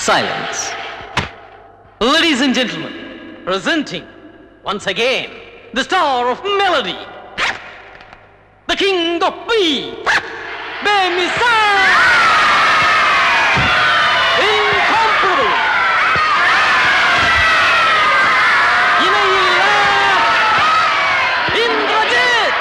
Silence. Ladies and gentlemen, presenting once again the star of melody, the king of B, Bemisa! Incomparable! இணையில்லா இந்திரஜித்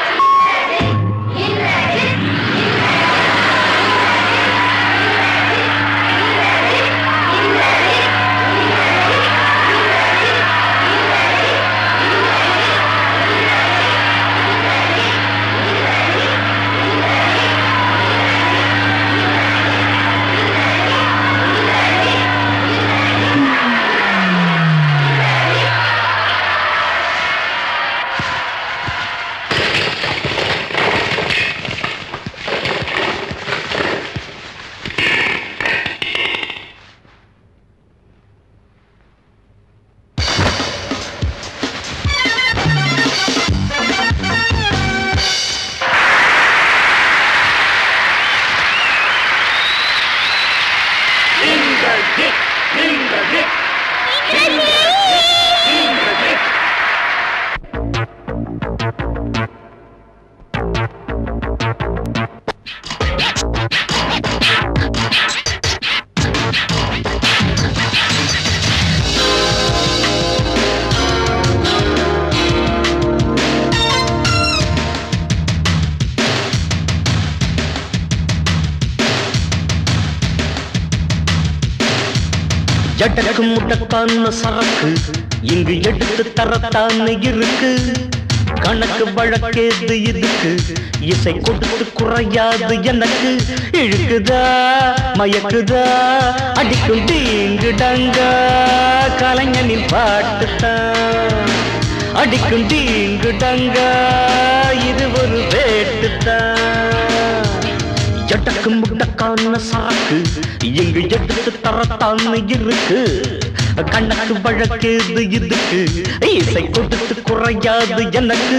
ஜட்டக்கு முட்டக்கான சரக்கு இங்கு எடுத்து தரத்தான இருக்கு கணக்கு வழக்கேது இதுக்கு இசை கொடுத்து குறையாது எனக்கு இழுக்குதா மயக்குதா அடிக்கும் தீங்கு டங்கா கலைஞனின் பாட்டுத்தான் அடிக்கும் தீங்கு டங்கா இது ஒரு வேட்டுத்தான் எட்டக்கு முட்டக்கான சாக்கு எங்கு எடுத்து தரத்தான இருக்கு கண்ணக்கு வழக்கேது இதுக்கு இசை கொடுத்து குறையாது எனக்கு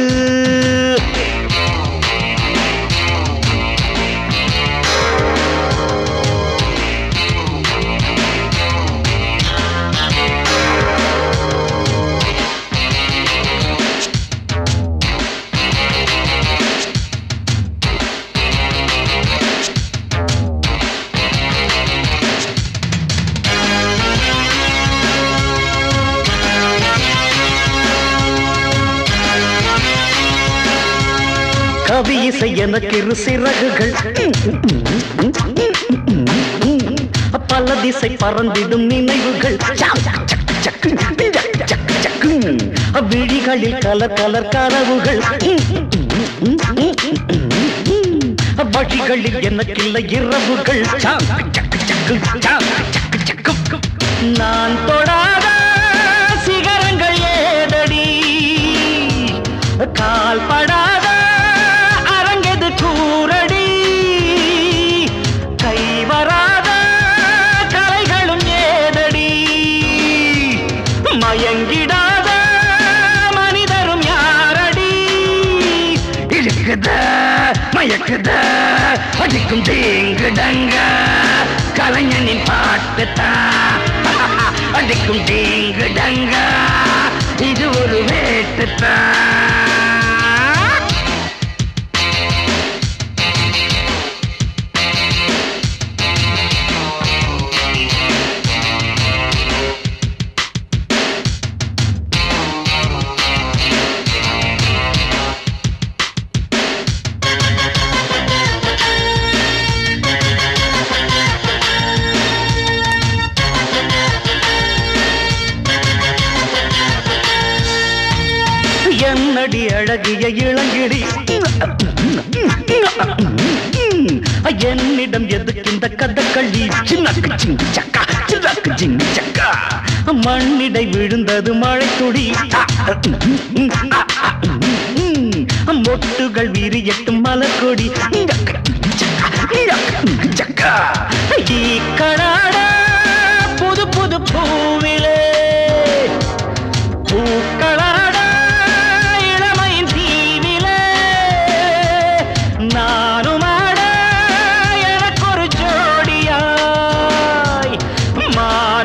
கவி இசை எனக்கு இரு சிறகுகள் பல திசை பறந்திடும் நினைவுகள் சக்கு, சக்கு, சக்கு, சக்கு, சக்கு. விழிகளில் கலர் கலர் கனவுகள் வழிகளில் எனக்கில்லை இரவுகள் சாக்கு, சக்கு, சக்கு, சாக்கு, சக்கு, சக்கு. நான் தொடாத சிகரங்கள் ஏதடி கால் படாத அரங்கெது கூரடி கை வராத கலைகளும் ஏதடி மயங்கிடாத மனிதரும் யாரடி இழுக்குத மயக்குத அடிக்கும் தீங்குடங்க கலைஞனின் பாட்டுத்தான் அடிக்கும் தீங்குடங்க இது ஒரு வேட்டுத்தான் என்னடி அழகிய இளங்கிடி என்னிடம் எதுக்கு இந்த கதக்களி சின்னக்கு சிங்கு சக்கா சின்னக்கு சிங்கு சக்கா மண்ணிடை விழுந்தது மழை துளி மொட்டுகள் விரியட்டும் மலர்கொடி சக்கா கடாட புது புது பூவிலே பூக்களாட இளமையின் தீவிலே நானும் ஆட எனக்கொரு ஜோடியாய் மான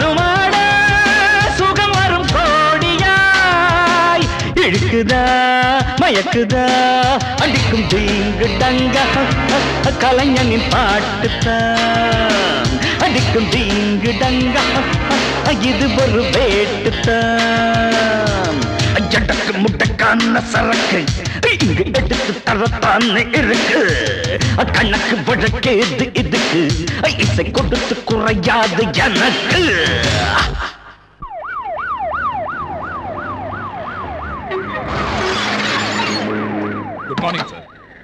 கேக்குதா அடிக்கும் தீங்கு டங்கா கலைஞனின் பாட்டுத்தான் அடிக்கும் தீங்கு டங்கா இது ஒரு வேட்டுத்தான் ஜடக்கு முட்டைக்கான சரக்கு இங்கு எடுத்து தரத்தானே இருக்கு கணக்கு வழக்கு இது இதுக்கு இசை கொடுத்து குறையாது எனக்கு good morning sir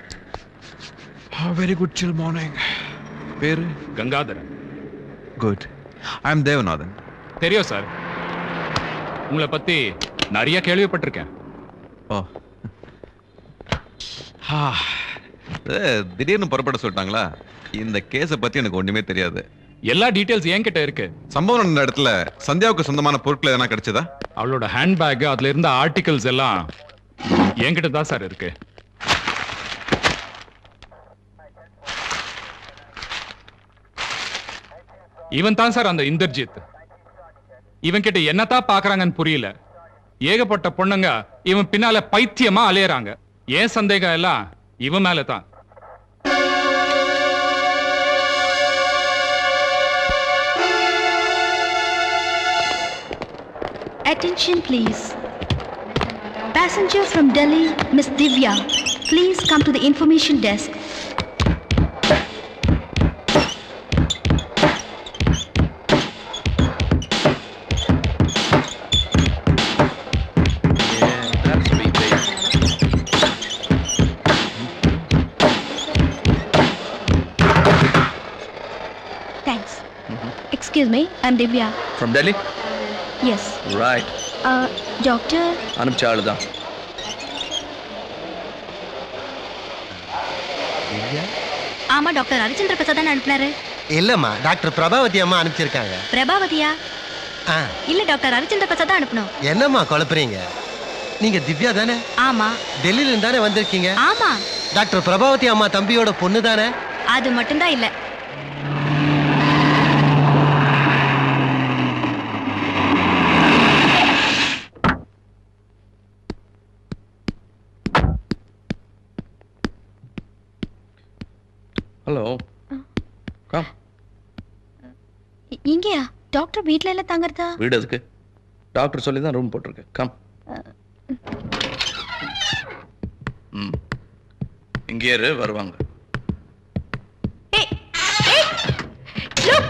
very good சில் மார்னிங் பேரு Gangadharan good I am Devanathan தெரியும் சார் உங்களை பத்தி நிறைய கேள்விப்பட்டிருக்கேன் ஓ ஆ, ஏ, திடீர்னு புறப்பட சொல்லிட்டாங்களா இந்த கேஸை பத்தி எனக்கு ஒண்ணுமே தெரியாது எல்லா டீடைல்ஸ் என்கிட்ட இருக்கு சம்பவம் நடந்த இடத்துல சந்தியாவுக்கு சொந்தமான பொருட்கள் எதனா கிடைச்சதா அவளோட ஹேண்ட்பேக் அதுல இருந்த ஆர்டிகல்ஸ் எல்லாம் என்கிட்ட தான் சார் இருக்கு இவன் தான் சார் அந்த இந்தர்ஜித் இவன் கிட்ட என்னத்தான் பாக்குறாங்கன்னு புரியல ஏகப்பட்ட பொண்ணுங்க இவன் பின்னால பைத்தியமா அலையறாங்க ஏன் சந்தேகம் எல்லாம் இவன் மேல தான் Attention please. Passenger from Delhi, Miss Divya, please come to the information desk. Thanks. Excuse me, I'm Divya. From Delhi Yes. Right Uh, doctor, அனுப்பிச்ச ஆளு தான் ஆமா டாக்டர் ஹரிச்சந்திர பிரசாத் தான் அனுப்புனாரு இல்லம்மா டாக்டர் பிரபாவதி அம்மா அனுப்பிச்சிருக்காங்க பிரபாவதியா ஆ இல்ல டாக்டர் ஹரிச்சந்திர பிரசாத் தான் அனுப்பணும் என்னம்மா குழப்புறீங்க நீங்க திவ்யா தானே ஆமா டெல்லியில இருந்து தானே வந்திருக்கீங்க ஆமா டாக்டர் பிரபாவதி அம்மா தம்பியோட பொண்ணு தானே அது மட்டும்தான் இல்ல ஹலோ கம் இ- இங்கேயா டாக்டர் வீட்ல எல்லாம் தங்கறதா வீடு எதுக்கு டாக்டர் சொல்லி தான் ரூம் போட்டிருக்கு கம் ம் இங்கே இரு வருவாங்க ஏய் ஏய் லுக்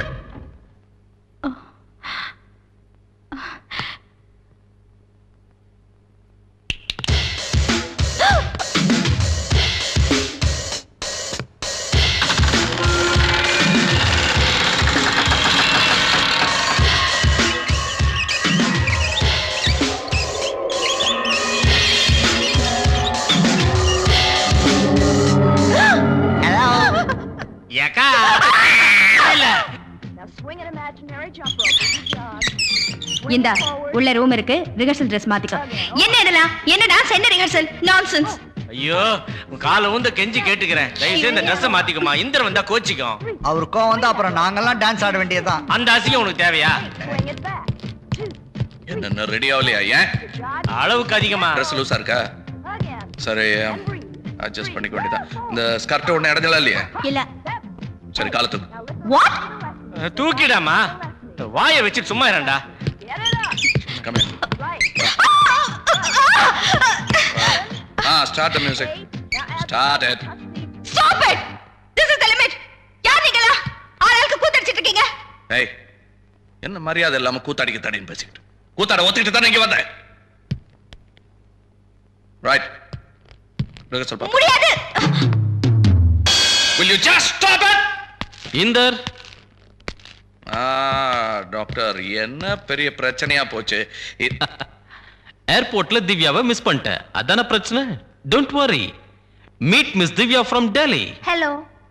ஏக்கா இல்ல இந்தா உள்ள ரூம் இருக்கு ரிஹர்சல் ட்ரெஸ் மாத்திக்கோ என்ன இதெல்லாம் என்ன டான்ஸ் என்ன ரிஹர்சல் நான்சென்ஸ் ஐயோ உன் காலை வந்து கெஞ்சி கேட்டுக்கிறேன் தயவுசெய்து இந்த ட்ரெஸ் மாத்திக்குமா இந்திரன் வந்தா கோச்சிக்கும் அவர் கோவம் வந்து அப்புறம் நாங்கெல்லாம் டான்ஸ் ஆட வேண்டியதுதான் அந்த அசிங்கம் உனக்கு தேவையா என்னென்ன ரெடி ஆகலையா ஏன் அளவுக்கு அதிகமா ட்ரெஸ் லூஸா இருக்கா சரி அட்ஜஸ்ட் பண்ணிக்க வேண்டியதான் இந்த ஸ்கர்ட் ஒண்ணு இடைஞ்சலா இல்லையா இல்ல சரி காலத்துக்கு வாட் தூக்கிடாமா வாயை வச்சுட்டு சும்மா இரண்டா come ah start music start it stop it this is the limit யார் நீங்களா ஆளாளுக்கு கூத்தடிச்சிட்டு இருக்கீங்க ஏய் என்ன மரியாதை இல்லாம கூத்தாடிக்க தடின்னு பேசிக்கிட்டு கூத்தாட ஒத்துக்கிட்டு தானே இங்க வந்தேன் ரைட் ரிஹர்சல் பா முடியாது will you just stop it Inder ah doctor என்ன பெரிய பிரச்சனையா போச்சு இ- ஏர்போர்ட்ல திவ்யாவை மிஸ் பண்ணிட்டேன் அதான பிரச்சனை don't worry meet miss Divya from Delhi hello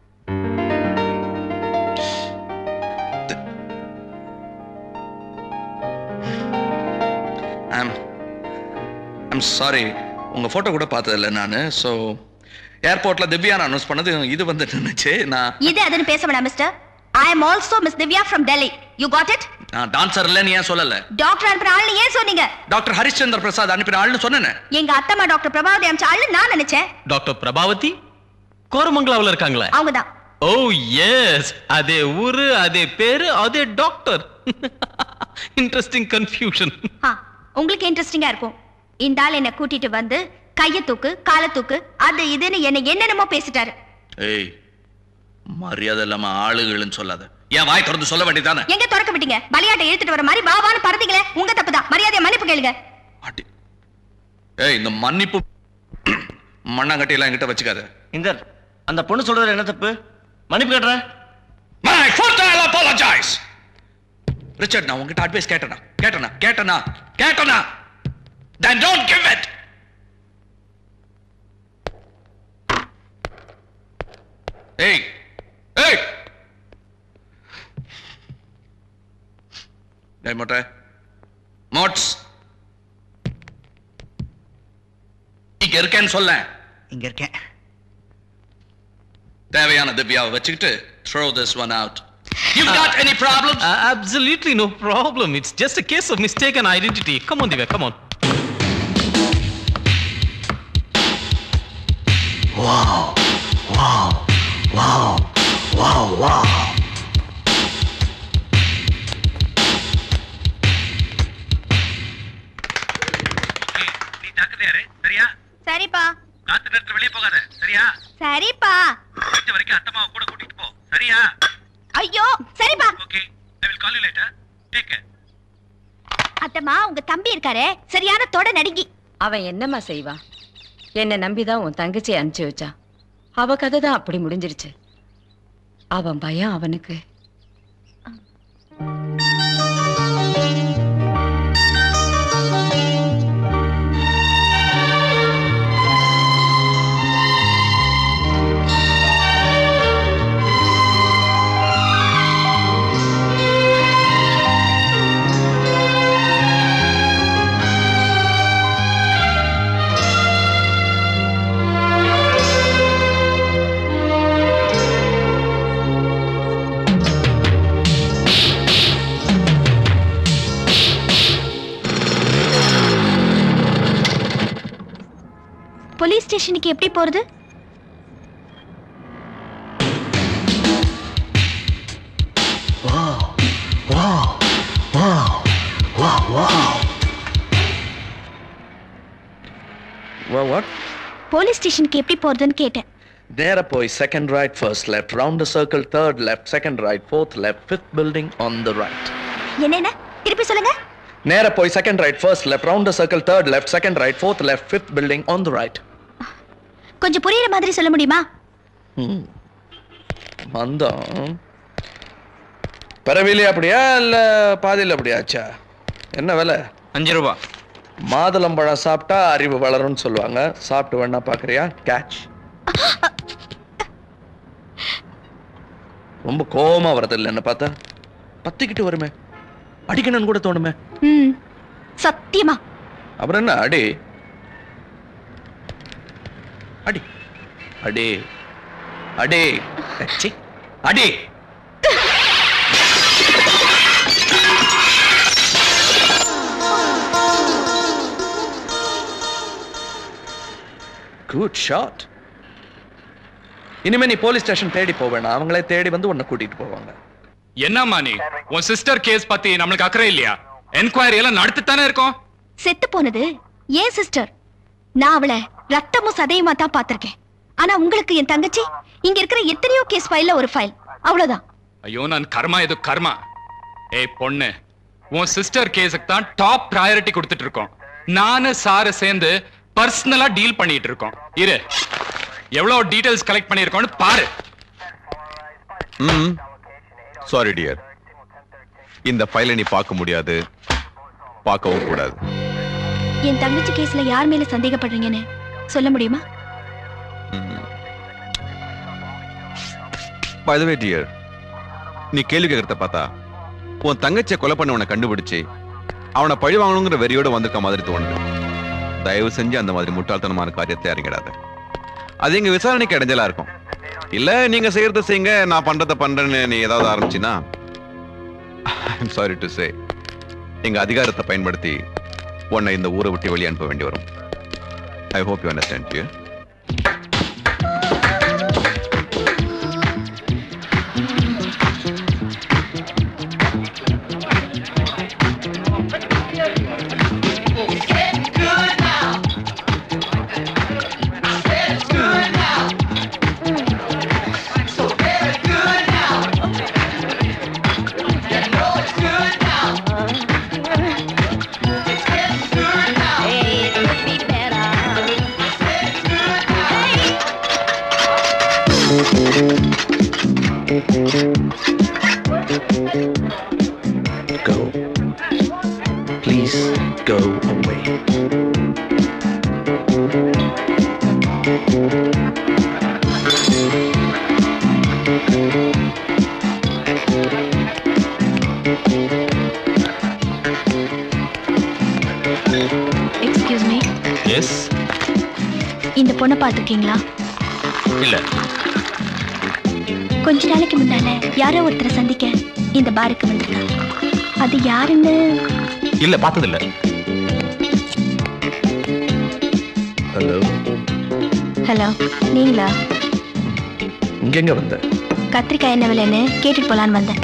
I'm I'm sorry உங்க போட்டோ கூட பார்த்ததில்ல நான் ஸோ ஏர்போர்ட்ல திவ்யா அனௌன்ஸ் பண்ணது இது வந்து நின்னுச்சு நான் இது அதுன்னு பேச வேணாம் mister I am also miss Divya from Delhi you got it நான் டான்சர் இல்லைன்னு ஏன் சொல்லல டாக்டர் அனுப்புற ஆள்னு ஏன் சொன்னீங்க டாக்டர் ஹரிச்சந்திர பிரசாத் அனுப்பின ஆள்னு சொன்னேனே எங்க அத்தம்மா டாக்டர் பிரபாவதி அமிச்ச ஆள்னு நான் நினைச்சேன் டாக்டர் பிரபாவதி கோரமங்கலாவில் இருக்காங்களே அவங்கதான் ஓ எஸ் அதே ஊரு அதே பேரு அதே டாக்டர் இன்ட்ரெஸ்டிங் கன்ஃபியூஷன் ஆ, உங்களுக்கு இன்ட்ரெஸ்டிங்கா இருக்கும் இந்த ஆள் என்ன கூட்டிட்டு வந்து கைய தூக்கு காலை தூக்கு அது இதுன்னு என்ன என்னென்னமோ பேசிட்டாரு ஏய் மரியாதை இல்லாம ஆளுகள்னு சொல்லாத ஏன் வாய் திறந்து சொல்ல வேண்டியதானே எங்க திறக்க விட்டீங்க பலியாட்டை இழுத்துட்டு வர மாதிரி பாபான்னு பறந்தீங்களே உங்க தப்புதான் மரியாதையா மன்னிப்பு கேளுங்க அடி ஏய் இந்த மன்னிப்பு மண்ணாங்கட்டி எல்லாம் என்கிட்ட வச்சுக்காத இந்தர் அந்த பொண்ணு சொல்றது என்ன தப்பு மன்னிப்பு கேட்டுறேன் My foot, I'll apologize. Richard நான் உங்ககிட்ட அட்வைஸ் கேட்டனா கேட்டனா கேட்டனா கேட்டனா then don't give it ஏய் ஏய் டேய் மொட்டை மோட்ஸ் இங்க இருக்கேன்னு சொல்ல இங்க இருக்கேன் தேவையான திவ்யாவை வச்சுக்கிட்டு throw this one out you got any problems absolutely no problem it's just a case of mistaken identity come on divya come on சரிப்பா சரிப்பா ஐயோ சரிப்பா அத்தம்மா உங்க தம்பி இருக்காரே சரியான தொட நடுங்கி அவன் என்னம்மா செய்வான் என்னை நம்பிதான் உன் தங்கச்சியை அனுப்பிச்சு வச்சா அவ கதை தான் அப்படி முடிஞ்சிருச்சு அவன் பயம் அவனுக்கு போலீஸ் ஸ்டேஷனுக்கு எப்படி போறது what போலீஸ் ஸ்டேஷனுக்கு எப்படி போறதுன்னு கேட்டேன் நேர போய் second right first left round circle third left second right fourth left fifth building on the right என்னென்ன திருப்பி சொல்லுங்க நேர போய் second right first left round circle third left second right fourth left fifth building on the right கொஞ்சம் புரியுற மாதிரி சொல்ல முடியுமா மந்தம் பரவிலே அப்படியா இல்ல பாதியில் அப்படியாச்சா என்ன விலை அஞ்சு ரூபா மாதுளம்பழம் சாப்பிட்டா அறிவு வளரும்னு சொல்லுவாங்க சாப்பிட்டு வேணா பாக்குறியா கேட்ச் ரொம்ப கோவமா வரது இல்லை என்ன பார்த்தா பத்திக்கிட்டு வருமே அடிக்கணும்னு கூட தோணுமே ம் சத்தியமா அப்புறம் என்ன அடி அடி அடி அடி ச்சீ, அடி குட் ஷாட் இனிமே நீ போலீஸ் ஸ்டேஷன் தேடி போவேணா அவங்களே தேடி வந்து உன்னை கூட்டிட்டு போவாங்க என்னம்மா நீ உன் சிஸ்டர் கேஸ் பத்தி நம்மளுக்கு அக்கறை இல்லையா என்கொயரி எல்லாம் நடத்தித்தானே இருக்கோம் செத்து போனது ஏன் சிஸ்டர் நான் அவளை ரத்தமும் சதையுமா தான் பார்த்திருக்கேன் ஆனா உங்களுக்கு என் தங்கச்சி இங்க இருக்கிற எத்தனையோ கேஸ் ஃபைல்ல ஒரு ஃபைல் அவ்வளவுதான் ஐயோ நான் கர்மா இது கர்மா ஏய் பொண்ணு உன் சிஸ்டர் கேஸுக்கு தான் டாப் ப்ரையாரிட்டி கொடுத்துட்டு இருக்கோம் நானு சாரு சேர்ந்து பர்சனலா டீல் பண்ணிட்டு இருக்கோம் இரு எவ்வளவு டீடைல்ஸ் கலெக்ட் பண்ணிருக்கோம்னு பாரு ம் சாரி டியர் இந்த ஃபைலை நீ பார்க்க முடியாது பார்க்கவும் கூடாது என் தங்கச்சி கேஸ்ல யார் மேல சந்தேகப்படுறீங்கன்னு சொல்ல முடியுமா பை வே டியர் நீ கேள்வி கேட்கறத பார்த்தா உன் தங்கச்சியை கொலை பண்ணவனை கண்டுபிடிச்சு அவனை பழி வாங்கணுங்கிற வெறியோட வந்திருக்க மாதிரி தோணுது தயவு செஞ்சு அந்த மாதிரி முட்டாள்தனமான காரியத்தை இறங்கிடாத அது எங்க விசாரணைக்கு இடைஞ்சலா இருக்கும் இல்ல நீங்க செய்யறத செய்யுங்க நான் பண்றத பண்றேன்னு நீ ஏதாவது ஆரம்பிச்சினா ஐம் சாரி டு சே எங்க அதிகாரத்தை பயன்படுத்தி உன்னை இந்த ஊரை விட்டு வெளியே அனுப்ப வேண்டி வரும் I hope you understand you Go. Please go away. Excuse me yes இந்த பொண்ணை பார்த்துருக்கீங்களா இல்ல கொஞ்ச நாளைக்கு முன்னால யாரோ ஒருத்தரை சந்திக்க இந்த பாருக்கு வந்திருக்கா அது யாருன்னு இல்ல பார்த்தது இல்ல ஹலோ ஹலோ நீங்களா இங்கெங்க வந்த கத்திரிக்காய் என்ன விலைன்னு கேட்டுட்டு போலான்னு வந்தேன்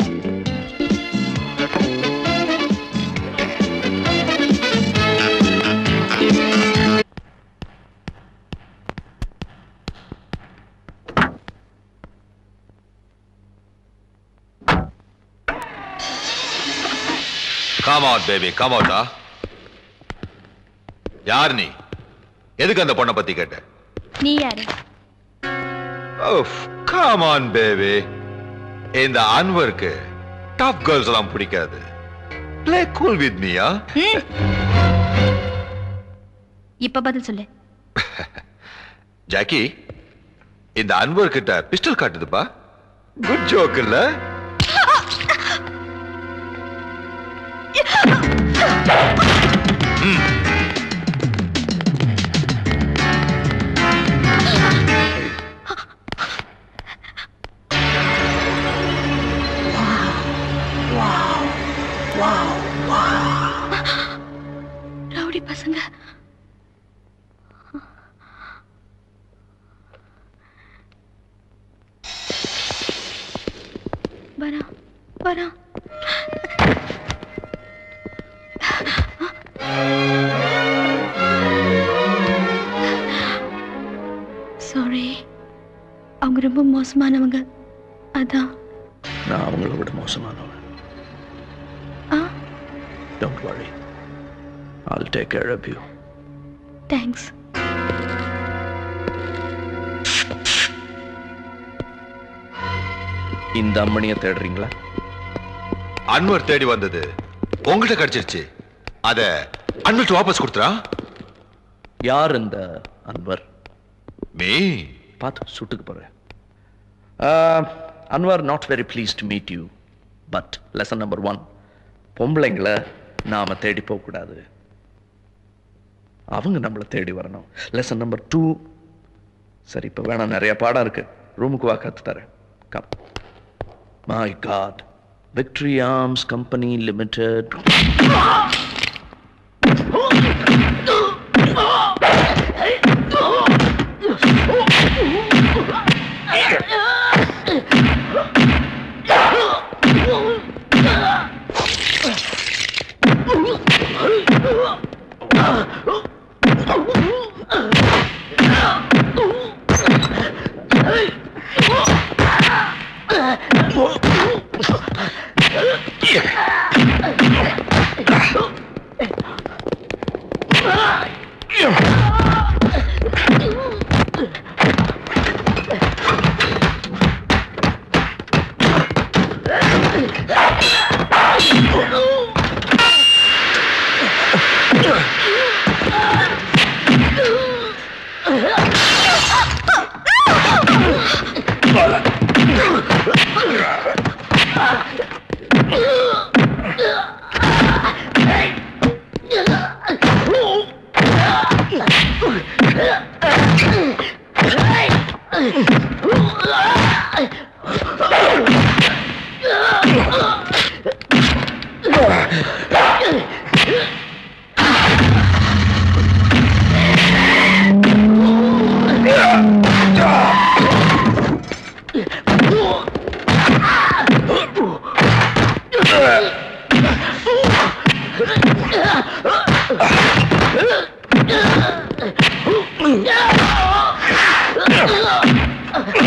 கம் அவுட் பேபி கம் அவுட்டா யார் நீ எதுக்கு அந்த பொண்ணை பத்தி கேட்ட நீ யாரு ஓஃப் கம் ஆன் பேபி இந்த அன்வருக்கு டாப் கேர்ள்ஸ் எல்லாம் பிடிக்காது ப்ளே கூல் வித் மீயா இப்ப பதில் சொல்லு ஜாக்கி இந்த அன்வர் கிட்ட பிஸ்டல் காட்டுதுப்பா குட் ஜோக் இல்ல ரவுடி பசங்க வரா வரா சாரி அவங்க ரொம்ப மோசமானவங்க அதான் நான் அவங்கள விட மோசமானவன் ஆ don't worry I'll take care of you. Thanks இந்த அம்மணியை தேடுறீங்களா அன்வர் தேடி வந்தது உங்ககிட்ட கிடைச்சிருச்சு அத அன்வர்ட்டு வாபஸ் கொடுத்துறா யார் இந்த அன்வர் மீ பார்த்து சுட்டுக்கு போறேன் Anwar not very pleased to meet you but lesson number one பொம்பளைங்களை நாம தேடி போகக்கூடாது அவங்க நம்மளை தேடி வரணும் லெசன் நம்பர் டூ சரி இப்போ வேணாம் நிறைய பாடம் இருக்கு ரூமுக்கு வா கத்து தரேன் come my God victory arms company limited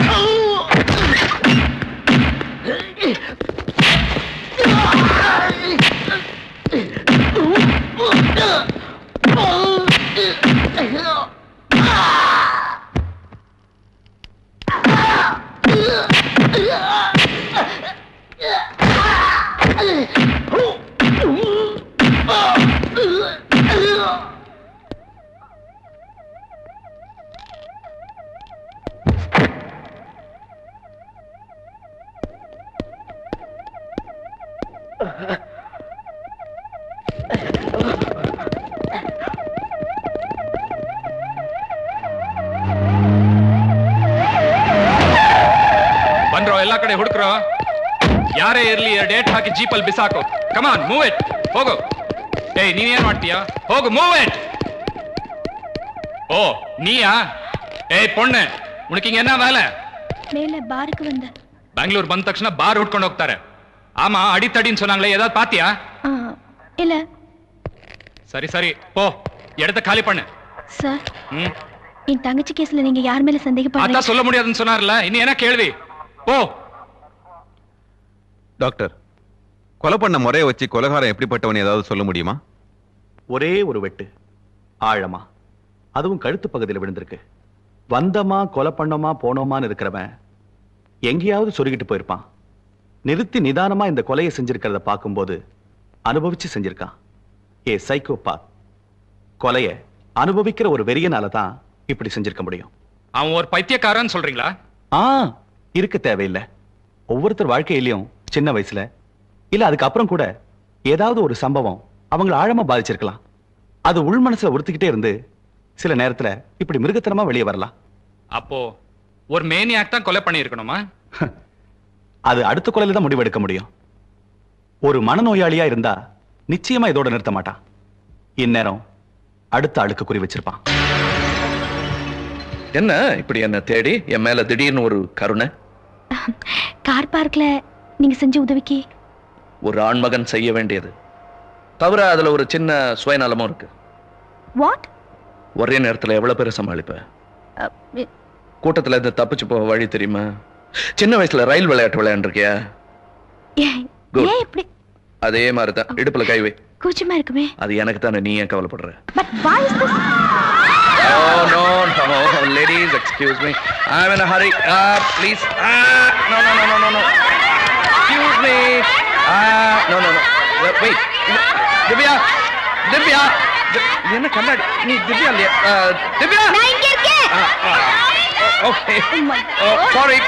ಬಂದ್ರೋ ಎಲ್ಲ ಕಡೆ ಹುಡುಕ್ರೋ ಯಾರೇ ಇರ್ಲಿ ಡೇಟ್ ಹಾಕಿ ಜೀಪಲ್ಲಿ ಬಿಸಾಕು ಕಮಾನ್ ಮೂವ್ ಇಟ್ ಹೋಗು ಏಯ್ ನೀನೇನ್ ಮಾಡ್ತೀಯಾ ಹೋಗು ಮೂವ್ ಇಟ್ ஓ நீயா ஏய் பொண்ணு உனக்கு இங்க என்ன வேலை மேல பாருக்கு வந்த பெங்களூர் ಬಂದ ತಕ್ಷಣ ಬಾರ್ ಹುಡ್ಕೊಂಡು ಹೋಗ್ತಾರೆ ஆமா அடித்தடின்னு சொன்னாங்களே ஏதாவது பாத்தியா ஆ, இல்ல சரி சரி போ இடத்த காலி பண்ணு சார் ம் என் தங்கச்சி கேஸ்ல நீங்க யார் மேல சந்தேகப்படுறீங்க அதான் சொல்ல முடியாதுன்னு சொன்னார்ல இனி என்ன கேள்வி போ டாக்டர் கொலை பண்ண முறையை வச்சு கொலைகாரன் எப்படிப்பட்டவன் ஏதாவது சொல்ல முடியுமா ஒரே ஒரு வெட்டு ஆழமா அதுவும் கழுத்து பகுதியில் விழுந்திருக்கு வந்தமா கொலை பண்ணோமா போனோமான்னு இருக்கிறவன் எங்கேயாவது சொருகிட்டு போயிருப்பான் நிறுத்தி நிதானமா இந்த கொலையை செஞ்சிருக்கிறத பார்க்கும்போது அனுபவிச்சு செஞ்சிருக்கான் ஏ சைக்கோபா கொலைய அனுபவிக்கிற ஒரு வெறியனால தான் இப்படி செஞ்சிருக்க முடியும் அவன் ஒரு பைத்தியக்காரன்னு சொல்றீங்களா ஆ இருக்க தேவையில்லை ஒவ்வொருத்தர் வாழ்க்கையிலயும் சின்ன வயசுல இல்ல அதுக்கப்புறம் கூட ஏதாவது ஒரு சம்பவம் அவங்கள ஆழமா பாதிச்சிருக்கலாம் அது உள் மனசுல உறுத்திக்கிட்டே இருந்து சில நேரத்துல இப்படி மிருகத்தனமா வெளியே வரலாம் அப்போ ஒரு மேனியாக் தான் கொலை பண்ணியிருக்கணுமா அது அடுத்த கொலையில தான் முடிவெடுக்க முடியும் ஒரு மனநோயாளியா இருந்தா நிச்சயமா இதோட நிறுத்த மாட்டான் இந்நேரம் அடுத்த ஆளுக்கு குறி வச்சிருப்பான் என்ன இப்படி என்ன தேடி என் மேல திடீர்னு ஒரு கருணை கார் பார்க்ல நீங்க செஞ்ச உதவிக்கு ஒரு ஆண்மகன் செய்ய வேண்டியது தவிர அதுல ஒரு சின்ன சுயநலமும் இருக்கு வாட் ஒரே நேரத்துல எவ்வளவு பேரை சமாளிப்ப கூட்டத்துல இருந்து தப்பிச்சு போக வழி தெரியுமா சின்ன வயசுல ரயில் விளையாட்டு விளையாண்டுருக்கியா Good. ஏன் இப்படி அதே மாதிரிதான் இடுப்புல கை வை கூச்சமா இருக்குமே அது எனக்கு தானே நீ ஏன் கவலைப்படுற but why is this Oh, no, no, ladies, excuse me. I'm in a hurry. Uh, please. Ah, no, no, no, no, no, no. Excuse me. Ah, no, no, no. Wait, Wait. Divya Divya தி- இது என்ன கண்ணாடி நீ திவ்யா இல்லையா Uh, Divya நான் இங்க இருக்கேன் okay sorry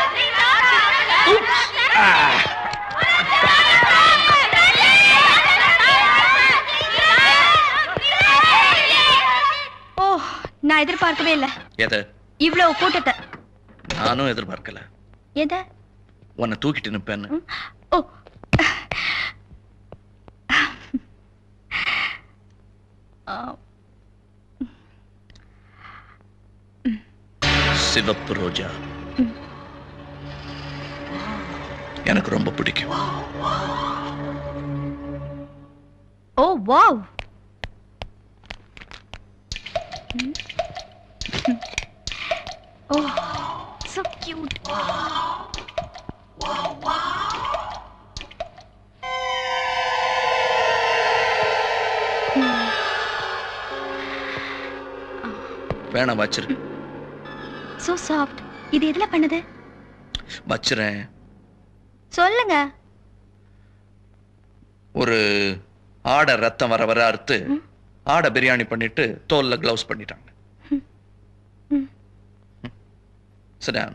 ஓ நான் எதிர்பார்க்கவே இல்ல எதை இவ்வளவு கூட்டத்தை நானும் எதிர்பார்க்கல எத உன்னை தூக்கிட்டு நிப்பேன்னு ஓ ஆ, சிவப்பு ரோஜா எனக்கு ரொம்ப பிடிக்கும் oh wow oh so cute வேணாம் வச்சிரு so soft இது எதுல பண்ணுது வச்சிரேன் சொல்லுங்க ஒரு ஆடை ரத்தம் வர வர அறுத்து ஆடை பிரியாணி பண்ணிட்டு தோல்ல கிளவுஸ் பண்ணிட்டாங்க Sit down.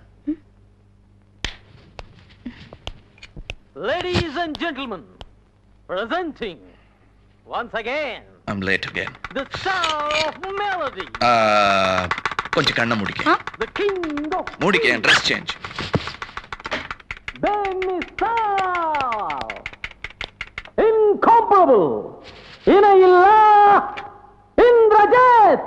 Ladies and gentlemen, presenting once again I'm late again. the star of melody, Ah, கொஞ்சம் கண்ணை முடிக்க the king of மூடிக்க dress change Benny Star, incomparable, இணையில்லா இந்திரஜித்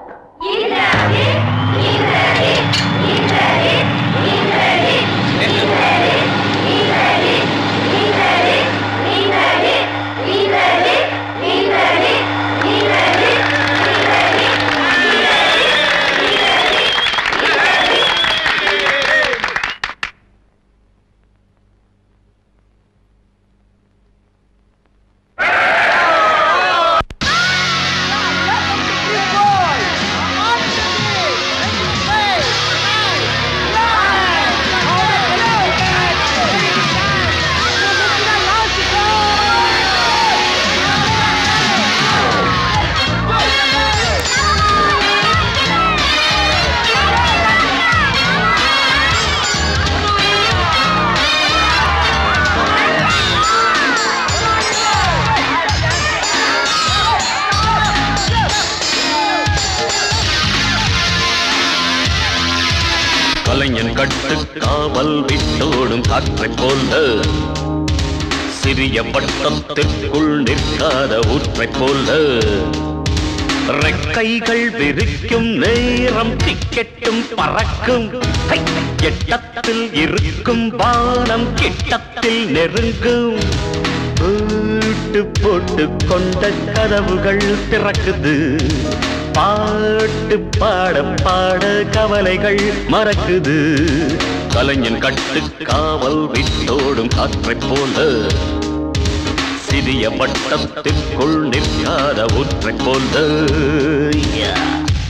காவல் விட்டோடும் காற்றைப் போல சிறிய வட்டத்திற்குள் நிற்காத ஊற்றைப் போல ரெக்கைகள் விரிக்கும் நேரம் டிக்கெட்டும் பறக்கும் ஹை! எட்டத்தில் இருக்கும் வானம் கிட்டத்தில் நெருங்கும் வீட்டு போட்டு கொண்ட கதவுகள் திறக்குது பாட்டு பாட பாட கவலைகள் மறக்குது கலைஞன் கட்டு காவல் விட்டோடும் காற்றைப் போல சிறிய வட்டத்திற்குள் நிற்காத ஒற்றைப் போல Yeah.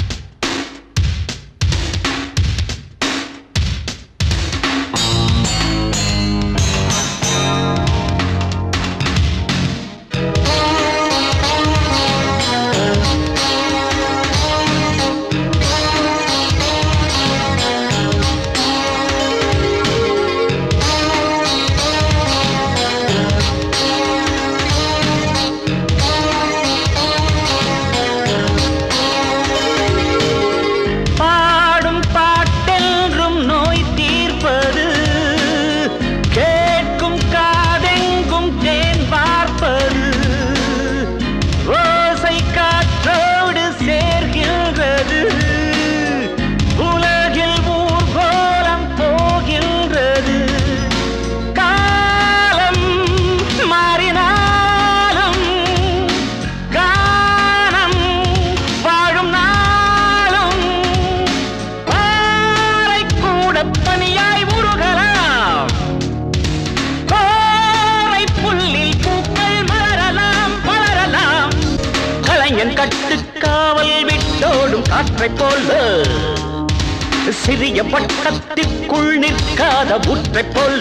பாடும் பாட்டென்றும் நோய் தீர்ப்பது கேட்கும் காதெங்கும் தேன் பார்ப்பது ஓசை காற்றோடு சேர்கின்றது உலகில் ஊர்கோலம் போகின்றது காலம் மாறினாலும் கானம் வாழும் நாளும் பாறை கூட தனியாய் உருகலாம் கோரை புல்லில் பூக்கள் மலரலாம் மலரலாம் கலைஞன் கட்டு காவல் விட்டோடும் காற்றைப் போல சிறிய வட்டத்திற்குள் நிற்காத ஊற்றைப் போல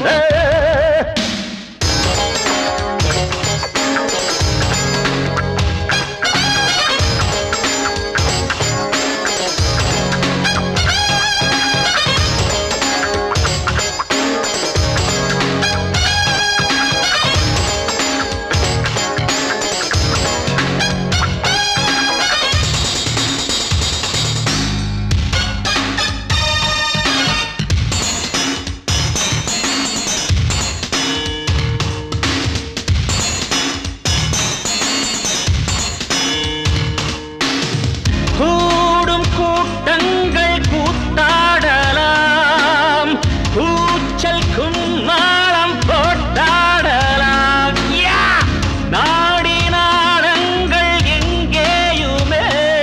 கூடும் கூட்டங்கள் கூத்தாடலாம் கூச்சல் கும்மாளம் போட்டாடலாம் யா! நாடி நாடங்கள் எங்கேயுமே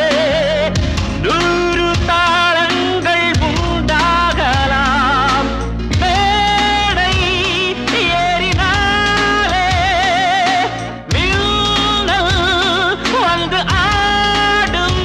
நூறு தாளங்கள் உண்டாகலாம் மேடை ஏறினாலே மின்னல் வந்து ஆடும்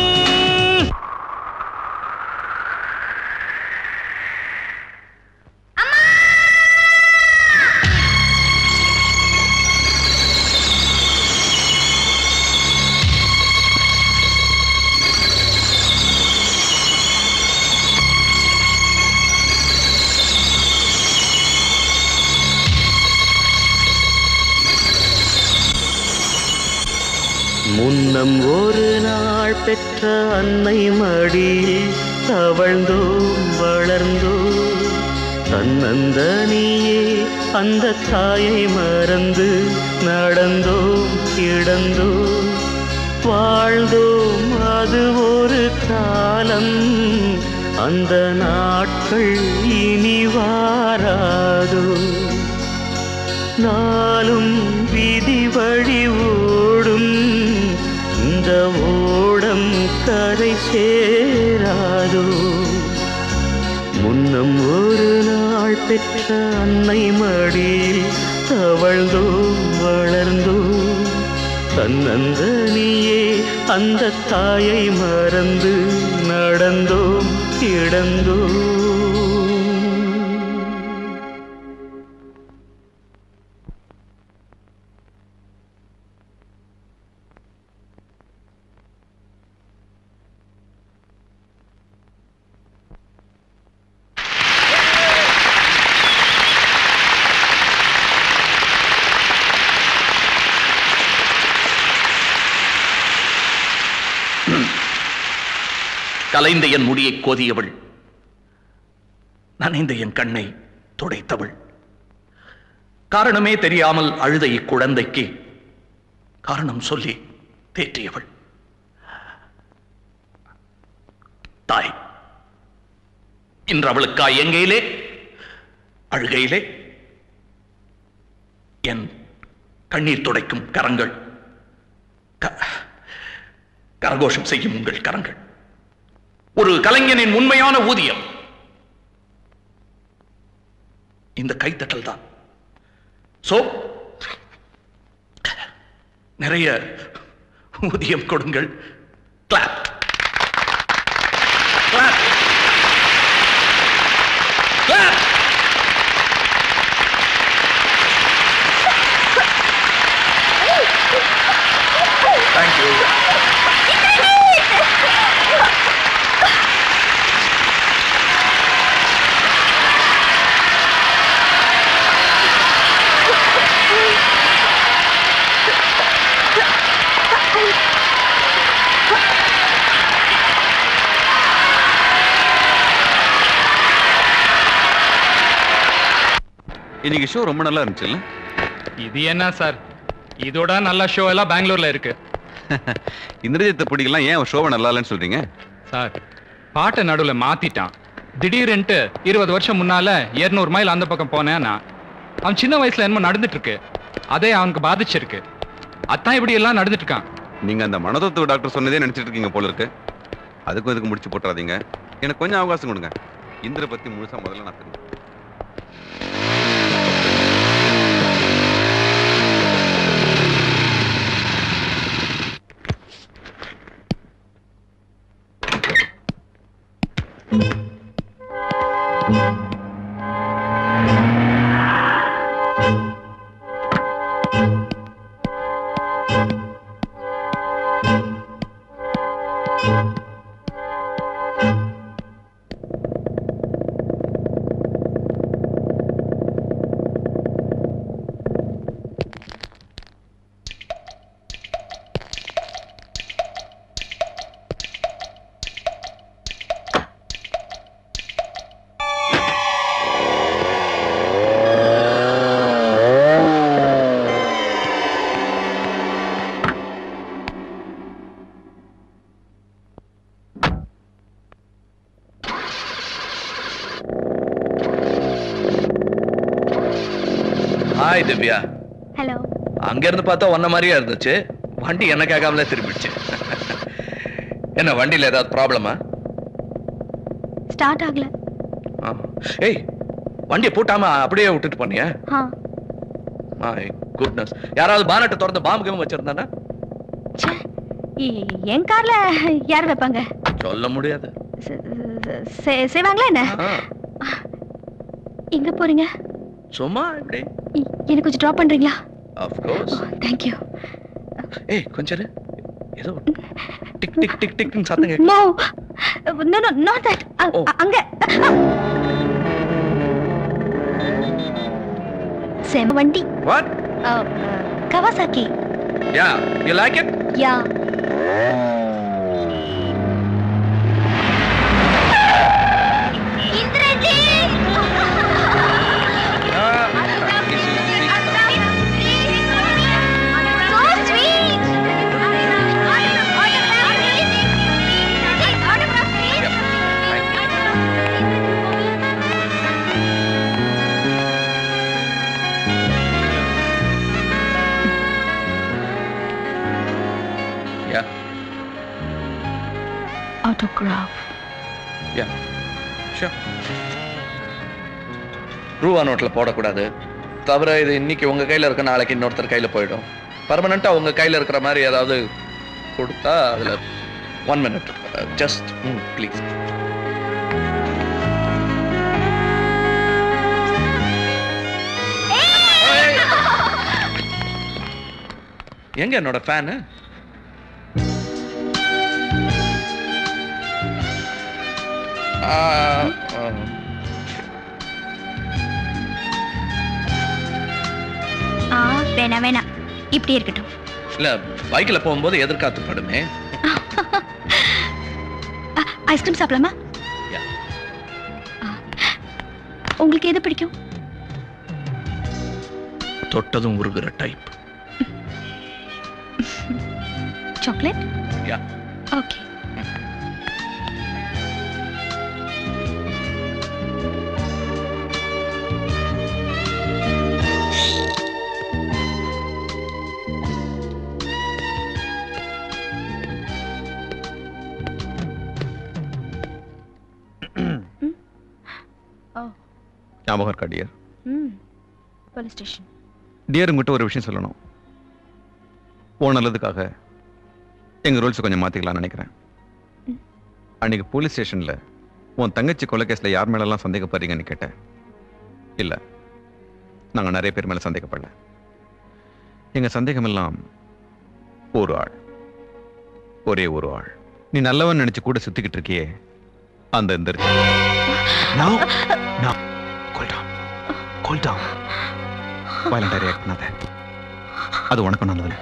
முன்னம் ஒரு நாள் பெற்ற அன்னை மடியில் தவழ்ந்தோம் வளர்ந்தோம் தன்னந்தனியே அந்த தாயை மறந்து நடந்தோம் கிடந்தோம் வாழ்ந்தோம் அது ஒரு காலம் அந்த நாட்கள் இனி வாராதோ நாளும் விதி வழி ஓடும் இந்த ஓடம் கரை சேராதோ முன்னம் ஒரு நாள் பெற்ற அன்னை மடியில் தவழ்ந்தோம் வளர்ந்தோம் தன்னந்தனியே அந்த தாயை மறந்து நடந்தோம் கிடந்தோம் கலைந்த என் முடியை கோதியவள் நனைந்த என் கண்ணை துடைத்தவள் காரணமே தெரியாமல் அழுத இக்குழந்தைக்கு காரணம் சொல்லி தேற்றியவள் தாய் இன்று அவளுக்கா எங்கையிலே அழுகையிலே என் கண்ணீர் துடைக்கும் கரங்கள் க- கரகோஷம் செய்யும் உங்கள் கரங்கள் ஒரு கலைஞனின் உண்மையான ஊதியம் இந்த கைத்தட்டல் தான் சோ நிறைய ஊதியம் கொடுங்கள் கிளாப் கிளாப் கிளாப் தேங்க்யூ இன்னைக்கு ஷோ ரொம்ப நல்லா இருந்துச்சுல்ல இது என்ன சார் இதோட நல்ல ஷோ எல்லாம் பெங்களூர்ல இருக்கு இந்திரஜித்தை பிடிக்கலாம் ஏன் ஷோவை நல்லா இல்லைன்னு சொல்றீங்க சார் பாட்டை நடுவுல மாத்திட்டான் திடீர்னுட்டு இருபது வருஷம் முன்னால 200 மைல் அந்த பக்கம் போனேன் நான் அவன் சின்ன வயசுல என்னமோ நடந்துட்டு இருக்கு அதே அவனுக்கு பாதிச்சிருக்கு அதான் இப்படி எல்லாம் நடந்துட்டு இருக்கான் நீங்க அந்த மனதத்துவ டாக்டர் சொன்னதே நினைச்சிட்டு இருக்கீங்க போல இருக்கு அதுக்கும் இதுக்கு முடிச்சு போட்டுறாதீங்க எனக்கு கொஞ்சம் அவகாசம் கொடுங்க இந்திர பத்தி முழுசா முதல்ல நான் தெரியும் ஹாய் திவ்யா ஹலோ அங்க இருந்து பார்த்தா ஒன்ன மாதிரியா இருந்துச்சு வண்டி என்ன கேட்காமலே திரும்பிடுச்சு என்ன வண்டியில ஏதாவது ப்ராப்ளமா ஸ்டார்ட் ஆகல ஏய் வண்டியை பூட்டாம அப்படியே விட்டுட்டு போனியா ஆ மை குட்னஸ் யாராவது பானட்டை திறந்து பாம்பு கேம் வச்சிருந்தானா இ- என் கார்ல யார் வைப்பாங்க சொல்ல முடியாது செ- செ- செய்வாங்களா என்ன எங்க போறீங்க சும்மா இப்படி இ- எனக்கு கொஞ்சம் ட்ராப் பண்றீங்களா ஆஃப் கோர்ஸ் தேங்க்யூ ஏய் கொஞ்சம் இரு. ஏதோ டிக் டிக் டிக் டிக்னு சத்தம் கேக்கு no no no not that அங்க செம வண்டி what Kawasaki yeah you like it yeah yeah autograph yeah sure ரூபா நோட்ல போடக்கூடாது தவிர இது இன்னைக்கு உங்க கையில இருக்க நாளைக்கு இன்னொருத்தர் கையில போயிடும் பர்மனண்டா உங்க கையில இருக்கிற மாதிரி ஏதாவது கொடுத்தா அதுல ஒன் மினிட் ஜஸ்ட் ப்ளீஸ் எங்க என்னோட ஃபேனு ஆ வேணாம் வேணாம் இப்படி இருக்கட்டும் இல்ல பைக்ல போகும்போது எதிர்காத்து படுமே ஐஸ்கிரீம் சாப்பிடலாமா உங்களுக்கு எது பிடிக்கும் தொட்டதும் உருகுற டைப் சாக்லேட் யா ஓகே ஞாபகம் இருக்கா டியர் ம் போலீஸ் ஸ்டேஷன் டியர் உங்ககிட்ட ஒரு விஷயம் சொல்லணும் ஓ நல்லதுக்காக எங்க ரூல்ஸ் கொஞ்சம் மாத்திக்கலாம்னு நினைக்கிறேன் அன்னைக்கு போலீஸ் ஸ்டேஷன்ல உன் தங்கச்சி கொலை கேஸ்ல யார் மேலெல்லாம் சந்தேகப்படுறீங்கன்னு கேட்டேன் இல்ல நாங்க நிறைய பேர் மேல சந்தேகப்படல எங்க சந்தேகம் எல்லாம் ஒரு ஆள் ஒரே ஒரு ஆள் நீ நல்லவன் நினைச்சு கூட சுத்திக்கிட்டு இருக்கியே அந்த இந்த இருக்கு வயலண்டா ரியாக்ட் பண்ணாத அது உனக்கும் நல்லது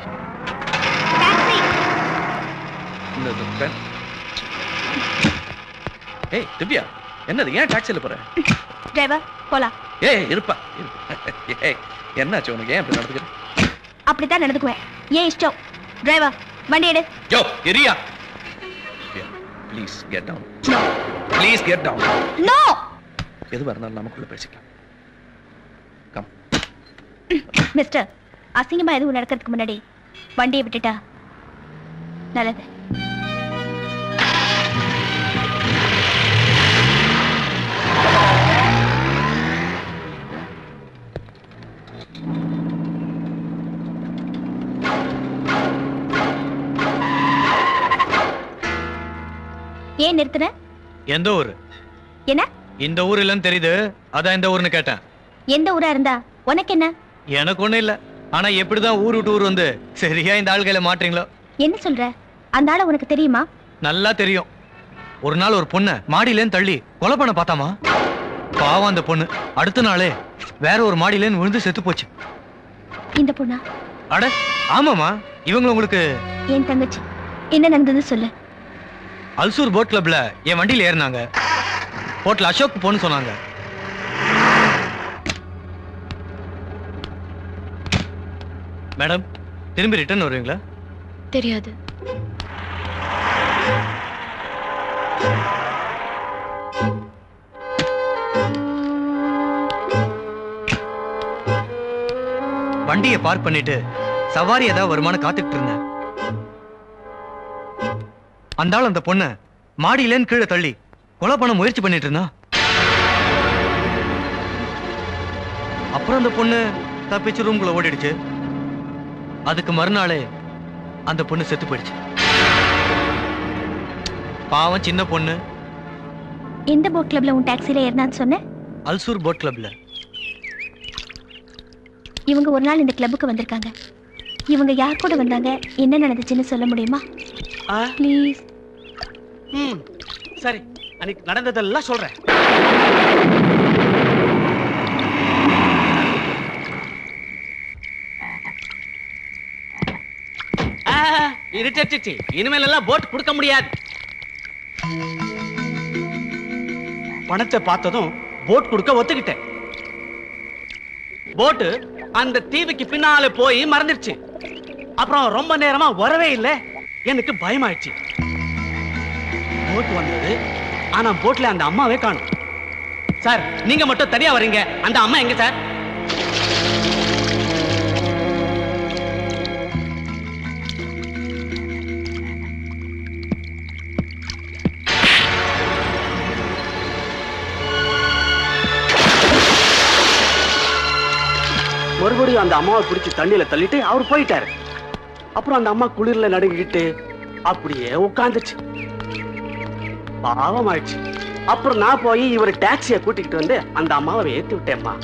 இந்த இந்த pen. ஏய் திவ்யா என்னது ஏன் டாக்ஸில போற டிரைவர் போலாம் ஏய் இருப்பா இருப்பா. ஏய் என்னாச்சு உனக்கு ஏன் இப்படி நடந்துக்கிற அப்படித்தான் நடந்துக்குவேன் ஏன் இஷ்டம் டிரைவர் வண்டி எடு யோ எரியா please get down please get down no எதுவாக இருந்தாலும் நமக்குள்ள பேசிக்கலாம் கம் மிஸ்டர் அசிங்கமா எதுவும் நடக்கிறதுக்கு முன்னாடி வண்டியை விட்டுட்டா நல்லது ஏன் நிறுத்துன எந்த ஊர் என்ன இந்த ஊர் இல்லைன்னு தெரியுது அதான் இந்த ஊர்னு கேட்டேன் எந்த ஊரா இருந்தா உனக்கு என்ன எனக்கு ஒண்ணும் இல்ல ஆனா எப்படிதான் ஊர் விட்டு ஊர் வந்து சரியா இந்த ஆள்களை மாட்டுறீங்களோ என்ன சொல்ற அந்த ஆளை உனக்கு தெரியுமா நல்லா தெரியும் ஒரு நாள் ஒரு பொண்ணை மாடியிலேன்னு தள்ளி கொலை பண்ண பார்த்தாமா பாவம் அந்த பொண்ணு அடுத்த நாளே வேற ஒரு மாடியிலேன்னு விழுந்து செத்து போச்சு இந்த பொண்ணா அட ஆமாமா இவங்க உங்களுக்கு என் தங்கச்சி என்ன நடந்தது சொல்லு அல்சூர் போட் கிளப்ல என் வண்டியில ஏறினாங்க போட்ல அசோக் போன்னு சொன்னாங்க மேடம் திரும்பி ரிட்டர்ன் வருவீங்களா தெரியாது வண்டியை பார்க் பண்ணிட்டு சவாரி ஏதாவது வருமானு காத்துக்கிட்டு இருந்தேன் அந்த ஆள் அந்த பொண்ண மாடியிலேன்னு கீழே தள்ளி கொலை பண்ண முயற்சி பண்ணிட்டு இருந்தா அப்புறம் அந்த பொண்ணு தப்பிச்சு ரூம்குள்ள ஓடிடுச்சு அதுக்கு மறுநாளே அந்த பொண்ணு செத்து போயிடுச்சு பாவம் சின்ன பொண்ணு எந்த போட் கிளப்ல உன் டாக்ஸில ஏறினான்னு சொன்ன அல்சூர் போட் கிளப்ல இவங்க ஒரு நாள் இந்த கிளப்புக்கு வந்திருக்காங்க இவங்க யார் கூட வந்தாங்க என்ன நடந்துச்சுன்னு சொல்ல முடியுமா ப்ளீஸ் ம் சரி அன்னைக்கு நடந்ததெல்லாம் சொல்றேன் ஆ, இருட்டுச்சு இனிமேல் எல்லாம் போட் கொடுக்க முடியாது பணத்தை பார்த்ததும் போட் கொடுக்க ஒத்துக்கிட்டேன் போட்டு அந்த தீவுக்கு பின்னால போய் மறந்துடுச்சு அப்புறம் ரொம்ப நேரமா வரவே இல்லை எனக்கு பயமாயிடுச்சு போட் வந்தது ஆனா போட்ல அந்த அம்மாவே காணும் சார் நீங்க மட்டும் தனியா வரீங்க அந்த அம்மா எங்க சார் மறுபடியும் அந்த அம்மாவை பிடிச்சி தண்ணியில தள்ளிட்டு அவர் போயிட்டாரு அப்புறம் அந்த அம்மா குளிர்ல நடுங்கிட்டு அப்படியே உட்காந்துச்சு பாவம் ஆயிடுச்சு அப்புறம் நான் போய் இவர் டாக்ஸியை கூட்டிக்கிட்டு வந்து அந்த அம்மாவை ஏத்தி விட்டேம்மா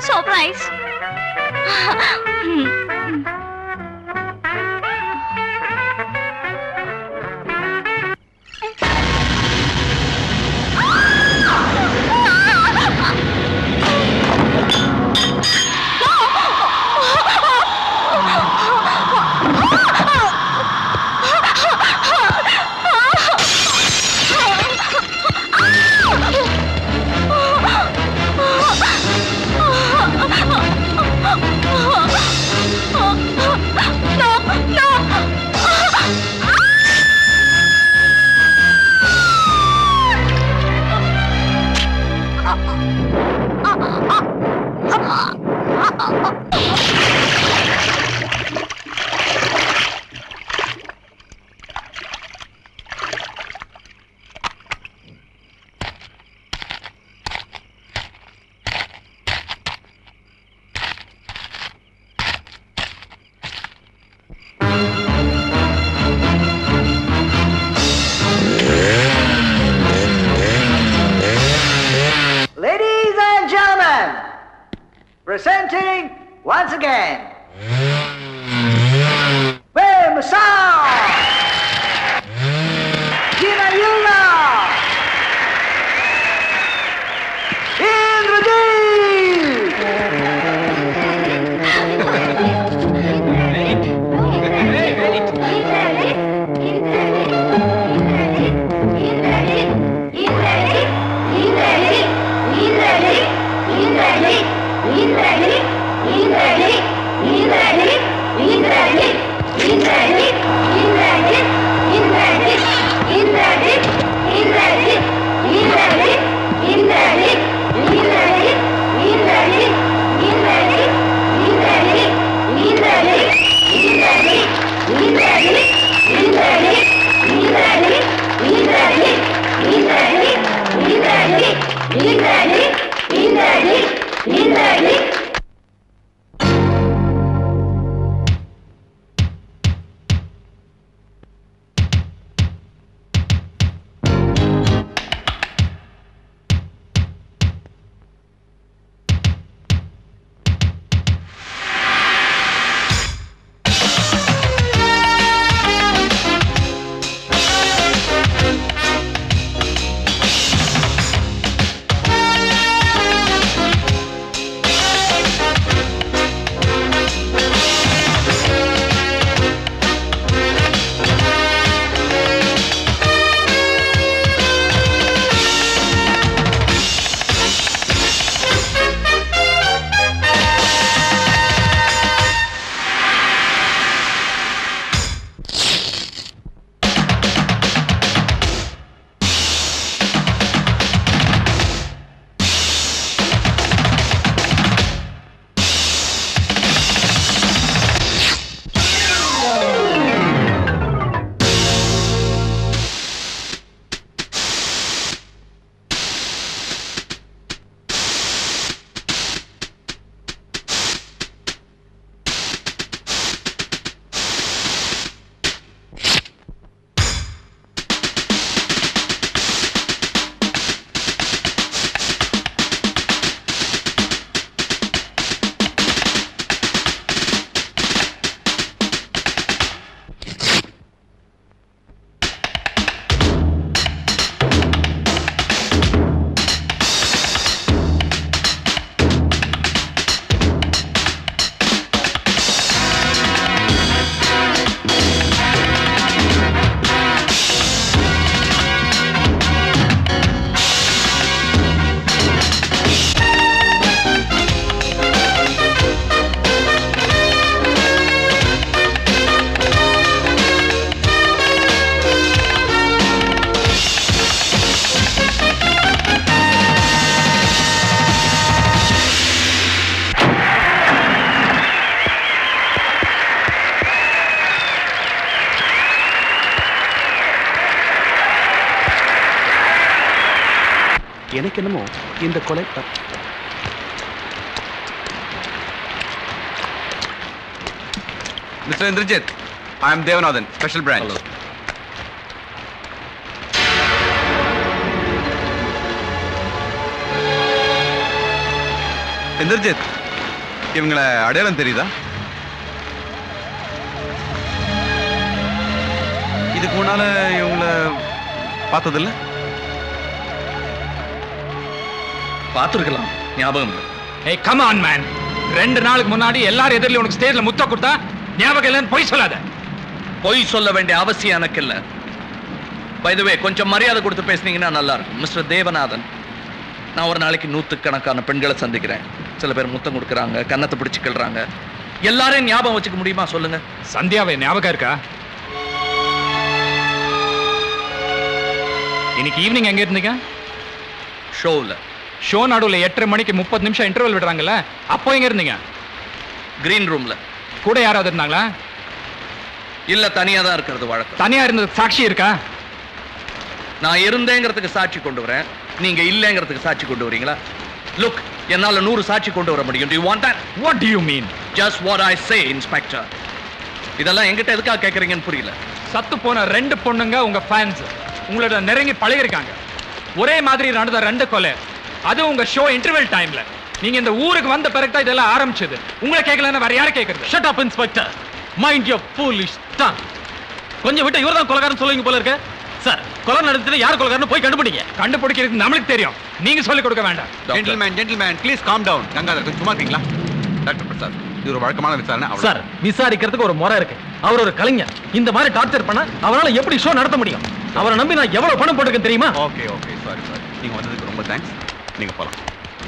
surprise Ladies and gentlemen, presenting once again, Wim Sound, Gina Yula, எனக்கு என்னமோ இந்த கொலை த- mister Indrajith I am Devanathan special branch Indrajith இவங்கள அடையாளம் தெரியுதா இதுக்கு முன்னால இவங்கள பார்த்ததில்ல பார்த்துருக்கலாம் ஞாபகம் இல்லை ஏய் கம் ஆன் மேன் ரெண்டு நாளுக்கு முன்னாடி எல்லாரும் எதிரில உனக்கு ஸ்டேஜ்ல முத்த கொடுத்தா ஞாபகம் இல்லைன்னு பொய் சொல்லாத பொய் சொல்ல வேண்டிய அவசியம் எனக்கு இல்லை பைதவே கொஞ்சம் மரியாதை கொடுத்து பேசுனீங்கன்னா நல்லா இருக்கும் மிஸ்டர் தேவநாதன் நான் ஒரு நாளைக்கு நூற்றுக்கணக்கான பெண்களை சந்திக்கிறேன் சில பேர் முத்தம் கொடுக்குறாங்க கன்னத்தை பிடிச்சு கிள்றாங்க எல்லாரையும் ஞாபகம் வச்சுக்க முடியுமா சொல்லுங்க சந்தியாவை ஞாபகம் இருக்கா இன்னைக்கு ஈவினிங் எங்க இருந்தீங்க ஷோவில் ஷோ நடுவில் எட்டரை மணிக்கு முப்பது நிமிஷம் இன்டர்வல் விடுறாங்கல்ல அப்போ எங்க இருந்தீங்க கிரீன் ரூம்ல கூட யாராவது இருந்தாங்களா இல்ல தனியா தான் இருக்கிறது வழக்கம் தனியா இருந்தது சாட்சி இருக்கா நான் இருந்தேங்கிறதுக்கு சாட்சி கொண்டு வரேன் நீங்க இல்லைங்கிறதுக்கு சாட்சி கொண்டு வரீங்களா லுக் என்னால நூறு சாட்சி கொண்டு வர முடியும் do you want that what do you mean just what I say inspector இதெல்லாம் என்கிட்ட எதுக்காக கேக்குறீங்கன்னு புரியல சத்து போன ரெண்டு பொண்ணுங்க உங்க ஃபேன்ஸ் உங்களோட நெருங்கி பழகிருக்காங்க ஒரே மாதிரி நடந்த ரெண்டு கொலை அது உங்க ஷோ இன்டர்வல் டைம்ல நீங்க இந்த ஊருக்கு வந்த பிறகு தான் இதெல்லாம் ஆரம்பிச்சது உங்களை கேட்கலன்னா வேற யாரை கேட்கறது shut up inspector mind your foolish tongue கொஞ்சம் விட்டு இவர்தான் கொலகாரன் சொல்லுவீங்க போல இருக்கு சார் கொலை நடந்துட்டு யார் கொலகாரன் போய் கண்டுபிடிங்க கண்டுபிடிக்கிறது நம்மளுக்கு தெரியும் நீங்க சொல்லிக் கொடுக்க வேண்டாம் gentleman gentleman please calm down Gangadhar கொஞ்சம் சும்மா இருக்கீங்களா டாக்டர் பிரசாத் இது ஒரு வழக்கமான விசாரணை அவ்வளவுதான். சார் விசாரிக்கிறதுக்கு ஒரு முறை இருக்கு அவர் ஒரு கலைஞர் இந்த மாதிரி டார்ச்சர் பண்ண அவரால எப்படி ஷோ நடத்த முடியும் அவரை நம்பி நான் எவ்வளவு பணம் போட்டிருக்கேன் தெரியுமா ஓகே ஓகே சாரி சாரி நீங்க வந்ததுக்கு ரொம்ப தேங்க்ஸ் நீங்க போலாம்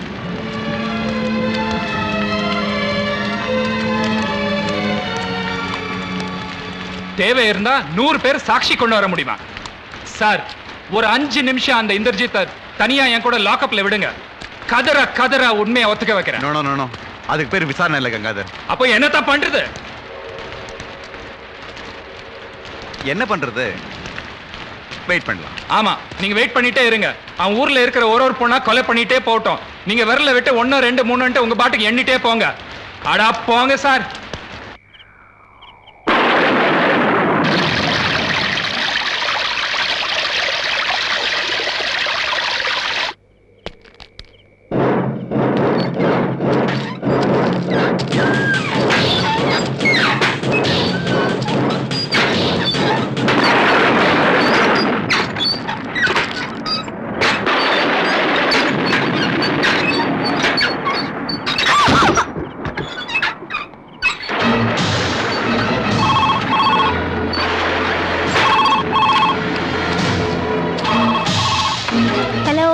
தேவை இருந்தா நூறு பேர் சாட்சி கொண்டு வர முடியுமா சார் ஒரு அஞ்சு நிமிஷம் அந்த இந்திரஜித்தை தனியா என் கூட லாக்அப்ல விடுங்க கதற கதற உண்மையை ஒத்துக்க வைக்கிறேன் நோ நோ நோ நோ அதுக்கு பேர் விசாரணை இல்லை கங்காதர் அப்போ என்னத்தான் பண்றது என்ன பண்றது வெயிட் பண்ணலாம் ஆமா நீங்க வெயிட் பண்ணிட்டே இருங்க அவன் ஊர்ல இருக்கிற ஒரு ஒரு பொண்ணா கொலை பண்ணிட்டே போகட்டும் நீங்க விரல விட்டு ஒன்னு ரெண்டு மூணுன்ட்டு உங்க பாட்டுக்கு எண்ணிட்டே போங்க அடா போங்க சார் ஹலோ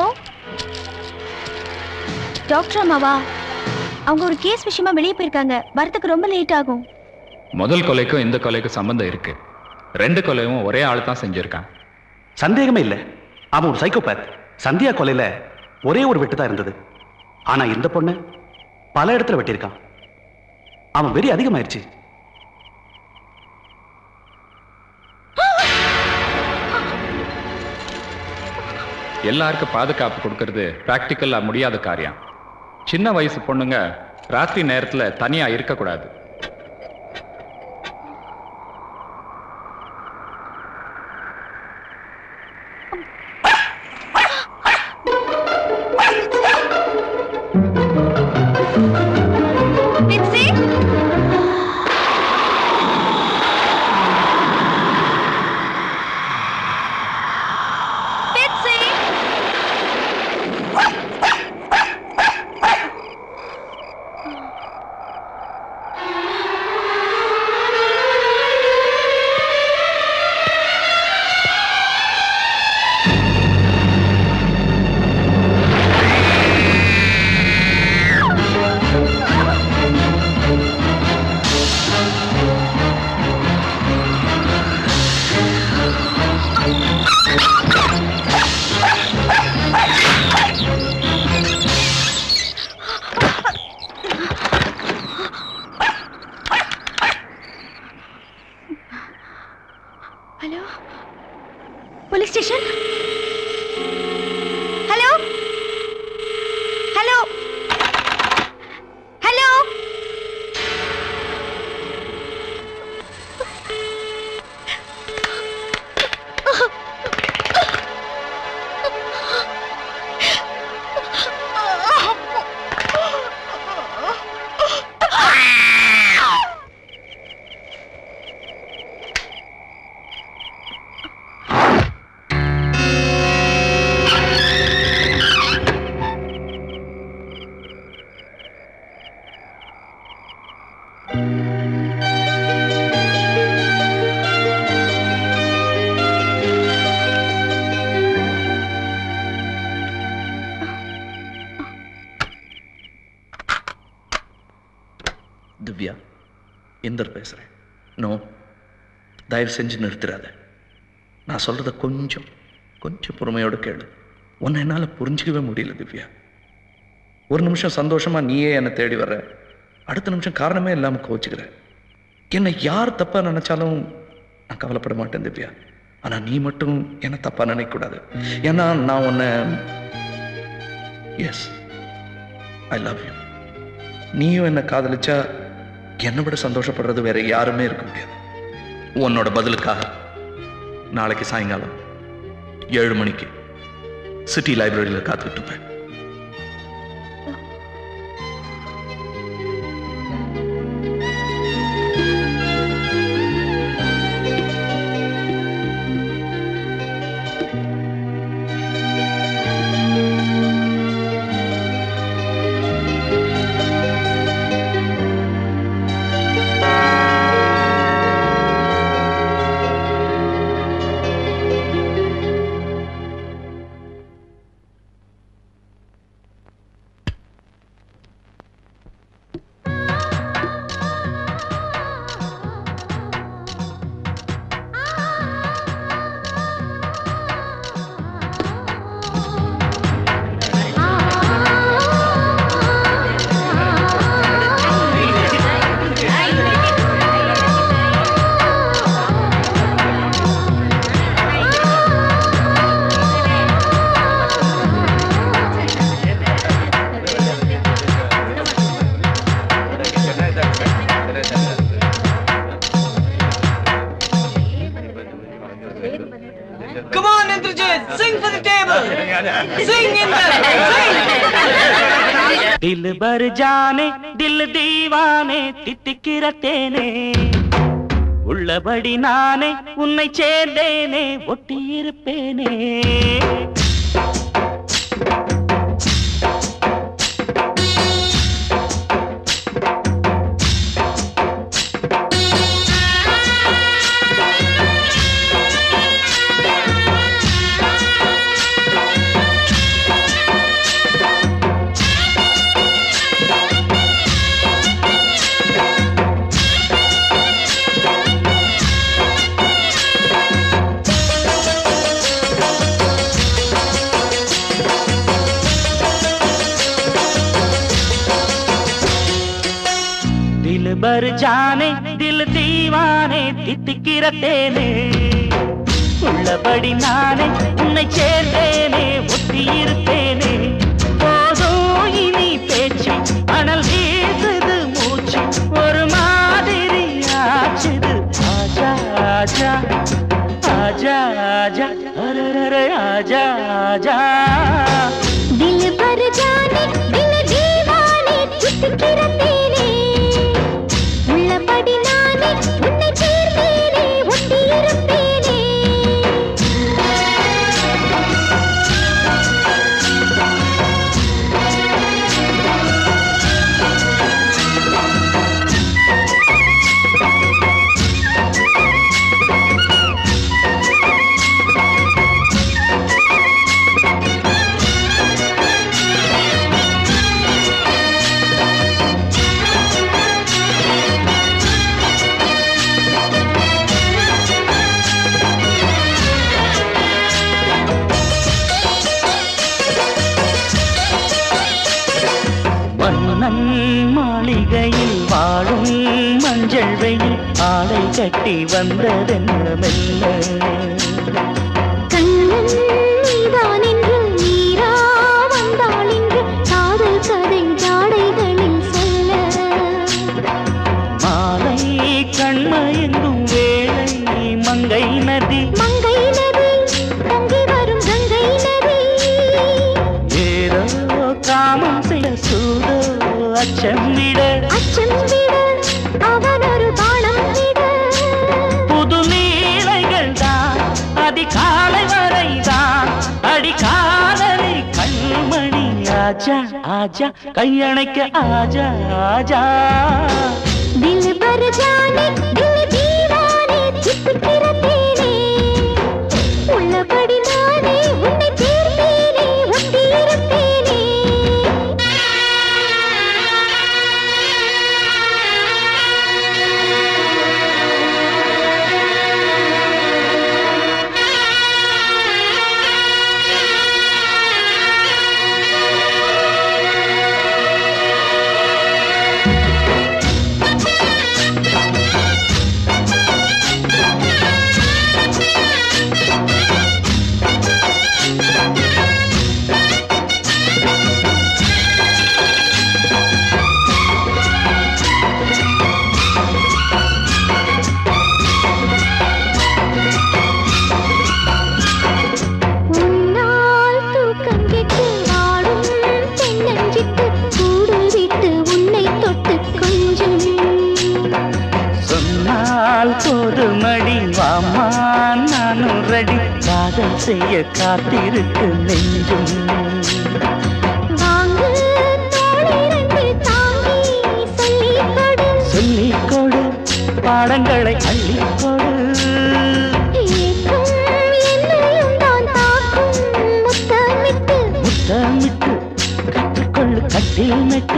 டாக்டர் அம்மாவா அவங்க ஒரு கேஸ் விஷயமா வெளியே போயிருக்காங்க வரதுக்கு ரொம்ப லேட் ஆகும் முதல் கொலைக்கும் இந்த கொலைக்கும் சம்பந்தம் இருக்கு ரெண்டு கொலையும் ஒரே ஆள் தான் செஞ்சிருக்கான் சந்தேகமே இல்லை அவன் ஒரு சைக்கோபேத் சந்தியா கொலையில ஒரே ஒரு வெட்டு தான் இருந்தது ஆனா இந்த பொண்ணு பல இடத்துல வெட்டியிருக்கான் அவன் வெறி அதிகமாயிருச்சு எல்லாருக்கும் பாதுகாப்பு கொடுக்கறது பிராக்டிக்கலா முடியாத காரியம் சின்ன வயசு பொண்ணுங்க ராத்திரி நேரத்துல தனியா இருக்கக்கூடாது Bitsy? Bitsy? திவ்யா இந்தர் பேசுகிறேன் நோ தயவு செஞ்சு நிறுத்திடாத நான் சொல்கிறத கொஞ்சம் கொஞ்சம் பொறுமையோடு கேளு உன்னை என்னால் புரிஞ்சிக்கவே முடியல திவ்யா ஒரு நிமிஷம் சந்தோஷமா நீயே என்னை தேடி வர்ற அடுத்த நிமிஷம் காரணமே இல்லாமல் கோச்சுக்கிற என்னை யார் தப்பா நினைச்சாலும் நான் கவலைப்பட மாட்டேன் திவ்யா ஆனா நீ மட்டும் என்ன தப்பா நினைக்கக்கூடாது ஏன்னா நான் உன்னை எஸ் ஐ லவ் யூ நீயும் என்னை காதலிச்சா என்னை விட சந்தோஷப்படுறது வேற யாருமே இருக்க முடியாது உன்னோட பதிலுக்காக நாளைக்கு சாயங்காலம் ஏழு மணிக்கு சிட்டி லைப்ரரியில் காத்துக்கிட்டு இருப்பேன் Come on, Indrajit, sing for the table. Sing, Indra, sing. दिल भर जाने दिल दीवाने தித்திக்கிற தேனே உள்ளபடி நானே உன்னை சேர்ந்தேனே ஒட்டியிருப்பேனே दिल भर जाने दिल दीवाने தித்திக்கிற தேனே உள்ளபடி நானே உன்னை சேர்ந்தேனே ஒட்டியிருப்பேனே போதும் இனி பேச்சு அனல் வீசுது மூச்சு ஒரு மாதிரி ஆச்சுது ஆஜா ஆஜா ஆஜா ஆஜா அரரர ஆஜா ஆஜா दिल भर जाने दिल दीवाने தித்திக்கிற தேனே உள்ளபடி நானே உன்னை சேர்ந்தேனே ஒட்டியிருப்பேனே மன்னன் மாளிகையில் வாழும் மஞ்சள் வெயில் ஆடை கட்டி வந்ததென்ன மெல்ல கண்ணன் நீதான் என்று நீரா வந்தாள் என்று காதல் கதை ஜாடைகளில் சொல்ல மாலை கண்மயங்கும் வேளை மங்கை நதி மங்கை நதி பொங்கி வரும் கங்கை நதி ஏதோ காமம் செய்ய சூதோ அச்சம் விட அச்சம் விட அவன் ஒரு பானம் விட புது நீலைகள் தான் அதிகாலை வரைதான் அடிக்காதலி கண்மணி ஆஜா ஆஜா கையணைக்க ஆஜா ஆஜா दिल भर जाने दिल दीवाने தித்திக்கிற தேனே உள்ளபடி நானே உன்னை சேர்ந்தேனே ஒட்டியிருப்பேனே செய்ய காத்திருக்கு நெஞ்சும் வாங்கு தோளிரண்டு தாங்கி சொல்லிக் கொடு சொல்லிக் கொடு பாடங்களை அள்ளிக் கொடு ஏக்கும் என்னையும் நான் தாக்கும் முத்தமிட்டு முத்தமிட்டு கற்றுக்கொள்ளு கட்டில் மெட்டு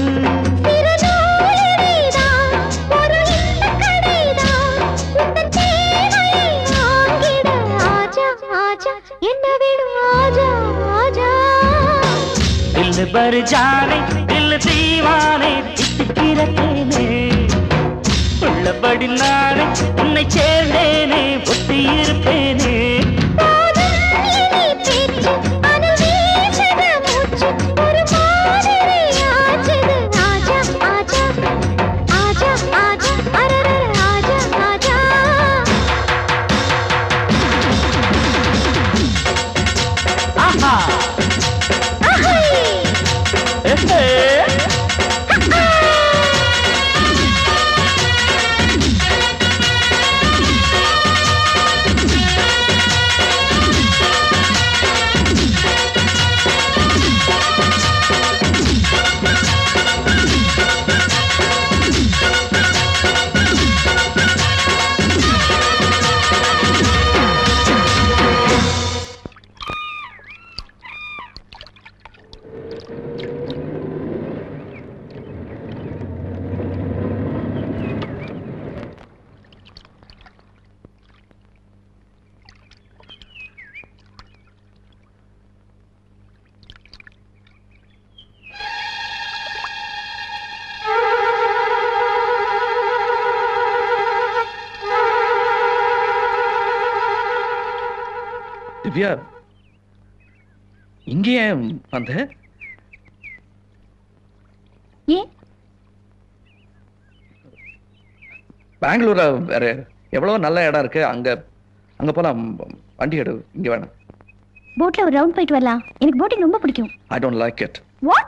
சிறுநூலிடைதான் ஒரு இன்பக் கடைதான் உந்தன் தேவையை வாங்கிட ஆஜா ஆஜா என்ன வேணும் ஆஜா ஆஜா दिल भर जाने दिल दीवाने தித்திக்கிற தேனே உள்ளபடி நானே உன்னை சேர்ந்தேனே ஒட்டி இருப்பேனே போதும் இனி பேச்சு அனல் வீசுது மூச்சு ஒரு மாதிரி ஆச்சுது ஆஜா ஆஜா ஆஜா ஆஜா அரரர ஆஜா ஆஜா ஆஹா அஹை ஏஹே. திவ்யா இங்கே ஏன் வந்த ஏன் பெங்களூர்ல வேற எவ்வளவு நல்ல இடம் இருக்கு அங்க அங்க போலாம் வண்டி எடு இங்க வேணாம் போட்ல ஒரு ரவுண்ட் போயிட்டு வரலாம் எனக்கு போட்டிங் ரொம்ப பிடிக்கும் I don't like it what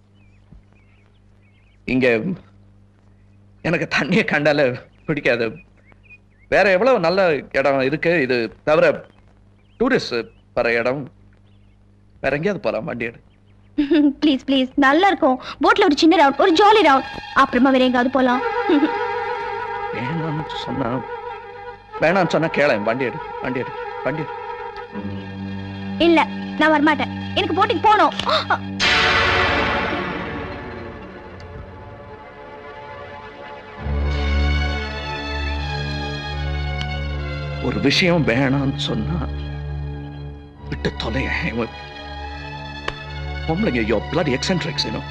இங்க எனக்கு தண்ணியை கண்டால பிடிக்காது வேற எவ்வளவு நல்ல இடம் இருக்கு இது தவிர டூரிஸ்ட் வர இடம் வேற எங்கேயாவது போலாம் வண்டி எடு ப்ளீஸ் ப்ளீஸ் நல்லா இருக்கும் போட்ல ஒரு சின்ன ரவுண்ட் ஒரு ஜாலி ரவுண்ட் அப்புறமா வேற எங்காவது போலாம் வேணாம்னு சொன்னா வேணாம்னு சொன்னா கேளேன் வண்டி எடு வண்டி எடு வண்டி எடு இல்ல நான் வரமாட்டேன் எனக்கு போட்டிங் போகணும் ஒரு விஷயம் வேணாம்னு சொன்னா விட்டு தொலைய பொம்பளைங்க யோ பிளட் எக்ஸென்ட்ரிக்ஸ் இன்னும்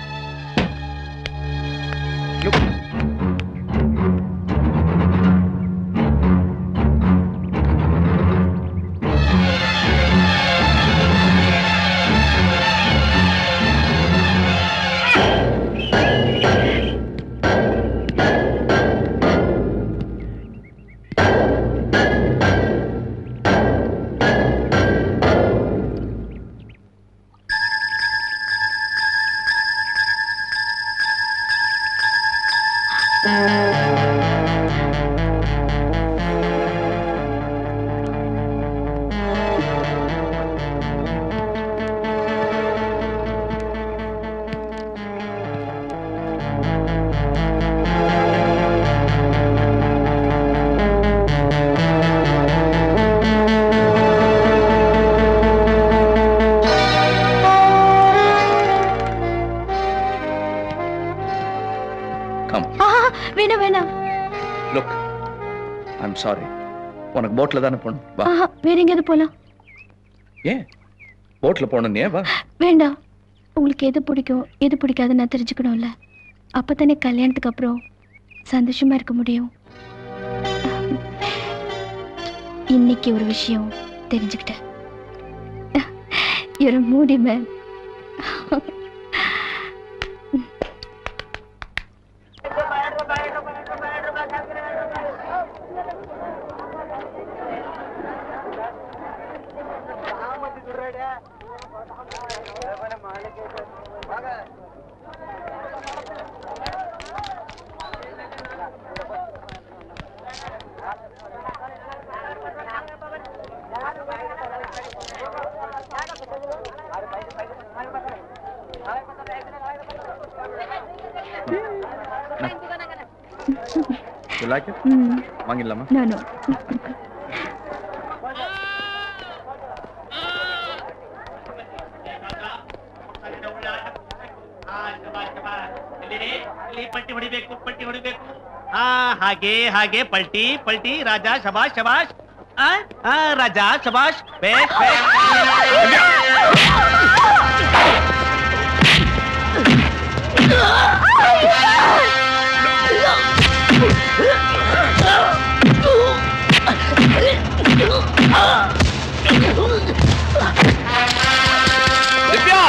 கம் ஆஹா, வேணாம் வேணாம் லுக் ஐம் சாரி உனக்கு போட்ல தானே போகணும் வா ஆஹா, வேற எங்கேயாவது போலாம் ஏன் போட்ல போகணும் ஏன் வா வேண்டாம் உங்களுக்கு எது பிடிக்கும் எது பிடிக்காதுன்னு நான் தெரிஞ்சுக்கணும்ல அப்பதானே கல்யாணத்துக்கு அப்புறம் சந்தோஷமா இருக்க முடியும் இன்னைக்கு ஒரு விஷயம் தெரிஞ்சுக்கிட்டேன் you're a moody man You like it? ம். வாங்கிடலாமா No, no. ಇಲ್ಲಿ ಪಟ್ಟಿ ಹೊಡಿಬೇಕು ಪಟ್ಟಿ ಹೊಡಿಬೇಕು ಆ ಹಾಗೆ ಹಾಗೆ ಪಲ್ಟಿ ಪಲ್ಟಿ ರಾಜ ಶಬಾಷ್ ಶಬಾಷ್ ಆ, ಆ, ರಾಜ ಶಬಾಷ್ ಬೇಸ್ ಬೇಸ್ ದಿವ್ಯಾ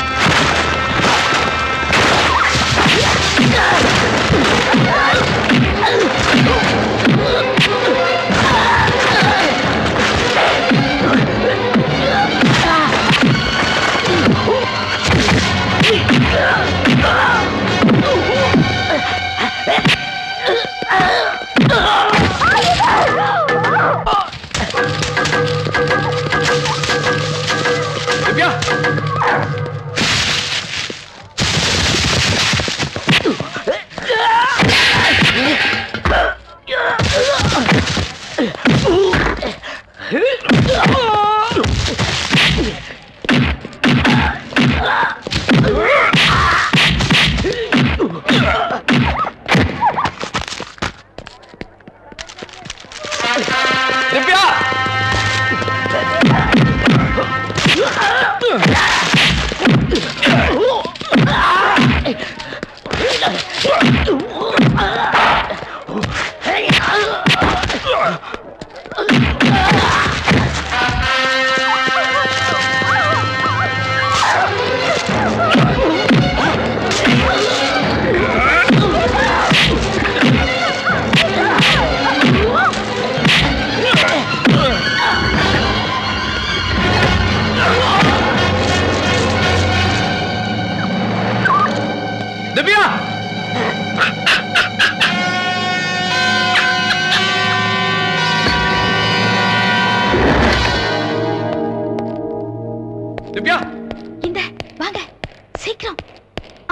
ದಿವ್ಯಾ ದಿವ್ಯಾ ದಿವ್ಯಾ திவ்யா இந்த வாங்க சீக்கிரம் ஆ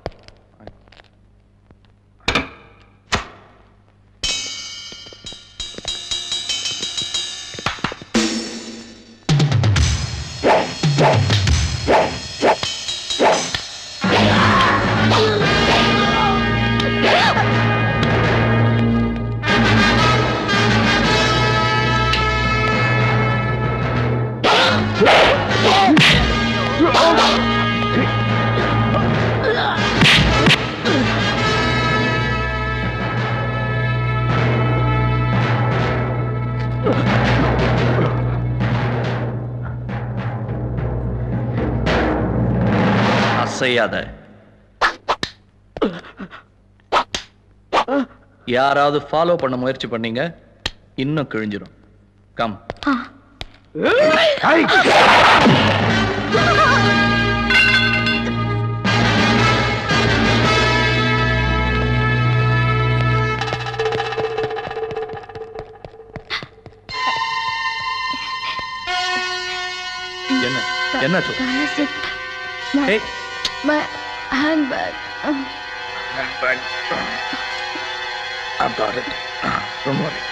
அசையாத யாராவது ஃபாலோ பண்ண முயற்சி பண்ணீங்க இன்னும் கிழிஞ்சிரும் கம் என்ன என்ன சொல் காசு ஏய் my handbag handbag. I've got it. Don't worry.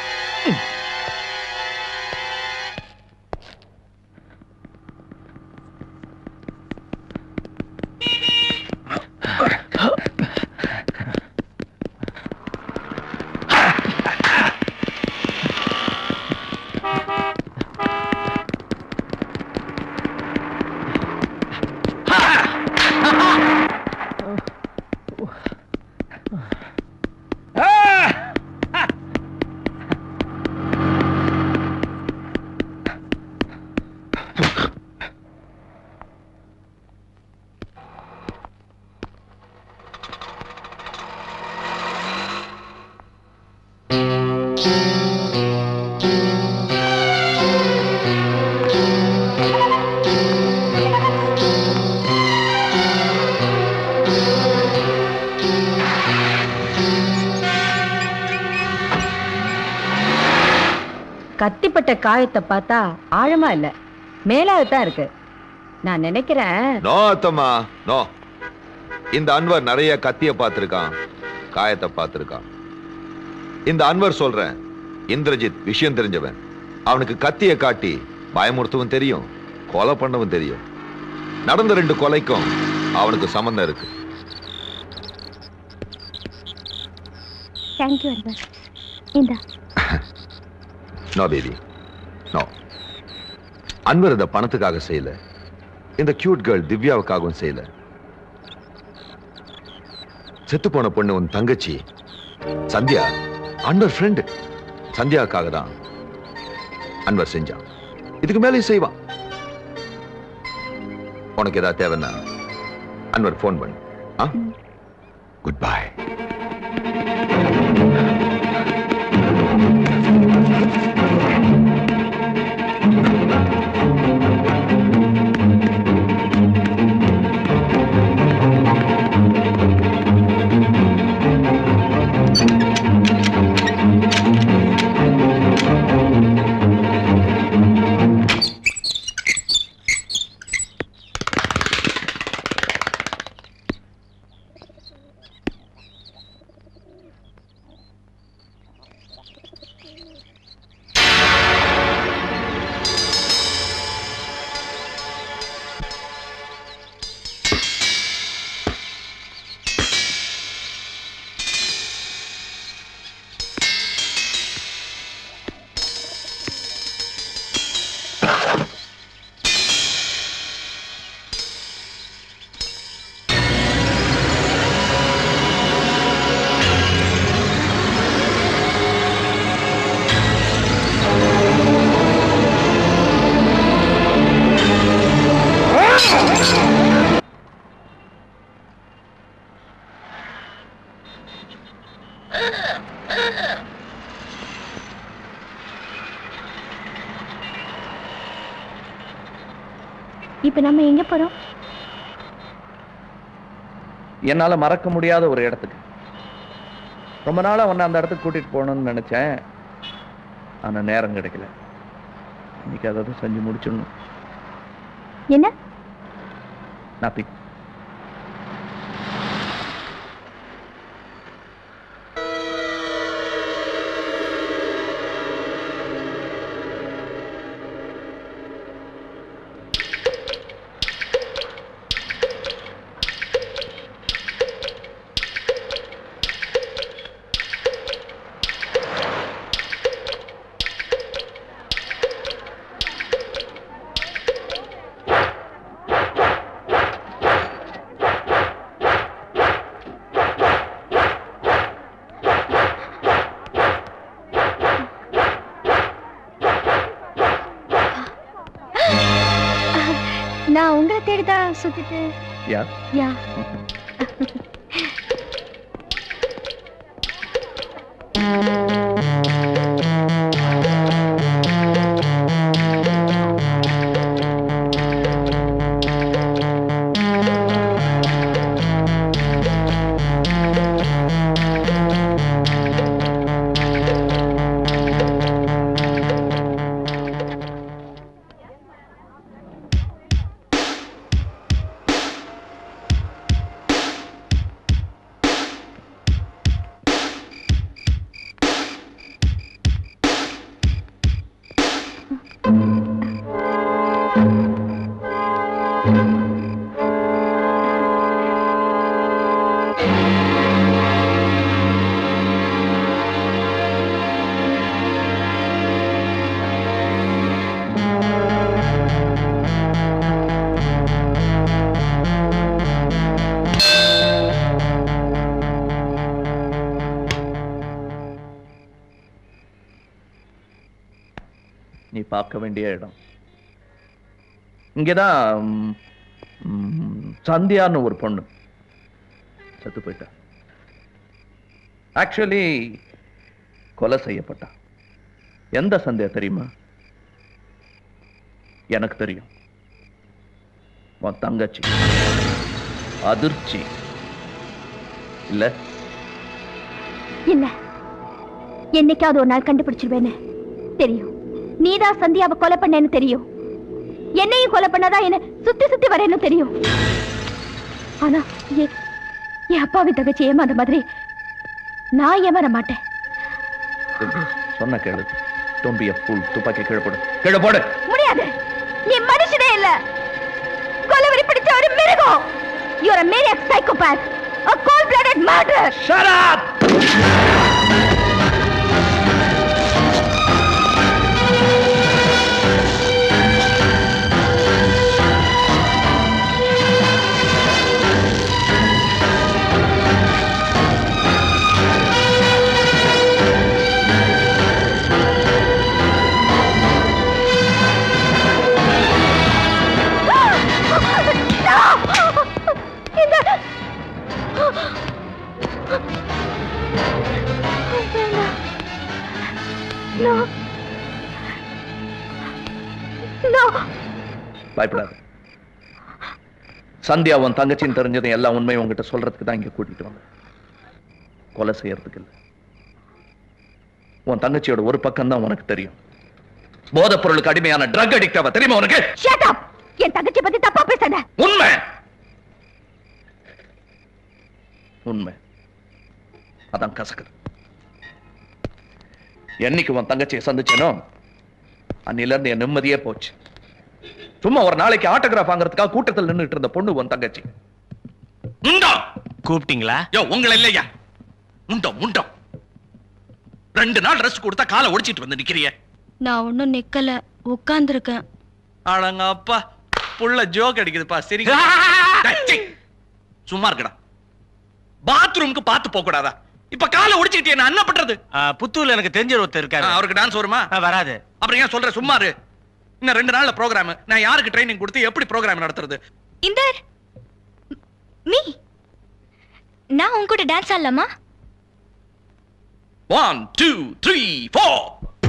கத்திப்பட்ட காயத்தை பார்த்தா ஆழமா இல்ல மேலாதான் இருக்கு நான் நினைக்கிறேன் நோ அத்தம்மா நோ இந்த அன்வர் நிறைய கத்திய பார்த்திருக்கான் காயத்தை பார்த்திருக்கான் இந்த அன்வர் சொல்றேன் இந்திரஜித் விஷயம் தெரிஞ்சவன் அவனுக்கு கத்திய காட்டி பயமுறுத்தவும் தெரியும் கொலை பண்ணவும் தெரியும் நடந்த ரெண்டு கொலைக்கும் அவனுக்கு சம்பந்தம் இருக்கு தேங்க்யூ அன்பர் இந்தா நோ பேபி நோ அன்வர் இந்த பணத்துக்காக செய்யல இந்த கியூட் கேர்ள் திவ்யாவுக்காகவும் செய்யல செத்து போன பொண்ணு உன் தங்கச்சி சந்தியா அன்வர் ஃப்ரெண்டு சந்தியாவுக்காக தான் அன்வர் செஞ்சான் இதுக்கு மேலேயும் செய்வான் உனக்கு ஏதாவது தேவைன்னா அன்வர் ஃபோன் பண்ணு ஆ குட் பை இப்ப நம்ம எங்க போறோம் என்னால மறக்க முடியாத ஒரு இடத்துக்கு ரொம்ப நாளா உன்னை அந்த இடத்துக்கு கூட்டிட்டு போகணும்னு நினைச்சேன் ஆனா நேரம் கிடைக்கல இன்னைக்கு அதை தான் செஞ்சு முடிச்சிடணும் என்ன நத்திங் நான் உங்களை தேடிதான் சுத்திட்டு யார் யா நீ பார்க்க வேண்டிய இடம் இங்கதான் ம், ம், சந்தியான்னு ஒரு பொண்ணு செத்து போயிட்டா ஆக்சுவலி கொலை செய்யப்பட்டா எந்த சந்தியா தெரியுமா எனக்கு தெரியும் உன் தங்கச்சி அதிர்ச்சி இல்ல இல்ல என்னைக்காவது ஒரு நாள் கண்டுபிடிச்சிருவேன்னு தெரியும் நீதான் சந்தியாவை கொலை பண்ணேன்னு தெரியும் என்னையும் கொலை பண்ணாதான் என்ன சுத்தி சுத்தி வரேன்னு தெரியும் ஆனா எ- என் அப்பாவின் தங்கச்சி ஏமாந்த மாதிரி நான் ஏமாற மாட்டேன் சொன்ன கேளு டோன்ட் பி a fool துப்பாக்கி கீழே போடு கீழே போடு முடியாது நீ மனுஷனே இல்ல கொலவரி பிடிச்ச ஒரு மிருகம் you are a maniac psychopath a cold blooded murderer shut up No. No. பயப்படாத சந்தியா உன் தங்கச்சின்னு தெரிஞ்சதும் எல்லா உண்மையும் உங்ககிட்ட சொல்றதுக்கு தான் இங்க கூட்டிட்டு வந்தேன் கொலை செய்யறதுக்கு இல்ல உன் தங்கச்சியோட ஒரு பக்கம் தான் உனக்கு தெரியும் போதைப் பொருளுக்கு அடிமையான ட்ரக் அடிக்ட் அவ தெரியுமா உனக்கு Shut up. என் தங்கச்சி பத்தி தப்பா பேசாத உண்மை உண்மை அதான் கசக்குது என்னைக்கு உன் தங்கச்சியை சந்திச்சேனோ அன்னில இருந்து என் நிம்மதியே போச்சு சும்மா ஒரு நாளைக்கு ஆட்டோகிராஃப் வாங்குறதுக்காக கூட்டத்தில் நின்னுட்டு இருந்த பொண்ணு உன் தங்கச்சி முண்டம் கூப்பிட்டீங்களா யோ உங்களை இல்லையா முண்டம் முண்டம் ரெண்டு நாள் ரெஸ்ட் கொடுத்தா காலை ஒடிச்சிட்டு வந்து நிக்கிறிய நான் ஒன்னும் நிக்கல உட்கார்ந்துருக்கேன் ஆளங்க அப்பா புள்ள ஜோக் அடிக்குதுப்பா சரி டேய், சீ. சும்மா இருக்கடா பாத்ரூமுக்கு பார்த்து போக கூடாதா இப்ப காலை ஒடிச்சிட்டு நான் என்ன பண்றது புத்தூர்ல எனக்கு தெரிஞ்ச ஒருத்தர் இருக்காரு ஆ, அவருக்கு டான்ஸ் வருமா வராது அப்புறம் ஏன் சொல்ற சும்மா இரு இன்னும் ரெண்டு நாள்ல ப்ரோக்ராம் நான் யாருக்கு ட்ரைனிங் கொடுத்து எப்படி ப்ரோக்ராம் நடத்துறது இந்த மீ நான் உன் கூட டான்ஸ் ஆடலாமா ஒன் டூ த்ரீ ஃபோர்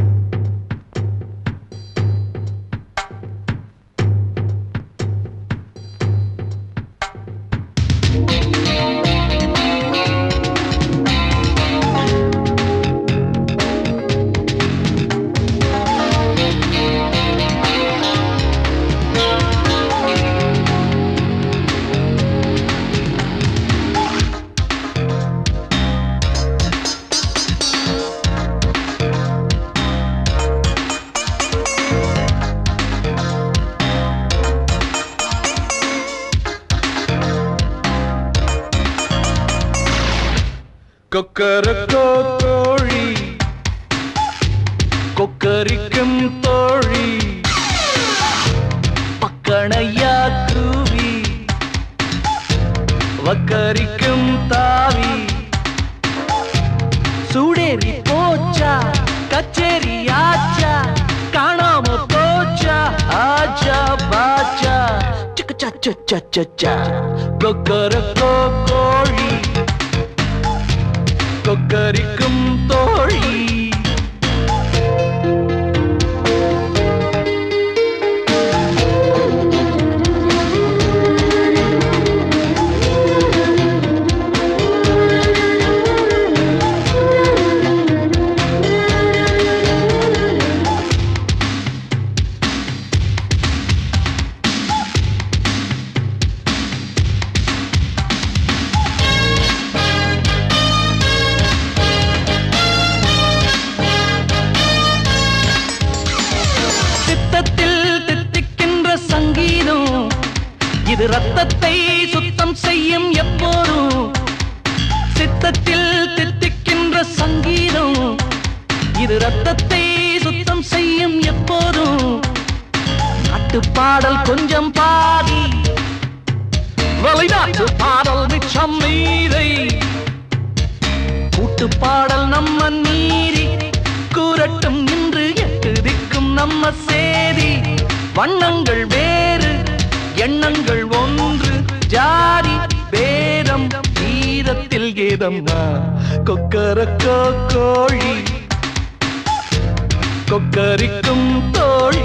கொக்கரக்கோ தோழி கொக்கரிக்கும் தோழி பக்கணையா கூவி வக்கரிக்கும் தாவி சூடேறி போச்சா கச்சேரி ஆச்சா காணாம போச்சா ஆச்சா பாச்சா சிக்க சச்ச சச்சா கொக்கரக்கோ கோழி கொக்கரிக்கும் தோழி சித்தத்தில் தித்திக்கின்ற சங்கீதம் இது ரத்தத்தை சுத்தம் செய்யும் எப்போதும் சித்தத்தில் தித்திக்கின்ற சங்கீதம் இது ரத்தத்தை சுத்தம் செய்யும் எப்போதும் பாடல் கொஞ்சம் பாதி வெளிநாட்டு பாடல் மிச்சம் மீதை கூட்டு பாடல் நம்ம மீறி கூறட்டும் இன்று எட்டு திக்கும் நம்ம சேதி வண்ணங்கள் வேறு எண்ணங்கள் ஒன்று ஜாதி பேதம் கீதத்தில் கீதம் கொக்கரக்கோ கோழி கொக்கரிக்கும் தோழி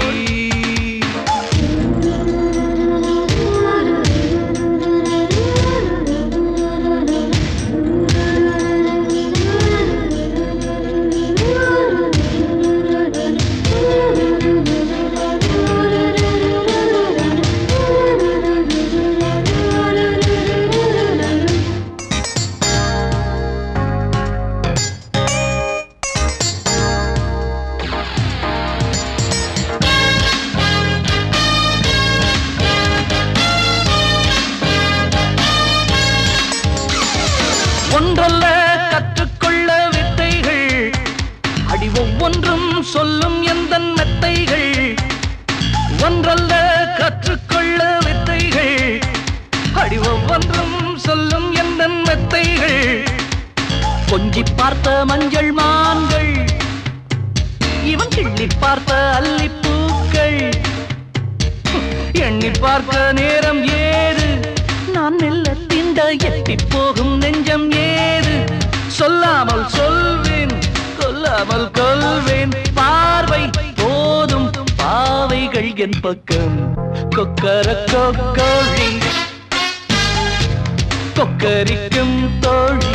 ஒன்றல்ல கற்றுக்கொள்ள வித்தைகள் அடி ஒவ்வொன்றும் சொல்லும் எந்த மெத்தைகள் ஒன்றல்ல கற்றுக்கொள்ள வித்தைகள் அடி ஒவ்வொன்றும் சொல்லும் எந்த மெத்தைகள் கொஞ்சி பார்த்த மஞ்சள் மான்கள் இவன் கிள்ளி பார்த்த அல்லிப்பூக்கள் எண்ணி பார்க்க நேரம் ஏது நான் மெல்ல திண்ட எட்டி போகும் நெஞ்சம் ஏது சொல்லாமல் சொல்வேன் கொல்லாமல் கொள்வேன் பார்வை போதும் பாவைகள் என் பக்கம் கொக்கர கோழி கொக்கரிக்கும் தோழி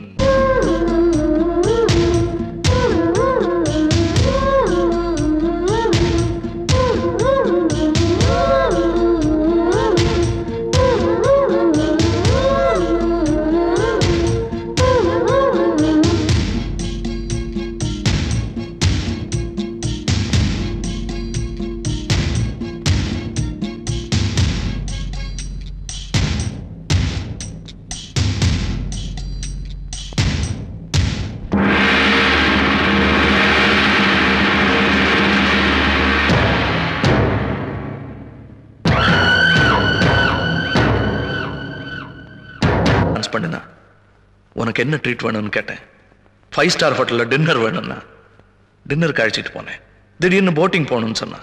டான்ஸ் பண்ணுனா உனக்கு என்ன ட்ரீட் வேணும்னு கேட்டேன் ஃபைவ் ஸ்டார் ஹோட்டலில் டின்னர் வேணும்னா டின்னருக்கு அழைச்சிட்டு போனேன் திடீர்னு போட்டிங் போகணும்னு சொன்னா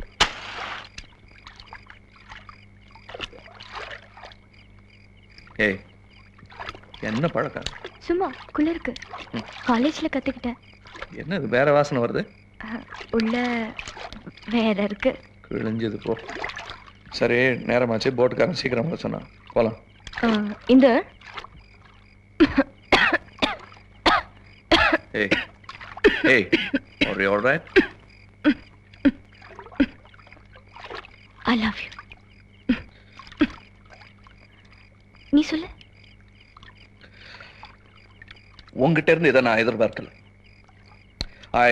ஏய் என்ன பழக்கம் சும்மா குளிருக்கு காலேஜ்ல கத்துக்கிட்டேன் என்ன இது வேற வாசனை வருது அஹ், உள்ள வேற இருக்கு கிழிஞ்சது போ சரி நேரமாச்சு போட்டுக்காரன் சீக்கிரம் வர சொன்னான் போலாம் அஹ், இந்த ஏய் ஏய் are you all right? I love you நீ சொல்லு உங்ககிட்ட இருந்து இதை நான் எதிர்பார்க்கல ஐ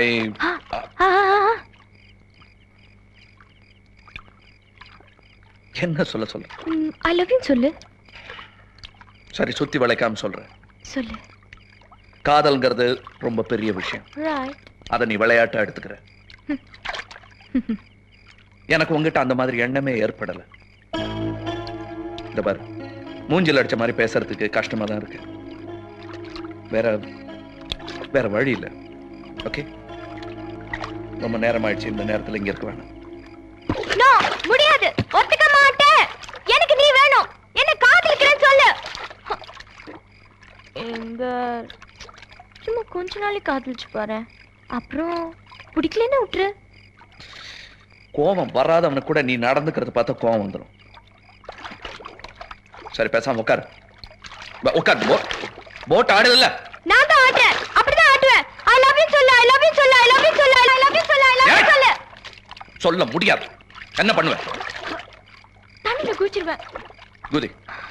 என்ன சொல்ல சொல்ற ஐ லவ் யூ சொல்லு சரி சுத்தி வளைக்காம சொல்றேன் சொல்லு காதல்ங்கிறது ரொம்ப பெரிய விஷயம் ரைட் அதை நீ விளையாட்டா எடுத்துக்கிற எனக்கு உங்ககிட்ட அந்த மாதிரி எண்ணமே ஏற்படல இந்த பாரு மூஞ்சில் அடிச்ச மாதிரி பேசுறதுக்கு கஷ்டமா தான் இருக்கு வேற வேற வழி இல்லை ஓகே ரொம்ப நேரம் ஆயிடுச்சு இந்த நேரத்துல இங்க இருக்க வேணாம் நோ முடியாது ஒத்துக்க மாட்டேன் எனக்கு நீ வேணும் என்ன காதலிக்கிறேன்னு சொல்லு எங்க சும்மா கொஞ்ச நாளைக்கு காதலிச்சு பாரு அப்புறம் பிடிக்கலன்னு விட்டுரு கோபம் வராதவனுக்கு கூட நீ நடந்துக்கிறத பார்த்தா கோபம் வந்துடும் சரி பேசாம உட்காரு ப- உட்காரு போட் போட் ஆடுதுல்ல நான் தான் ஆட்டுறேன் அப்படிதான் ஆட்டுவேன் ஐ லவ் யூ சொல்லு ஐ லவ் யூ சொல்லு ஐ லவ் யூ சொல்லு ஐ லவ் யூ சொல்லு ஐ லவ் யூ சொல்லு சொல்ல முடியாது என்ன பண்ணுவேன் தண்ணில குளிச்சிருவேன் குதி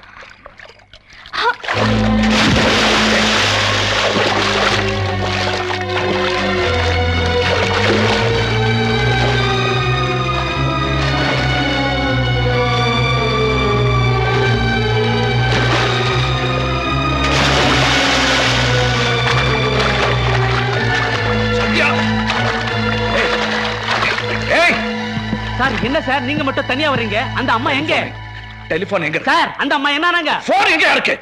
ஏய் சார் என்ன சார் நீங்க மட்டும் தனியா வர்றீங்க அந்த அம்மா எங்க டெலிபோன் எங்க சார் அந்த அம்மா என்னன்னாங்க போன் எங்க இருக்கு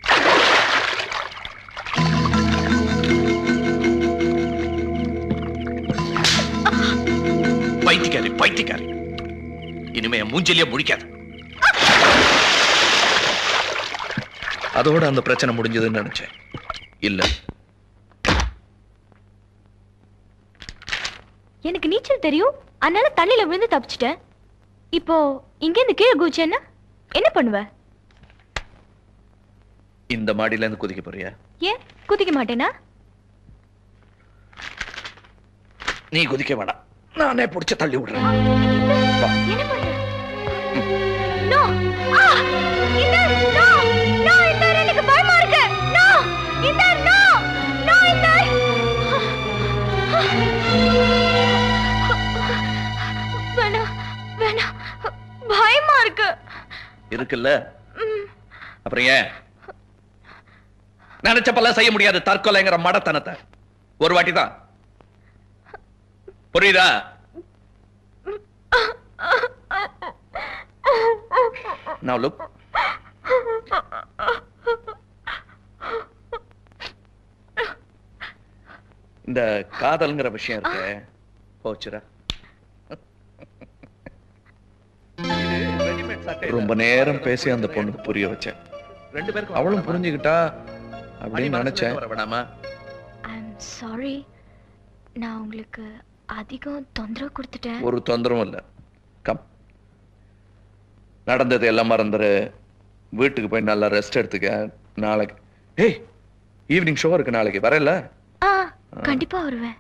பைத்தியக்காரி பைத்தியக்காரி இனிமே என் மூஞ்சிலேயே முடிக்காது அதோட அந்த பிரச்சனை முடிஞ்சதுன்னு நினைச்சேன் இல்ல எனக்கு நீச்சல் தெரியும் அதனால தண்ணில விழுந்து தப்பிச்சிட்டேன் இப்போ இங்க இருந்து கீழே குதிச்சேன்னா என்ன பண்ணுவ இந்த மாடியில இருந்து குதிக்க போறியா ஏன் குதிக்க மாட்டேனா நீ குதிக்க வேணாம் நானே பிடிச்ச தள்ளி விடுறேன் என்ன பண்ற நோ ஆ இந்த நோ நோ இந்த எனக்கு பயமா இருக்கு நோ இந்த நோ நோ இந்த வேணாம் வேணாம் பயமா இருக்கு இருக்குல்ல அப்புறம் ஏன் நினைச்சப்பெல்லாம் செய்ய முடியாது தற்கொலைங்கிற மடத்தனத்தை ஒரு வாட்டி தான் புரியுதா Now look. இந்த காதல்ங்கிற விஷயம் இருக்கு போச்சுரா ரொம்ப நேரம் பேசி அந்த பொண்ணுக்கு புரிய வச்சேன் ரெண்டு பேருக்கும் அவளும் புரிஞ்சுக்கிட்டா அப்படின்னு நினைச்சேன் வேணாமா ஐம் சாரி நான் உங்களுக்கு அதிகம் தொந்தரவு கொடுத்துட்டேன் ஒரு தொந்தரவும் இல்லை கம் நடந்தது எல்லாம் மறந்துரு வீட்டுக்கு போய் நல்லா ரெஸ்ட் எடுத்துக்க நாளைக்கு ஏய் ஈவினிங் ஷோ இருக்கு நாளைக்கு வரல ஆ கண்டிப்பா வருவேன்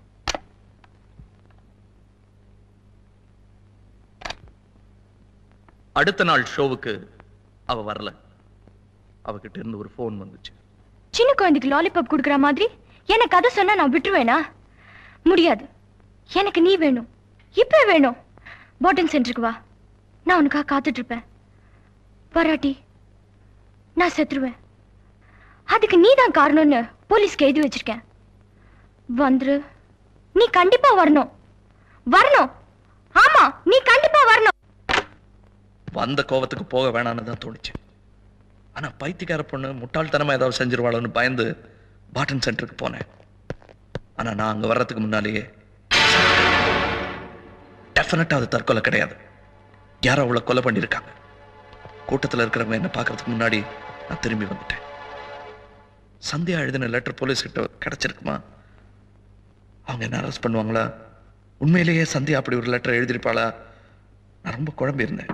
அடுத்த நாள் ஷோவுக்கு அவ வரல அவகிட்ட இருந்து ஒரு ஃபோன் வந்துச்சு சின்ன குழந்தைக்கு லாலிபாப் கொடுக்குற மாதிரி எனக்கு கதை சொன்னா நான் விட்டுருவேனா முடியாது எனக்கு நீ வேணும் இப்ப வேணும் பாட்டன் சென்டருக்கு வா நான் உனக்காக காத்துட்டு இருப்பேன் வராட்டி நான் செத்துருவேன் அதுக்கு நீ தான் காரணம்னு போலீஸ்க்கு எழுதி வச்சிருக்கேன் வந்துரு நீ கண்டிப்பா வரணும் வரணும் ஆமா நீ கண்டிப்பா வரணும் வந்த கோவத்துக்கு போக வேணான்னு தான் தோணுச்சு ஆனா பைத்தியக்கார பொண்ணு முட்டாள்தனமா ஏதாவது செஞ்சிருவாளோன்னு பயந்து பாட்டன் சென்டருக்கு போனேன் ஆனா நான் அங்க வர்றதுக்கு முன்னாலேயே டெஃபினட்டா அது தற்கொலை கிடையாது யாரோ அவளை கொலை பண்ணியிருக்காங்க கூட்டத்துல இருக்கிறவங்க என்ன பார்க்கறதுக்கு முன்னாடி நான் திரும்பி வந்துட்டேன் சந்தியா எழுதின லெட்டர் போலீஸ் கிட்ட கிடைச்சிருக்குமா அவங்க என்ன அரெஸ்ட் பண்ணுவாங்களா உண்மையிலேயே சந்தியா அப்படி ஒரு லெட்டர் எழுதியிருப்பாளா நான் ரொம்ப குழம்பி இருந்தேன்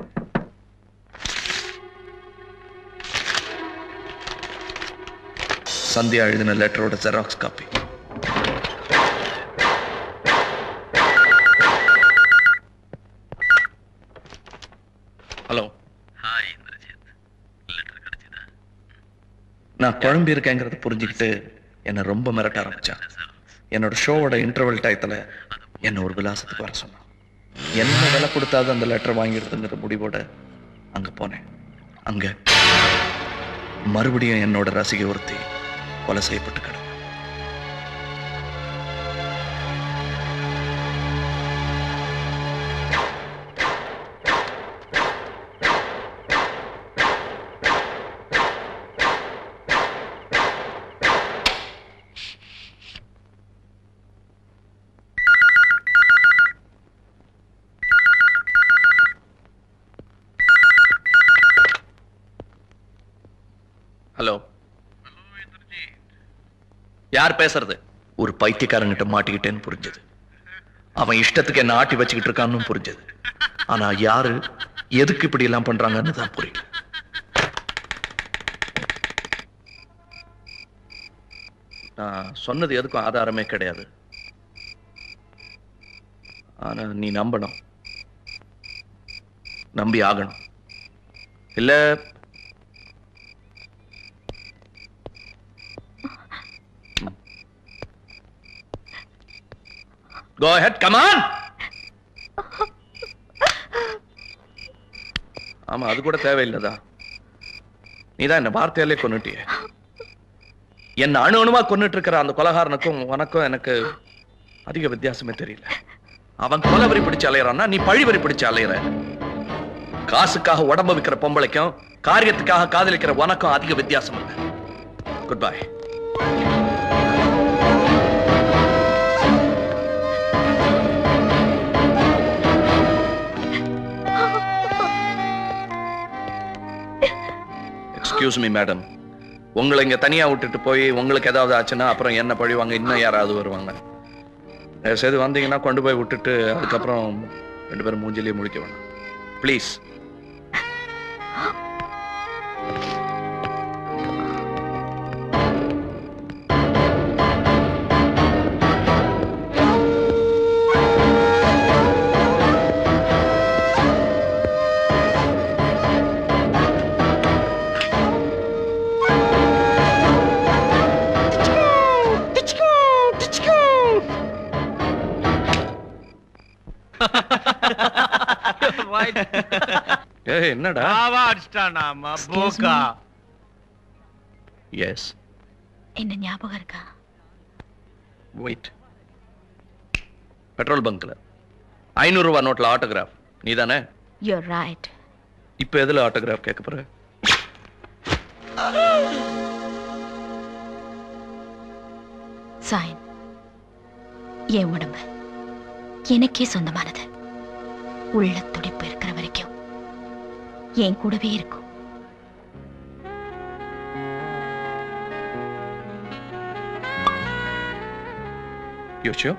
சந்தியா எழுதின லெட்டரோட xerox copy hello hi Indrajit letter கிடைச்சதா நான் குழம்பி இருக்கேங்கிறத புரிஞ்சுக்கிட்டு என்னை ரொம்ப மிரட்ட ஆரம்பிச்சான் என்னோட ஷோவோட இன்டர்வல் டயத்துல என்னை ஒரு விலாசத்துக்கு வர சொன்னான் என்ன விலை கொடுத்தாது அந்த லெட்டர் வாங்கிடுதுங்கிற முடிவோட அங்க போனேன் அங்க மறுபடியும் என்னோட ரசிகை ஒருத்தி கொலை செய்யப்பட்டு கிடந்தா ஹலோ யார் பேசுறது ஒரு பைத்தியக்காரங்கிட்ட மாட்டிக்கிட்டேன்னு புரிஞ்சது அவன் இஷ்டத்துக்கு என்ன ஆட்டி வச்சுக்கிட்டு இருக்கான்னு புரிஞ்சது ஆனா யாரு எதுக்கு இப்படி எல்லாம் பண்றாங்கன்னு தான் புரியல நான் சொன்னது எதுக்கும் ஆதாரமே கிடையாது ஆனா நீ நம்பணும் நம்பி ஆகணும் இல்ல Go ahead, come on. ஆமா அது கூட தேவையில்லதா நீதான் என்ன வார்த்தையாலே கொன்னுட்டிய என்ன அணு அணுவா கொன்னுட்டு இருக்கிற அந்த கொலகாரனுக்கும் உனக்கும் எனக்கு அதிக வித்தியாசமே தெரியல அவன் கொலை வரி பிடிச்சு அலையறான்னா நீ பழி வரி பிடிச்சு அலையற காசுக்காக உடம்ப விற்கிற பொம்பளைக்கும் காரியத்துக்காக காதலிக்கிற உனக்கும் அதிக வித்தியாசம் இல்லை good bye excuse me madam உங்களை இங்க தனியா விட்டுட்டு போய் உங்களுக்கு ஏதாவது ஆச்சுன்னா அப்புறம் என்ன பழிவாங்க இன்னும் யாராவது வருவாங்க தயவு செய்து வந்தீங்கன்னா கொண்டு போய் விட்டுட்டு அதுக்கப்புறம் ரெண்டு பேரும் மூஞ்சிலேயே முழிக்க வேணாம் ப்ளீஸ் ஏய் என்னடா அடிச்சிட்டான் நாம போக்கா எஸ் என்ன ஞாபகம் இருக்கா வெயிட் பெட்ரோல் பங்க்ல ஐநூறு ரூபா நோட்ல ஆட்டோகிராஃப் நீ தானே யூர் ரைட் இப்போ எதுல ஆட்டோகிராஃப் கேட்க போற சைன் என் உடம்பு எனக்கே சொந்தமானது உள்ள துடிப்பு இருக்கிற வரைக்கும் என் கூடவே இருக்கும் யோசிச்சோ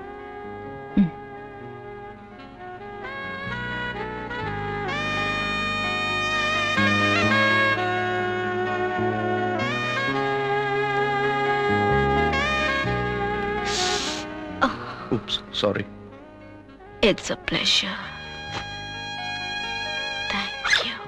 Oops, sorry. It's a pleasure. Thank you.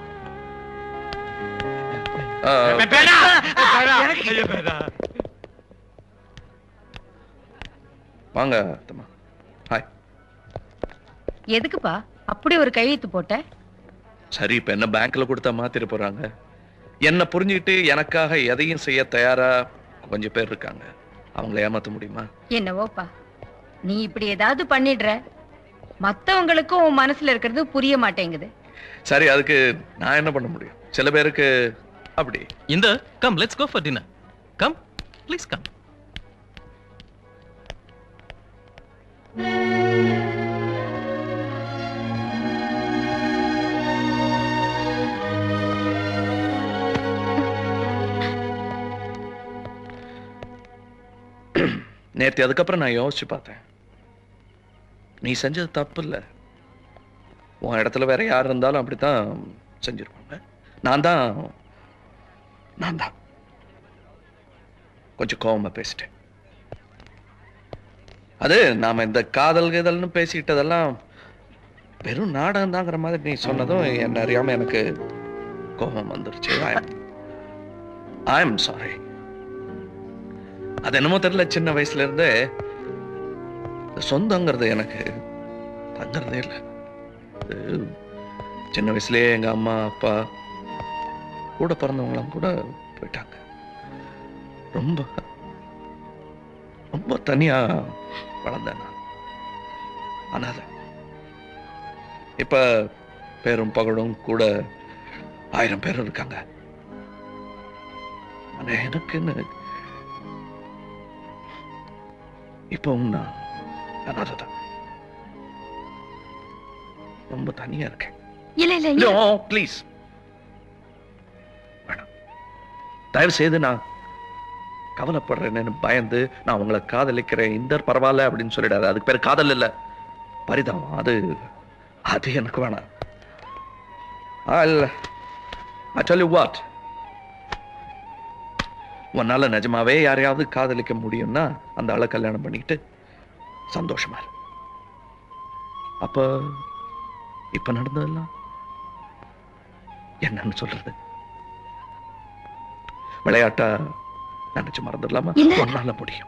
வாங்க அத்தம்மா ஹாய் எதுக்குப்பா அப்படி ஒரு கையெழுத்து போட்ட சரி இப்ப என்ன பேங்க்ல கொடுத்தா மாத்திர போறாங்க என்ன புரிஞ்சுக்கிட்டு எனக்காக எதையும் செய்ய தயாரா கொஞ்சம் பேர் இருக்காங்க அவங்கள ஏமாத்த முடியுமா என்னவோப்பா நீ இப்படி ஏதாவது பண்ணிடுற மத்தவங்களுக்கும் உன் மனசுல இருக்கிறது புரிய மாட்டேங்குது சரி அதுக்கு நான் என்ன பண்ண முடியும் சில பேருக்கு அப்படி இந்த come let's go for dinner come please come நேத்து அதுக்கப்புறம் நான் யோசிச்சு பார்த்தேன் நீ செஞ்சது தப்பு இல்லை உன் இடத்துல வேற யார் இருந்தாலும் அப்படித்தான் செஞ்சிருப்பாங்க நான் தான் நான் தான் கொஞ்சம் கோவமா பேசிட்டேன் அது நாம இந்த காதல் கீதல்னு பேசிக்கிட்டதெல்லாம் வெறும் நாடகம் தாங்கிற மாதிரி நீ சொன்னதும் என்ன அறியாம எனக்கு கோபம் வந்துருச்சு ஐ எம் சாரி அது என்னமோ தெரியல சின்ன வயசுல இருந்தே இந்த சொந்தங்கிறது எனக்கு தங்குறதே இல்லை அது சின்ன வயசுலயே எங்க அம்மா அப்பா கூட பிறந்தவங்களாம் கூட போயிட்டாங்க ரொம்ப ரொம்ப தனியா வளர்ந்தேன் நான் அனாதை இப்ப பேரும் பகடும் கூட ஆயிரம் பேர் இருக்காங்க ஆனா எனக்குன்னு இப்பவும் நான் அனாதை தான் ரொம்ப தனியா இருக்கேன் இல்ல இல்ல இல்ல நோ ப்ளீஸ் வேணாம் தயவு செய்து நான் கவலைப்படுறேன்னு பயந்து நான் உங்களை காதலிக்கிறேன் இந்த பரவாயில்ல அப்படின்னு சொல்லிடாது அதுக்கு பேர் காதல் இல்ல பரிதாபம் அது அது எனக்கு வேணாம் ஐ டெல் யூ வாட் உன்னால நிஜமாவே யாரையாவது காதலிக்க முடியும்னா அந்த ஆளை கல்யாணம் பண்ணிக்கிட்டு சந்தோஷமா இரு அப்ப இப்ப நடந்ததெல்லாம் என்னன்னு சொல்றது விளையாட்டா நினைச்சு மறந்துடலாமா இல்ல. உன்னால முடியும்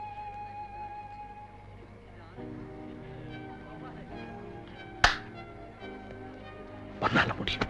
உன்னால முடியும்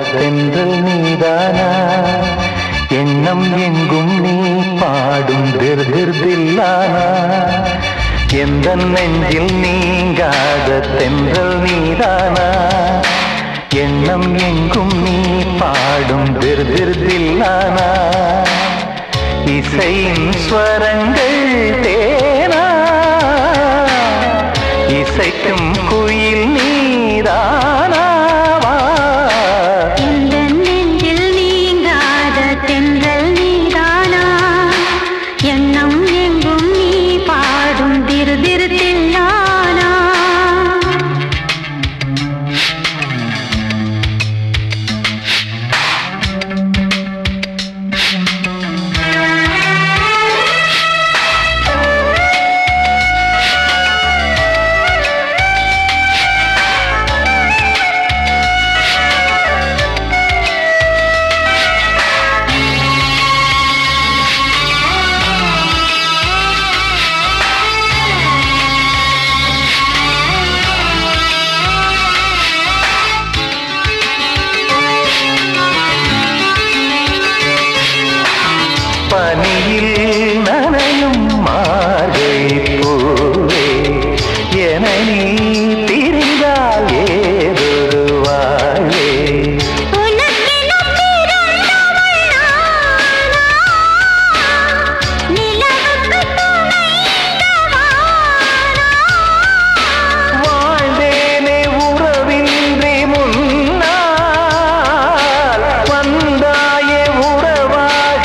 தென்றல் நீதானா எண்ணம் எங்கும் நீ பாடும் திர் திர் தில்லானா எந்த நெஞ்சில் நீங்காத தென்றல் நீதானா எண்ணம் எங்கும் நீ பாடும் திர் திர் தில்லானா இசையின் ஸ்வரங்கள் தேனா இசைக்கும் குயில் நீதானாவா இந்த நெஞ்சில் நீங்காத தென்றல் நீதானா எண்ணம் எங்கும் நீ பாடும் திரு திரு தில்லானா பனியில் நனையும் மார்கழி பூவே என நீ திரிந்தால் ஏதொரு வாழ்வே வாழ்ந்தேனே உறவின்றி முன்னால் வந்தாயே உறவாக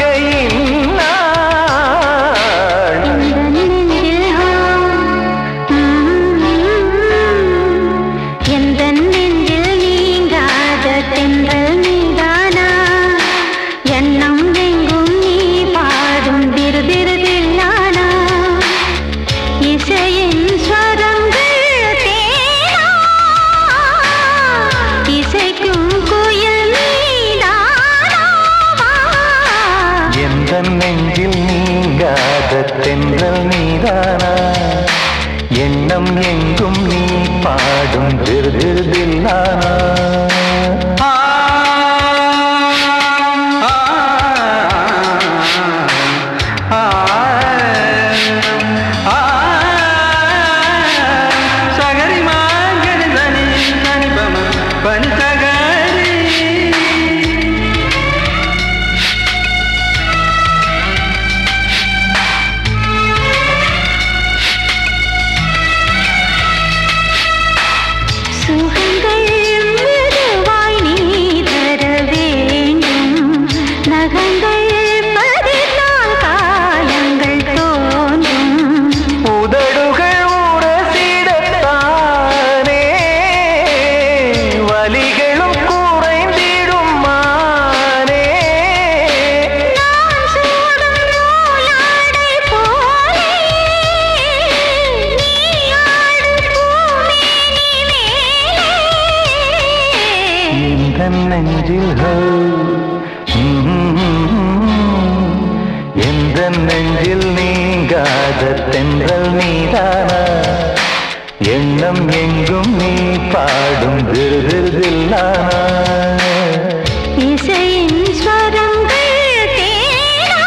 இந்நாள் எந்த நெஞ்சில் நீங்காத தென்றல் நீதானா எண்ணம் எங்கும் நீ பாடும் திரு திரு தில்லானா இசையின் ஸ்வரங்கள் தேனா இசைக்கும் குயில் நீதானாவா எந்த நெஞ்சில் நீங்காத தென்றல் நீதானா எண்ணம் எங்கும் நீ பாடும் திருதிருதில்லானா சகரி மாங்கனி தனி தனி பம பனி சகரி சுகங்கள் மெதுவாய் நீ தர வேண்டும் நகங்கள் பதினால் காயங்கள் தோன்றும் உதடுகள் உரசிடத்தானே வலிகளும் குறைந்திடும் மானே நான் சூடும் நூலாடை போலே நீ ஆடும் பூமேனி இந்த நெஞ்சில் ஹோ, எந்த நெஞ்சில் நீங்காத தென்றல் நீதானா எண்ணம் எங்கும் நீ பாடும் விருதில்லானா இசையின் ஸ்வரங்கள் தேனா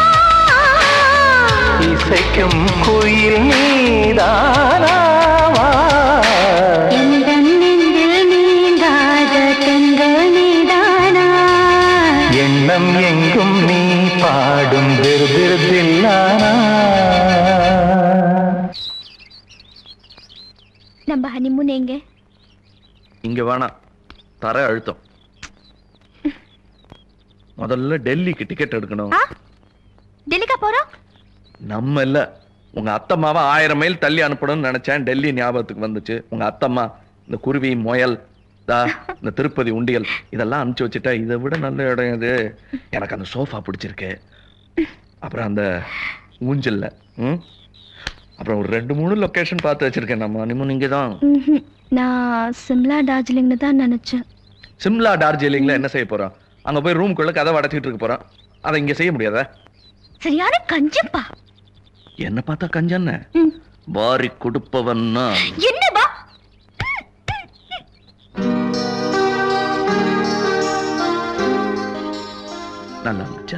இசைக்கும் குயில் நீதானாவா எந்த நெஞ்சில் நீங்காத தென்றல் நீதானா எண்ணம் எங்கும் நீ பாடும் விருதில்லானா நம்ம ஹனிமூன் எங்க இங்க வேணாம் தர அழுத்தம் முதல்ல டெல்லிக்கு டிக்கெட் எடுக்கணும் டெல்லிக்கா போறோம் நம்ம இல்ல உங்க அத்தம்மாவை ஆயிரம் மைல் தள்ளி அனுப்பணும்னு நினைச்சேன் டெல்லி ஞாபகத்துக்கு வந்துச்சு உங்க அத்தம்மா இந்த குருவி முயல் தா இந்த திருப்பதி உண்டியல் இதெல்லாம் அனுப்பிச்சு வச்சுட்டா இதை விட நல்ல இடம் இது எனக்கு அந்த சோஃபா பிடிச்சிருக்கு அப்புறம் அந்த ஊஞ்சல்ல ம் அப்புறம் ஒரு ரெண்டு மூணு லொகேஷன் பார்த்து வச்சிருக்கேன் நம்ம அனிமன் இங்கே தான் ம்ஹும். நான் சிம்லா டார்ஜிலிங்னு தான் நினைச்சேன் சிம்லா டார்ஜிலிங்ல என்ன செய்ய போறோம் அங்க போய் ரூம்குள்ள கதை அடைச்சிட்டு இருக்க போறோம் அதை இங்க செய்ய முடியாதா சரியான கஞ்சப்பா என்ன பார்த்தா கஞ்சன்ன வாரி கொடுப்பவன்னா என்னப்பா நல்லா இருந்துச்சா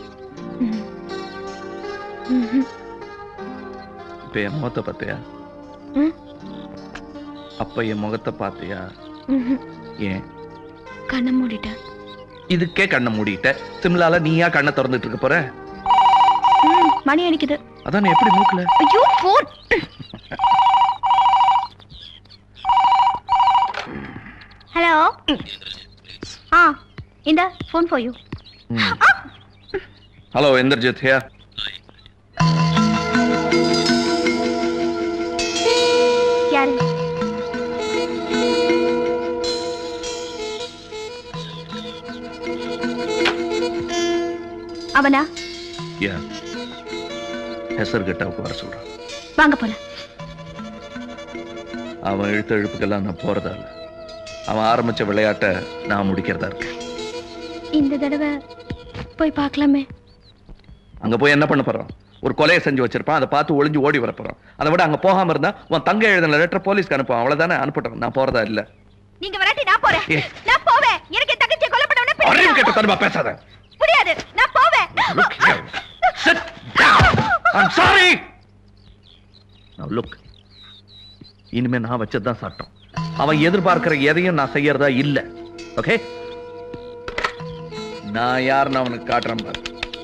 ம்ஹும். இப்ப என் முகத்தை பார்த்தியா ம். அப்ப என் முகத்தை பார்த்தியா ம்ஹும். ஏன் கண்ணை மூடிட்டேன் இதுக்கே கண்ணை மூடிட்ட சிம்லால நீயா கண்ணை திறந்துட்டு இருக்க போற ம், மணி அடிக்குது அதான் நீ எப்படி மூக்கல ஐயோ போன் ஹலோ ஆ இந்த phone for you hello Indrajit here யாரு அவனா யா ஹெசர் கட்டாவுக்கு வர சொல்றான் வாங்க போலாம் அவன் எழுத்த எழுப்புக்கெல்லாம் நான் போறதா இல்ல அவன் ஆரம்பிச்ச விளையாட்டை நான் முடிக்கிறதா இருக்கேன் இந்த தடவை போய் பார்க்கலாமே அங்க போய் என்ன பண்ண போறோம் ஒரு கொலையை செஞ்சு வச்சிருப்பான் அதை பார்த்து ஒளிஞ்சு ஓடி வர போறோம் அதை விட அங்க போகாம இருந்தா உன் தங்க எழுதின லெட்டர் போலீஸ்க்கு அனுப்புவான் அவ்வளவுதானே அனுப்பட்டும் நான் போறதா இல்ல நீங்க வராட்டி நான் போறேன் ஏ. நான் போவேன் எனக்கு என் தங்கச்சியை கொலை பண்ணவன அறிவு கெட்ட தருமா பேசாத முடியாது நான் போவேன் I'm sorry. Now look. இனிமே நான் வச்சதுதான் சட்டம் அவன் எதிர்பார்க்கிற எதையும் நான் செய்யறதா இல்ல ஓகே நான் யாருன்னு அவனுக்கு காட்டுறேன் பாரு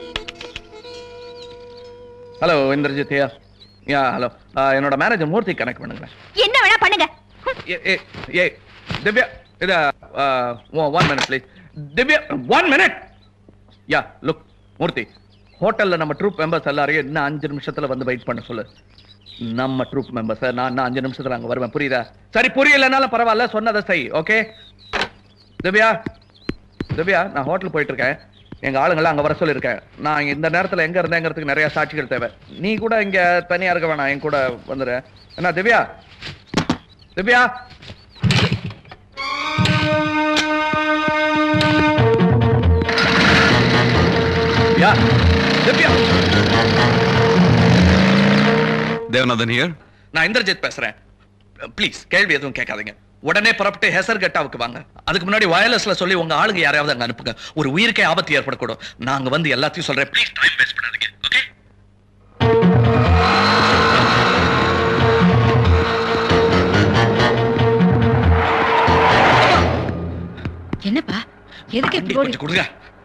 hello Indrajit yeah yeah hello என்னோட மேனேஜர் மூர்த்தி கனெக்ட் பண்ணுங்க என்ன வேணா பண்ணுங்க ஏ ஏ ஏ திவ்யா இத one minute please Divya one minute yeah look Murthy ஹோட்டல்ல நம்ம ட்ரூப் மெம்பர்ஸ் எல்லாரையும் இன்னும் அஞ்சு நிமிஷத்துல வந்து வெயிட் பண்ண சொல்லு நம்ம ட்ரூப் மெம்பர்ஸ் நான் நான் அஞ்சு நிமிஷத்துல அங்க வருவேன் புரியுதா சரி புரியலனாலும் பரவாயில்ல சொன்னதை செய் ஓகே திவ்யா திவ்யா நான் ஹோட்டல் போயிட்டு இருக்கேன் எங்க ஆளுங்களாம் அங்க வர சொல்லியிருக்கேன் நான் இந்த நேரத்துல எங்க இருந்தேங்கிறதுக்கு நிறைய சாட்சிகள் தேவை நீ கூட இங்க தனியா இருக்க வேணாம் என் கூட வந்துரு என்ன திவ்யா திவ்யா யா திவ்யா தேவநாதன் ஹியர் நான் இந்திரஜித் பேசுறேன் ப்ளீஸ் கேள்வி எதுவும் கேட்காதீங்க உடனே புறப்பட்டு ஹெசர் கட்டாவுக்கு வாங்க அதுக்கு முன்னாடி வயர்லெஸ்ல சொல்லி உங்க ஆளுங்க யாரையாவது அங்க அனுப்புங்க ஒரு உயிருக்கே ஆபத்து ஏற்படக்கூடும் நாங்க வந்து எல்லாத்தையும் சொல்றேன் ப்ளீஸ் டைம் வேஸ்ட் பண்ணாதீங்க ஓகே என்னப்பா எதுக்கு இப்படி ஓடி கொஞ்சம் கொடுங்க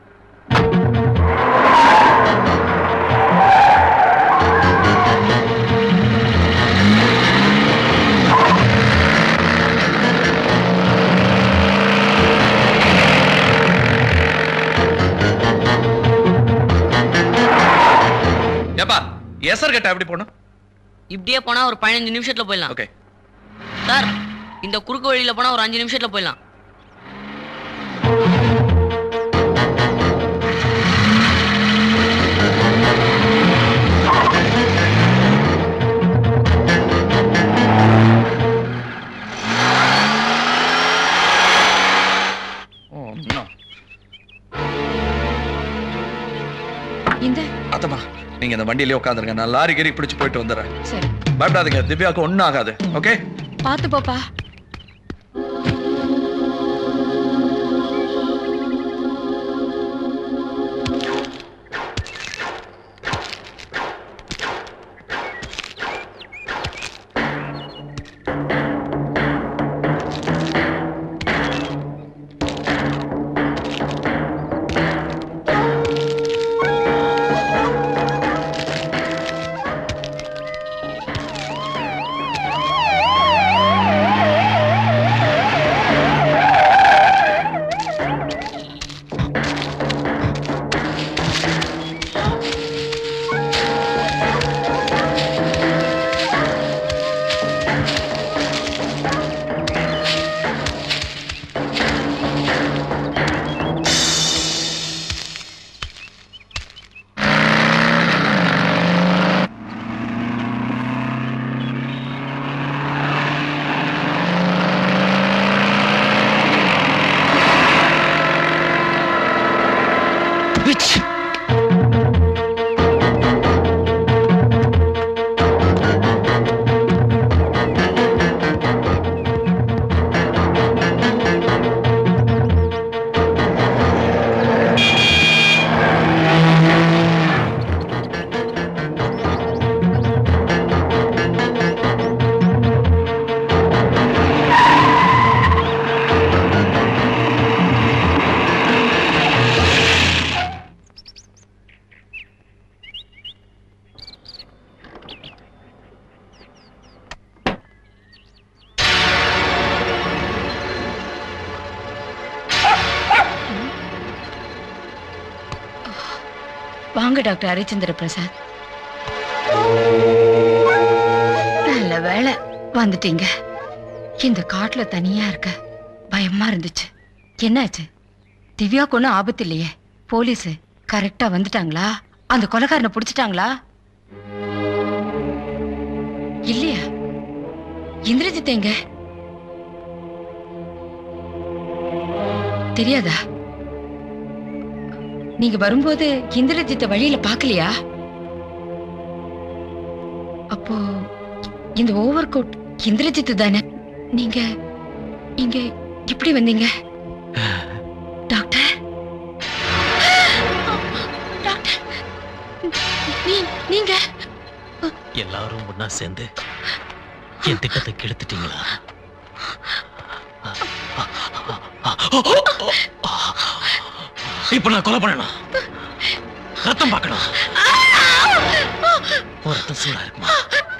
ஏப்பா எசர் கட்டா எப்படி போகணும் இப்படியே போனா ஒரு பதினஞ்சு நிமிஷத்துல போயிடலாம் ஓகே சார் இந்த குறுக்கு வழியில போனா ஒரு அஞ்சு நிமிஷத்துல போயிடலாம் ஓ நோ இந்த அத்தம்மா நீங்க இந்த வண்டியிலே உட்காந்துருங்க நான் லாரி கீரி பிடிச்சு போயிட்டு வந்துடுறேன் சரி பயப்படாதீங்க திவ்யாவுக்கு ஒண்ணும் ஆகாது ஓகே பாத்து போப்பா வாங்க டாக்டர் ஹரிச்சந்திர பிரசாத் நல்ல வேளை வந்துட்டீங்க இந்த காட்டுல தனியா இருக்க பயமா இருந்துச்சு என்னாச்சு திவ்யாக்கு ஒன்றும் ஆபத்து இல்லையே போலீஸ் கரெக்டா வந்துட்டாங்களா அந்த கொலைக்காரனை பிடிச்சிட்டாங்களா இல்லையா இந்திரஜித் எங்க தெரியாதா நீங்க வரும்போது இந்திரஜித்த வழியில பார்க்கலையா அப்போ இந்த ஓவர் கோட் இந்திரஜித் தானே நீங்க இங்க எப்படி வந்தீங்க டாக்டர் டாக்டர் நீ நீங்க எல்லாரும் ஒண்ணா சேர்ந்து என் திட்டத்தை கெடுத்துட்டீங்களா இப்ப நான் கொலை பண்ணணும் ரத்தம் பார்க்கணும் உன் ரத்தம் சூடா இருக்குமா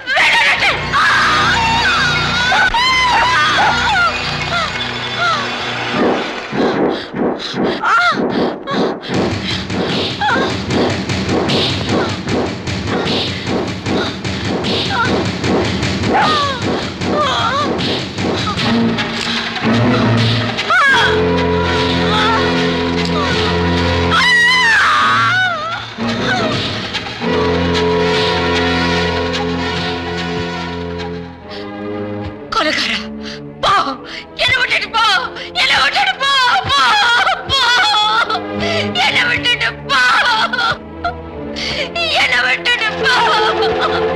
கொலைக்காரா போ என்ன விட்டுட்டு போ என்ன விட்டுட்டு போ போ போ என்ன விட்டுட்டு போ என்ன விட்டுட்டு போ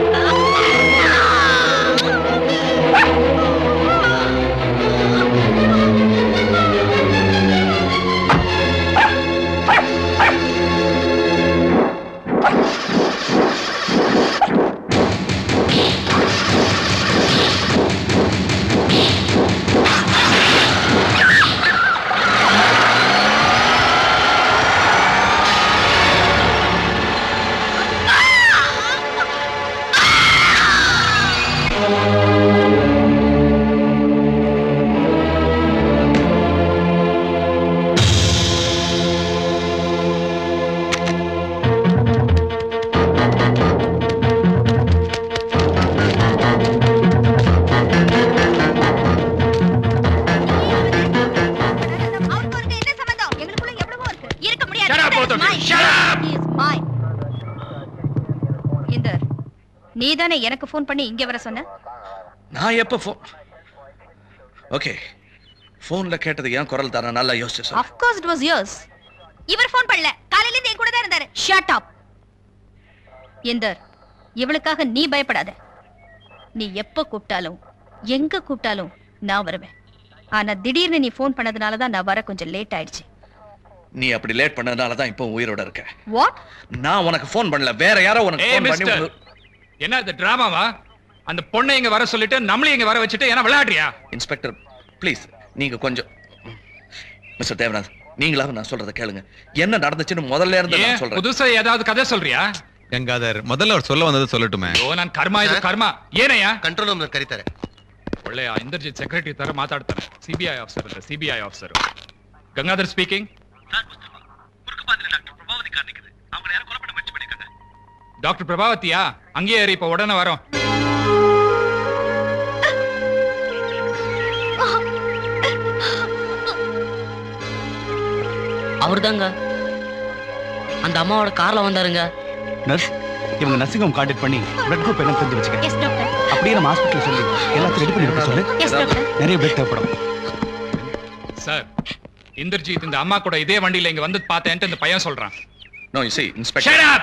இருக்க முடியாது Shut up, both of you. Shut up! He is mine. Inder நீ தானே எனக்கு ஃபோன் பண்ணி இங்க வர சொன்ன நான் எப்போ ஃபோன் ஓகே ஃபோனில் கேட்டது ஏன் குரல் தானே நல்லா யோசிச்சு சொல்லு. Of course it was yours இவர் ஃபோன் பண்ணல காலையில இருந்து என் கூட தான் இருந்தாரு ஷட் அப் இந்தர் இவளுக்காக நீ பயப்படாத நீ எப்ப கூப்பிட்டாலும் எங்க கூப்பிட்டாலும் நான் வருவேன் ஆனா திடீர்னு நீ ஃபோன் பண்ணதுனால தான் நான் வர கொஞ்சம் லேட் ஆயிடுச்சு நீ அப்படி லேட் பண்ணதுனால தான் இப்போ உயிரோட இருக்க வாட் நான் உனக்கு ஃபோன் பண்ணல வேற யாரோ உனக்கு ஏய் ஃபோன் பண்ணி மிஸ்டர் உங்க- என்ன இது டிராமாவா அந்த பொண்ணை இங்க வர சொல்லிட்டு நம்மளையும் இங்க வர வச்சுட்டு என்ன விளையாடுறியா இன்ஸ்பெக்டர் ப்ளீஸ் நீங்க கொஞ்சம் மிஸ்டர் தேவநாத் நீங்களாவது நான் சொல்றத கேளுங்க என்ன நடந்துச்சுன்னு முதல்ல இருந்து ஏன் நான் சொல்றேன் புதுசா ஏதாவது கதை சொல்றியா கங்காதர் முதல்ல அவர் சொல்ல வந்தது சொல்லட்டுமே ಓ ನಾನು ಕರ್ಮ ಇದು ಕರ್ಮ ಏನಯ್ಯ ಕಂಟ್ರೋಲ್ ರೂಮ್ ಕರೀತಾರೆ ಒಳ್ಳೆಯ ಇಂದರ್ಜಿತ್ ಸೆಕ್ರೆಟರಿ ತರ ಮಾತಾಡ್ತಾರೆ ಸಿಬಿಐ ಆಫೀಸರ್ ಅಂತ CBI officer Gangadhar speaking doctor பிரபாவதியா அங்கேயே இரு, இப்ப உடனே வரோம் அவர்தாங்க அந்த அம்மாவோட கார்ல வந்தாருங்க நர்ஸ் இவங்க நர்சிங் ஹோம் கான்டாக்ட் பண்ணி பிளட் குரூப் என்ன தெரிஞ்சு வச்சுக்க எஸ் டாக்டர் அப்படியே நம்ம ஹாஸ்பிட்டல் சொல்லி எல்லாத்தையும் ரெடி பண்ணி வைக்க சொல்லு எஸ் டாக்டர் நிறைய பிளட் தேவைப்படும் சார் இந்தர்ஜித் இந்த அம்மா கூட இதே வண்டியில இங்க வந்து பார்த்தேன்ட்டு இந்த பையன் சொல்றான் no you see Shut inspector up!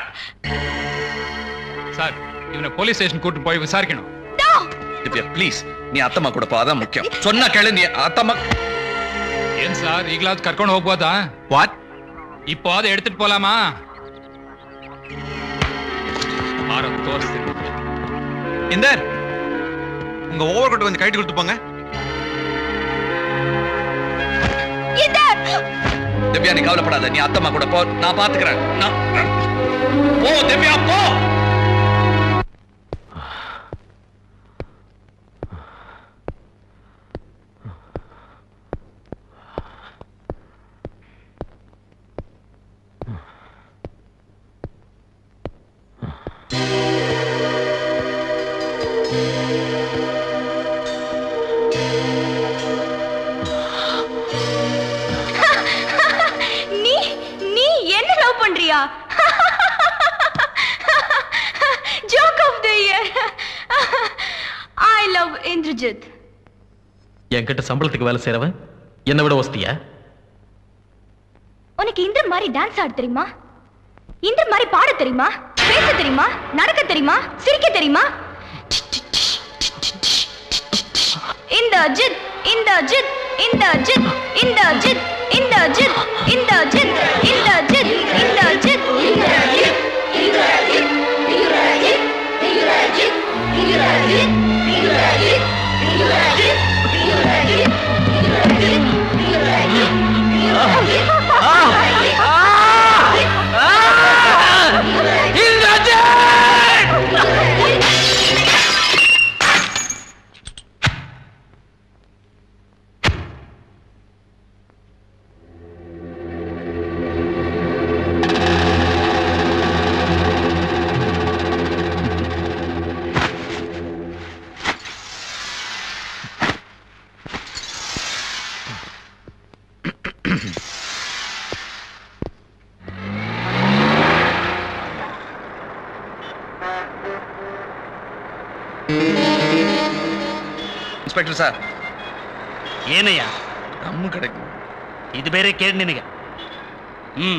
Sir இவனை போலீஸ் ஸ்டேஷன் கூட்டு போய் விசாரிக்கணும் திவ்யா ப்ளீஸ் நீ அத்தம்மா கூட போ அதான் முக்கியம் சொன்னா கேளு நீ அத்தம்மா ಏನ್ ಸರ್ ಈಗಲಾದ್ ಕರ್ಕೊಂಡು ಹೋಗ್ಬೋದಾ ವಾಟ್ இப்போ அதை எடுத்துட்டு போலாமா ஆரோ தோர்ஸ்ತೀನಿ இந்தர் உங்க ஓவர் கோட் கொஞ்சம் கைட்டு கொடுத்து போங்க திவ்யா நீ கவலைப்படாத நீ அத்தம்மா கூட போ நான் பாத்துக்கிறேன் நான் போ திவ்யா போ பிளேயர் ஐ லவ் இந்திரஜித் என்கிட்ட சம்பளத்துக்கு வேலை செய்றவன் என்னை விட வசதியா உனக்கு இந்திர மாதிரி டான்ஸ் ஆட தெரியுமா இந்திர மாதிரி பாட தெரியுமா பேச தெரியுமா நடக்க தெரியுமா சிரிக்க தெரியுமா இந்த ஜித் இந்த ஜித் இந்த ஜித் இந்த ஜித் இந்த ஜித் இந்த ஜித் இந்த ஜித் இந்த ஜித் இந்த ஜித் இந்த ஜித் இந்த ஜித் இந்த ஜித் இந்த ஜித் இந்த ஜித் இந்த ஜித் இந்த ஜித் ಇನ್ಸ್ಪೆಕ್ಟರ್ ಸರ್ ಏನಯ್ಯ ನಮ್ಮ ಕಡೆಗೆ ಇದು ಬೇರೆ ಕೇಳಿ ನಿನಗೆ ಹ್ಮ್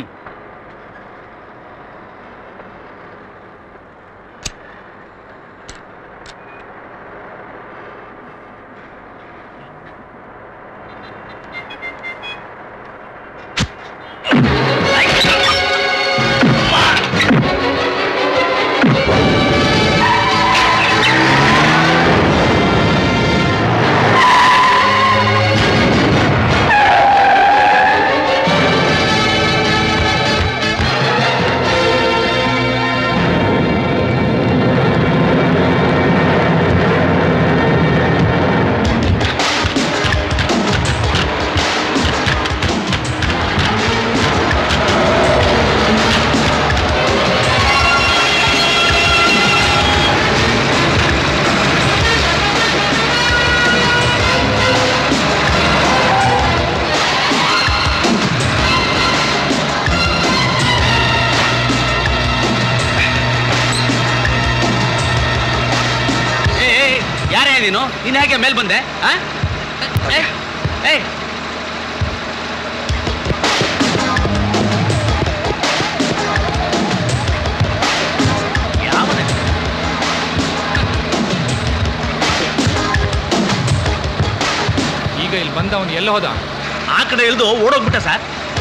ಯಾರೇ ನೀನು ನೀನ್ ಹೇಗೆ ಮೇಲ್ ಬಂದೆ ಆ? ಏಯ್, ಏಯ್. ಯಾವನೇ? ಈಗ ಇಲ್ಲಿ ಬಂದ ಅವನು ಎಲ್ಲ ಹೋದ ಆ ಕಡೆ ಇಳಿದು ಓಡೋಗ್ಬಿಟ್ಟ ಸರ್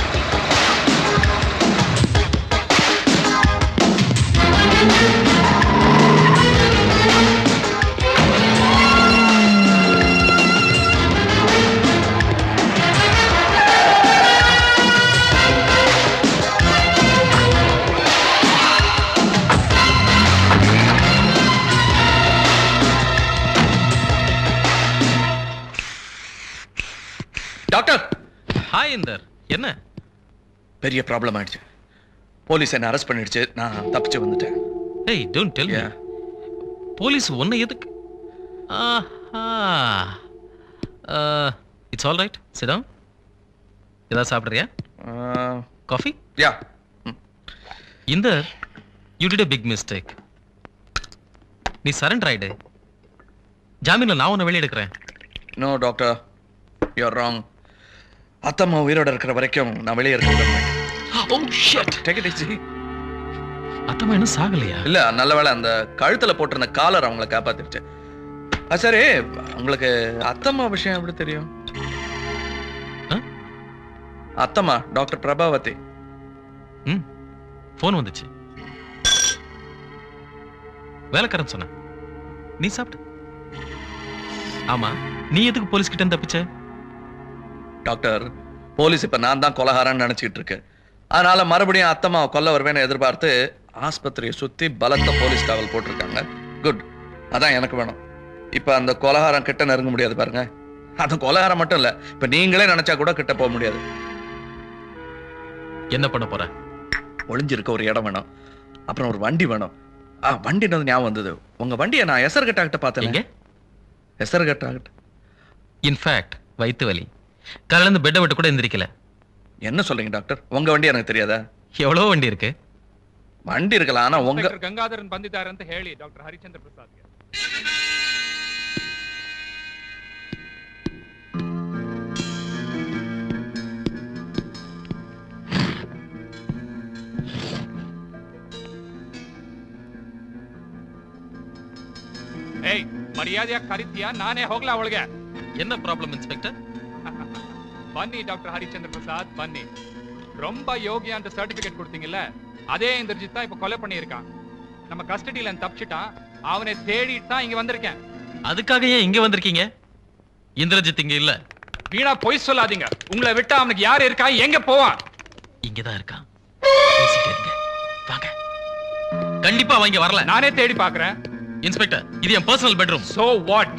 டாக்டர் ஹாய் இந்தர் என்ன பெரிய ப்ராப்ளம் ஆயிடுச்சு போலீஸ் என்ன அரெஸ்ட் பண்ணிடுச்சு நான் தப்பிச்சு வந்துட்டேன் ஏய் டோன்ட் டெல் மீ போலீஸ் உன்னை எதுக்கு ஆஹா இட்ஸ் ஆல் ரைட் சிடம் ஏதாவது சாப்பிட்றியா coffee yeah Inder you did a big mistake நீ சரண்டர் ஆயிடு ஜாமீன்ல நான் உன்னை வெளியெடுக்கிறேன் நோ டாக்டர் யூஆர் ராங் அத்தம்மா உயிரோட இருக்கிற வரைக்கும் நான் வெளியே இருக்க விட மாட்டேன் oh shit take it easy அத்தம்மா இன்னும் சாகலையா இல்ல நல்ல வேளை அந்த கழுத்துல போட்டிருந்த காலர் அவங்கள காப்பாத்திருச்சு ஆ, சரி உங்களுக்கு அத்தம்மா விஷயம் எப்படி தெரியும் அத்தம்மா டாக்டர் பிரபாவதி ம் ஃபோன் வந்துச்சு வேலைக்காரன் சொன்ன நீ சாப்பிட்டு ஆமா நீ எதுக்கு போலீஸ் கிட்ட இருந்து தப்பிச்ச டாக்டர் போலீஸ் இப்ப நான் தான் கொலகாரன்னு நினைச்சிட்டு இருக்கு அதனால மறுபடியும் அத்தம்மாவை கொல்ல வருவேன்னு எதிர்பார்த்து ஆஸ்பத்திரியை சுத்தி பலத்த போலீஸ் காவல் போட்டிருக்காங்க குட் அதான் எனக்கு வேணும் இப்ப அந்த கொலகாரம் கிட்ட நெருங்க முடியாது பாருங்க அந்த கொலகாரம் மட்டும் இல்ல இப்ப நீங்களே நினைச்சா கூட கிட்ட போக முடியாது என்ன பண்ண போற ஒளிஞ்சிருக்க ஒரு இடம் வேணும் அப்புறம் ஒரு வண்டி வேணும் ஆ வண்டி வந்து ஞாபகம் வந்தது உங்க வண்டியை நான் எசர்கட்டா கிட்ட பார்த்தேன் எசர்கட்டா கிட்ட இன்ஃபேக்ட் வயித்து வலி காலையில இருந்து பெட்டை விட்டு கூட எந்திரிக்கல என்ன சொல்றீங்க டாக்டர் உங்க வண்டி எனக்கு தெரியாதா எவ்வளோ வண்டி இருக்கு வண்டி இருக்கலாம் ஆனா உங்க ಇನ್ಸ್ಪೆಕ್ಟರ್ ಗಂಗಾಧರನ್ ಬಂದಿದ್ದಾರೆ ಅಂತ ಹೇಳಿ ಡಾಕ್ಟರ್ ಹರಿಚಂದ್ರ ಪ್ರಸಾದ್ಗೆ ಏಯ್ ಮರ್ಯಾದೆಯಾಗಿ ಕರಿತೀಯಾ ನಾನೇ ಹೋಗ್ಲಾ ಒಳಗೆ என்ன ப்ராப்ளம் இன்ஸ்பெக்டர் ಬನ್ನಿ ಡಾಕ್ಟರ್ ಹರಿಚಂದ್ರ பிரசாத் பன்னி ரொம்ப யோகியா அந்த சர்டிபிகேட் கொடுத்தீங்கல்ல அதே இந்திரஜித் தான் இப்ப கொலை பண்ணியிருக்கான் நம்ம கஸ்டடியில இருந்து தப்பிச்சிட்டான் அவனை தேடிட்டு தான் இங்க வந்திருக்கேன் அதுக்காக ஏன் இங்க வந்திருக்கீங்க இந்திரஜித் இங்க இல்ல வீணா பொய் சொல்லாதீங்க உங்களை விட்டா அவனுக்கு யார் இருக்கா எங்க போவான் இங்கதான் இருக்கான் பேசிட்டே இருங்க வாங்க கண்டிப்பா அவன் இங்க வரல நானே தேடி பாக்குறேன் இன்ஸ்பெக்டர் இது என் personal bedroom so what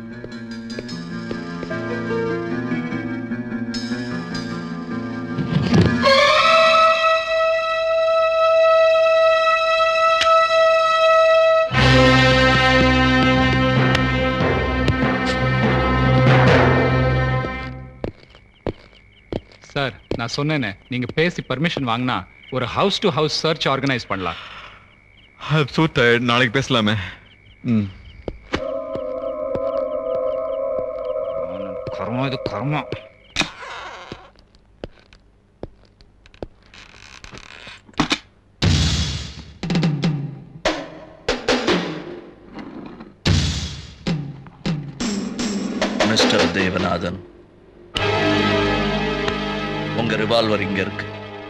sir நான் சொன்னேனே நீங்க பேசி பர்மிஷன் வாங்கினா ஒரு house to house search organise பண்ணலாம் சூ டயர்ட் நாளைக்கு பேசலாமே ம் கர்மம் இது கர்மம் மிஸ்டர் தேவநாதன் உங்க ரிவால்வர் இங்க இருக்கு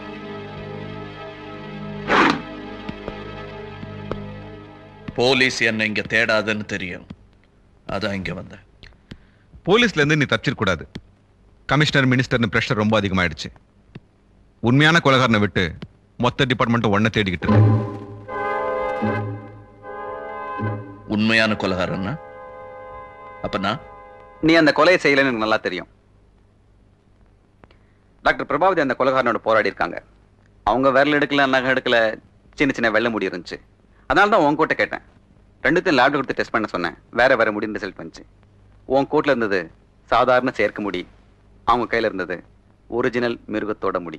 போலீஸ் என்ன இங்க தேடாதுன்னு தெரியும் அதான் இங்க வந்தேன் போலீஸ்ல இருந்து நீ தப்பிச்சிடக்கூடாது கமிஷனர் மினிஸ்டர்னு பிரஷர் ரொம்ப அதிகமாயிடுச்சு உண்மையான கொலகாரனை விட்டு மொத்த டிபார்ட்மெண்ட்டும் ஒன்ன தேடிக்கிட்டு இருக்கு உண்மையான கொலகாரன்னா அப்ப நான் நீ அந்த கொலையை செய்யலைன்னு எனக்கு நல்லா தெரியும் டாக்டர் பிரபாவதி அந்த கொலைகாரனோட போராடி இருக்காங்க அவங்க விரல் எடுக்கல நகை எடுக்கல சின்ன சின்ன வெள்ளை முடி இருந்துச்சு அதனால தான் உன் கோட்டை கேட்டேன் ரெண்டுத்தையும் லேப்ல கொடுத்து டெஸ்ட் பண்ண சொன்னேன் வேற வேற முடின்னு ரிசல்ட் வந்துச்சு உன் கோட்ல இருந்தது சாதாரண செயற்கை முடி அவங்க கையில இருந்தது ஒரிஜினல் மிருகத்தோட முடி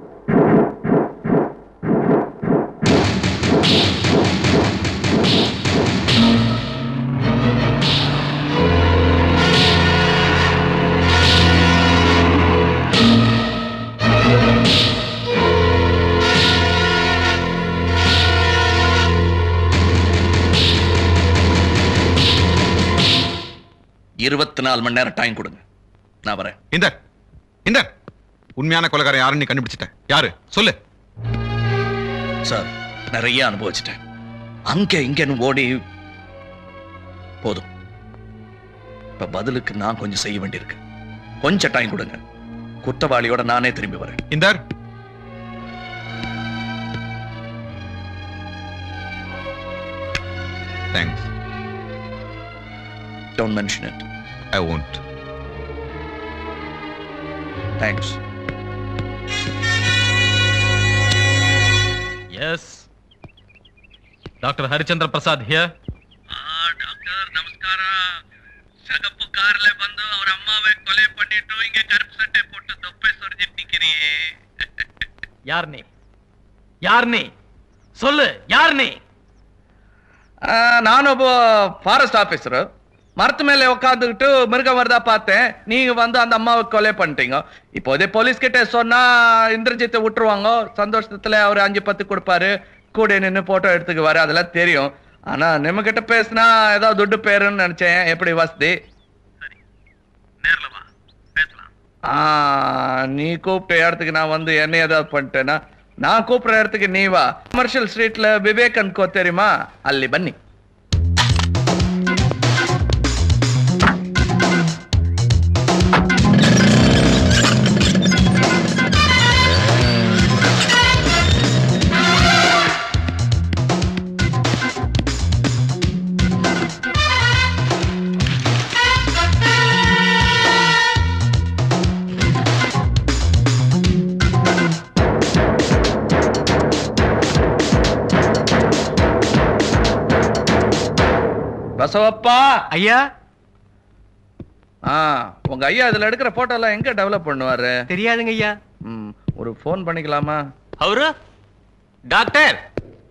இருபத்தி நாலு மணி நேரம் டைம் கொடுங்க நான் வரேன் இந்த இந்த உண்மையான கொலைகாரன் யாருன்னு நீ கண்டுபிடிச்சிட்ட யாரு சொல்லு சார் நிறைய அனுபவிச்சிட்டேன் அங்க இங்கன்னு ஓடி போதும் இப்ப பதிலுக்கு நான் கொஞ்சம் செய்ய வேண்டியிருக்கு கொஞ்சம் டைம் கொடுங்க குற்றவாளியோட நானே திரும்பி வரேன் இந்த thanks don't mention it I won't thanks yes doctor Harichandra Prasad here சகப்பு கார்ல வந்து அவர் அம்மாவை கொலை பண்ணிட்டு இங்க கருப்பு சட்டை போட்டு தொப்பை சொரிஞ்சிட்டு நிக்கிறியே யார் நீ யார் நீ சொல்லு யார் நீ நானும் ஃபாரஸ்ட் ஆபீசர் மரத்து மேல உட்காந்துக்கிட்டு மிருகம் வருதா பார்த்தேன் நீங்க வந்து அந்த அம்மாவை கொலை பண்ணிட்டீங்க இப்போதே போலீஸ் கிட்ட சொன்னா இந்திரஜித்தை விட்டுருவாங்க சந்தோஷத்துல அவர் அஞ்சு பத்து கொடுப்பாரு கூட நின்று போட்டோ எடுத்துக்குவாரு அதெல்லாம் தெரியும் ஆனா நம்ம கிட்ட பேசினா ஏதாவது துட்டு பேருன்னு நினைச்சேன் எப்படி வசதி ஆ, நீ கூப்பிட்ட இடத்துக்கு நான் வந்து என்ன ஏதாவது பண்ணிட்டேன்னா நான் கூப்பிடுற இடத்துக்கு நீ வா கமர்ஷியல் ஸ்ட்ரீட்ல விவேக் அன்கோ தெரியுமா ಅಲ್ಲಿ ಬನ್ನಿ பசவப்பா ஐயா ஆ உங்க ஐயா இதுல எடுக்கிற போட்டோ எல்லாம் எங்க டெவலப் பண்ணுவாரு தெரியாதுங்க ஐயா ம், ஒரு ஃபோன் பண்ணிக்கலாமா அவரு டாக்டர்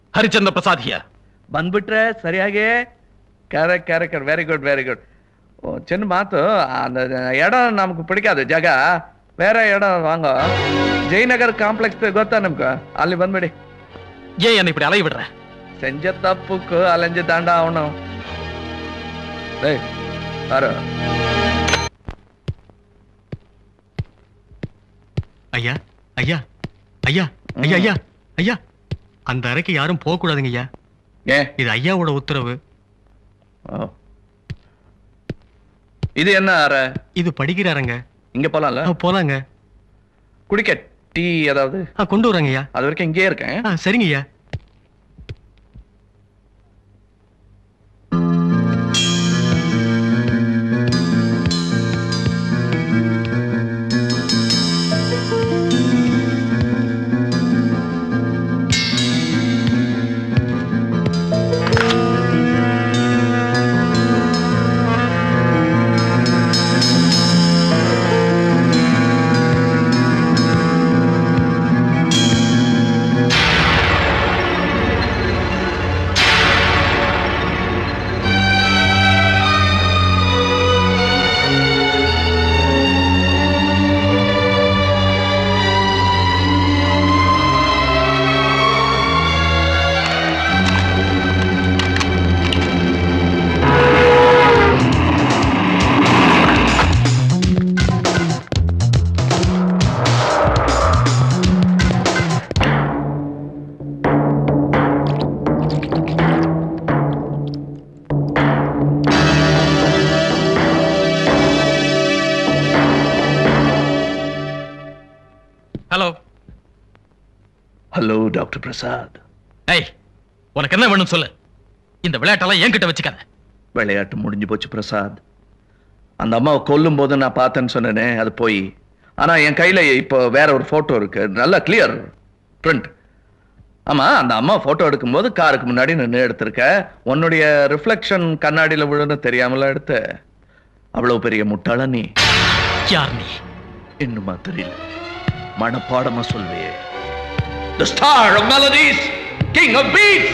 ಹರಿಚಂದ್ರ ಪ್ರಸಾದ್ ಹಿಯರ್ ಬಂದ್ಬಿಟ್ರೆ ಸರಿಯಾಗಿ correct correct very good very good ஓ சின்ன மாத்து அந்த இடம் நமக்கு பிடிக்காது ஜக வேற இடம் வாங்க ஜெயநகர் காம்ப்ளெக்ஸ் ಗೊತ್ತಾ ನಮ್ಗೆ ಅಲ್ಲಿ ಬಂದ್ಬಿಡಿ ஏன் என்னை இப்படி அலைய விடுற செஞ்ச தப்புக்கு அலைஞ்சு தாண்டா ஆகணும் டேய் பாரு ஐயா ஐயா ஐயா ஐயா ஐயா ஐயா அந்த அறைக்கு யாரும் போக கூடாதுங்க ஐயா ஏன் இது ஐயாவோட உத்தரவு இது என்ன அறை இது படிக்கிற அறைங்க இங்க போலாம்ல போலாங்க குடிக்க டீ ஏதாவது கொண்டு வரேங்க ஐயா அது வரைக்கும் இங்கேயே இருக்கேன் சரிங்க ஐயா ஹலோ ஹலோ டாக்டர் பிரசாத் ஏய் உனக்கு என்ன வேணும் சொல்லு இந்த விளையாட்டெல்லாம் என்கிட்ட வச்சுக்காத விளையாட்டு முடிஞ்சு போச்சு பிரசாத் அந்த அம்மாவை கொல்லும் போது நான் பார்த்தேன்னு சொன்னேனே அது போய் ஆனா என் கையில இப்போ வேற ஒரு போட்டோ இருக்கு நல்லா கிளியர் பிரிண்ட் ஆமா அந்த அம்மா போட்டோ எடுக்கும்போது காருக்கு முன்னாடி நின்று எடுத்திருக்க உன்னுடைய ரிஃப்ளெக்ஷன் கண்ணாடியில விழுன்னு தெரியாமல எடுத்த அவ்வளவு பெரிய முட்டாள நீ யார் நீ இன்னுமா தெரியல மனப்பாடமா சொல்வியே The star of melodies, king of beats.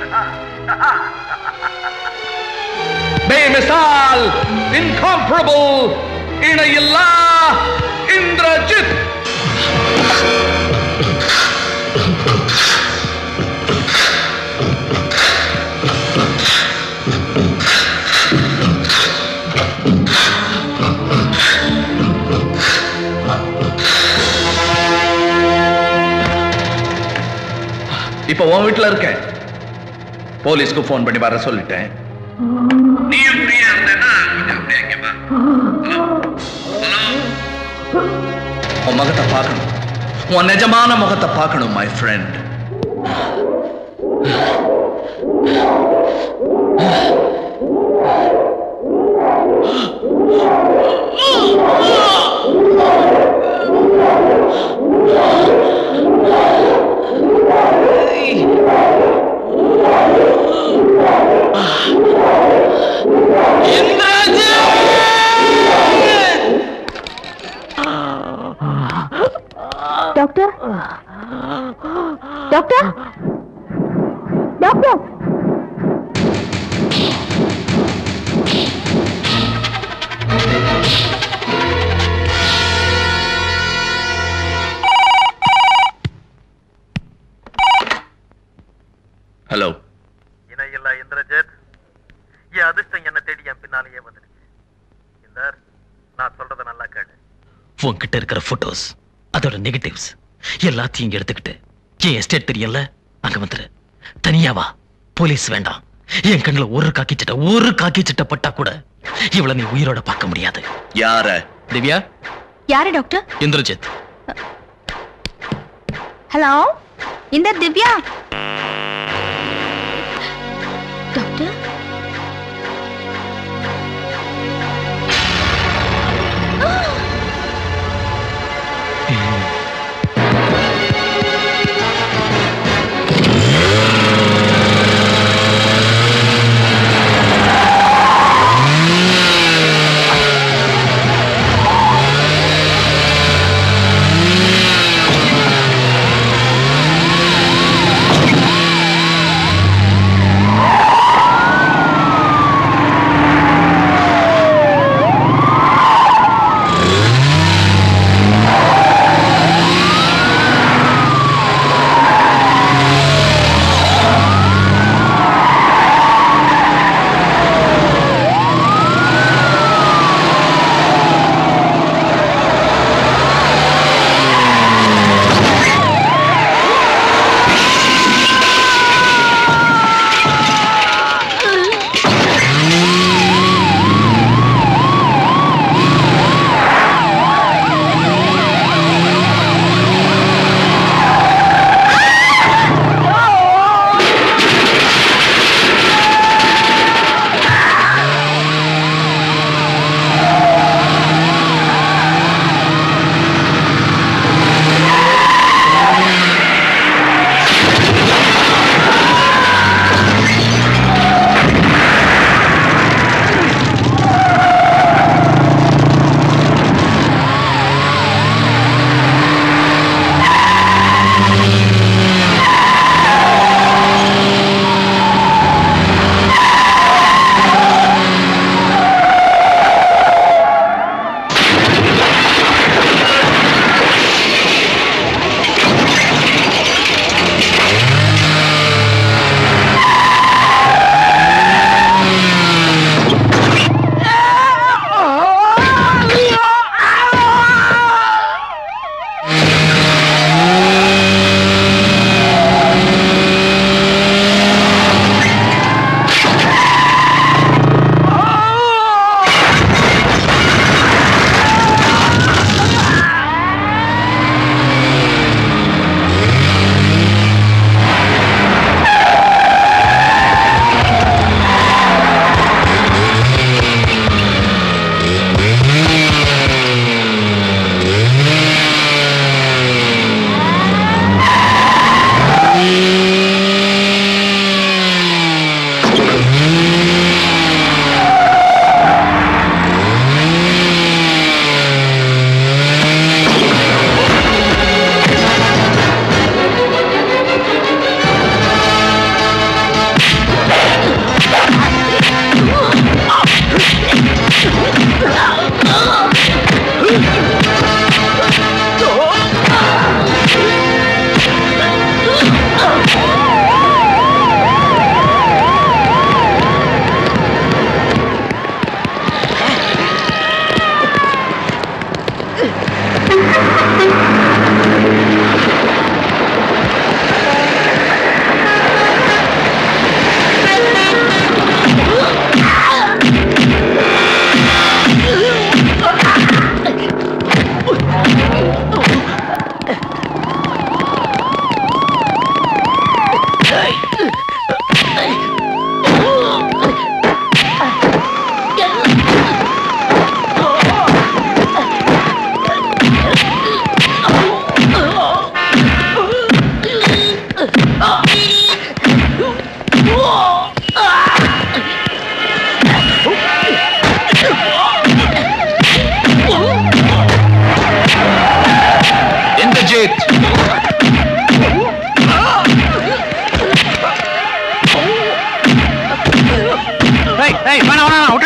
பேமிசால் incomparable இணையில்லா இந்திரஜித் இப்ப உன் வீட்டுல இருக்கேன் போலீஸ்க்கு ஃபோன் பண்ணி வர சொல்லிட்டேன் நீயும் ஃப்ரீயா இருந்தேன்னா கொஞ்சம் அப்படியே இங்க வா. ஹலோ? ஹலோ? உன் முகத்தை பார்க்கணும் உன் நிஜமான முகத்தை பார்க்கணும் my friend doctor doctor doctor hello இணையில்லா இந்திரஜித் என் அதிர்ஷ்டம் என்ன தேடி என் பின்னாலேயே வந்துடுச்சு இந்த நான் சொல்றத நல்லா கேளு உன்கிட்ட இருக்கிற போட்டோஸ் அதோட நெகட்டிவ்ஸ் எல்லாத்தையும் இங்க எடுத்துக்கிட்டு என் எஸ்டேட் தெரியல அங்க வந்துரு தனியா வா போலீஸ் வேண்டாம் என் கண்ணுல ஒரு காக்கி சட்டை ஒரு காக்கி சட்டை பட்டா கூட இவள நீ உயிரோட பார்க்க முடியாது யார திவ்யா யாரு டாக்டர் இந்திரஜித் ஹலோ இந்த திவ்யா டாக்டர் ஆ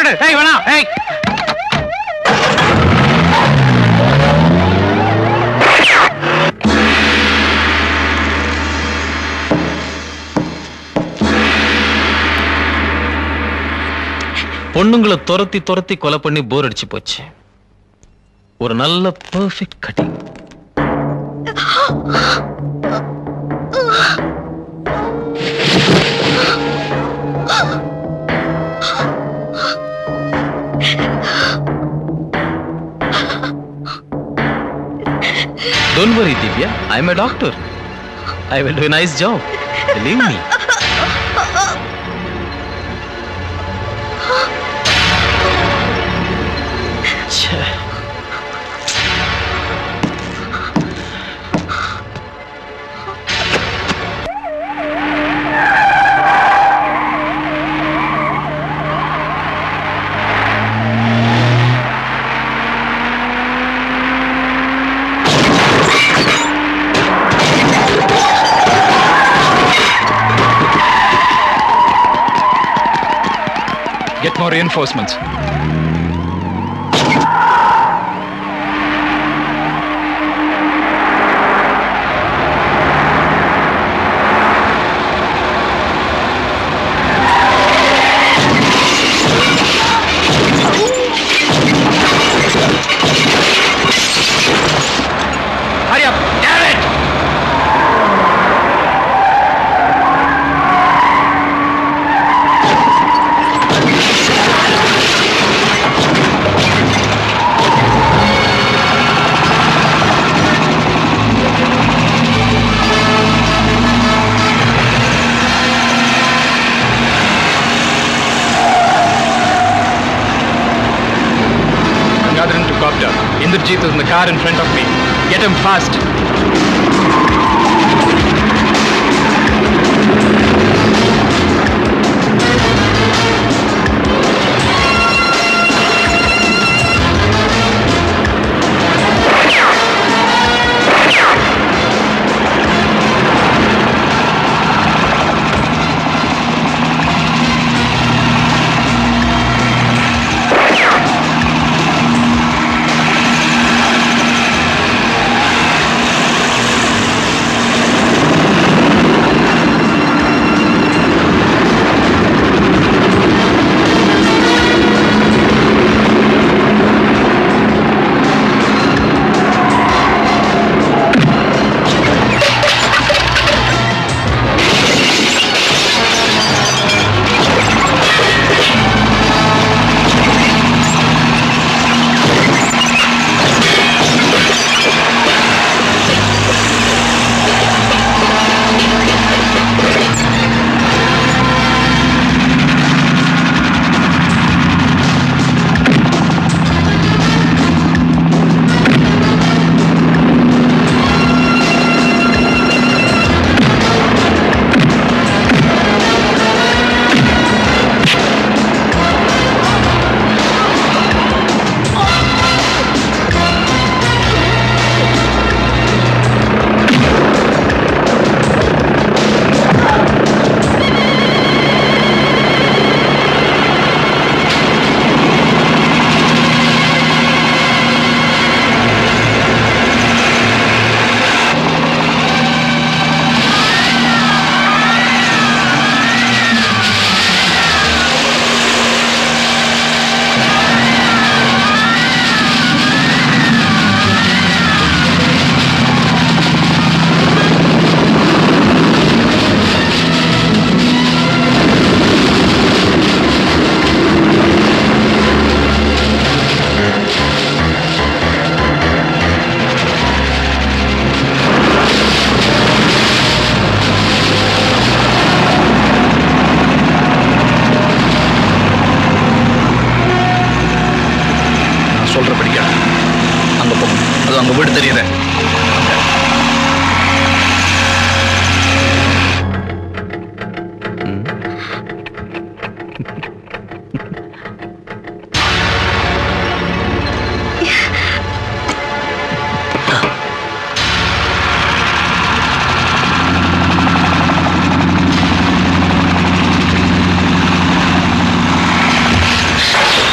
விடு ஏய் வேணாம் ஏய் பொண்ணுங்களை துரத்தி துரத்தி கொலை பண்ணி போர் அடிச்சு போச்சு ஒரு நல்ல perfect cutting Don't worry, Divya. I'm a doctor. I will do a nice job. Believe me. ச்சே. Get more reinforcements. Hurry up! Damn it! Gather into copter. Indrajit is in the car in front of me. Get him fast. நான் சொல்றபடியா அங்க போங்க அது அங்க வீடு தெரியுதே ஆ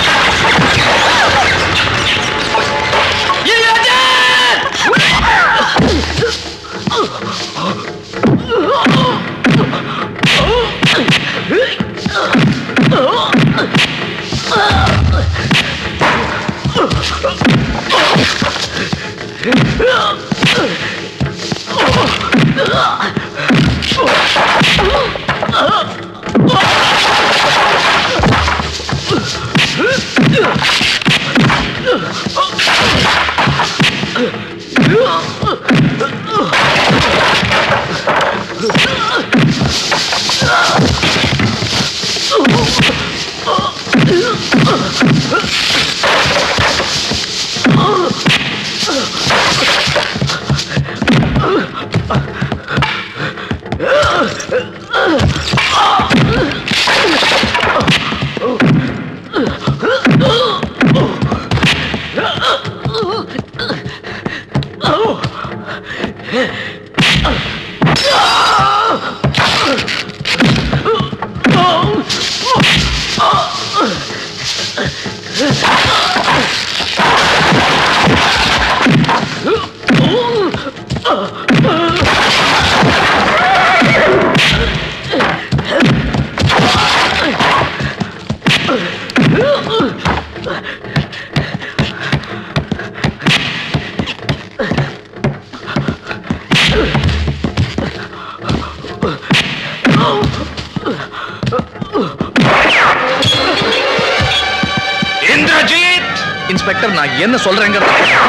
inspector நான் என்ன சொல்றேங்க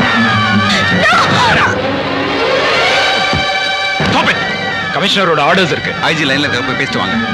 கமிஷனரோட ஆர்டர்ஸ் இருக்கு ஐஜி லைன்ல இருக்க போய் பேசிட்டு வாங்க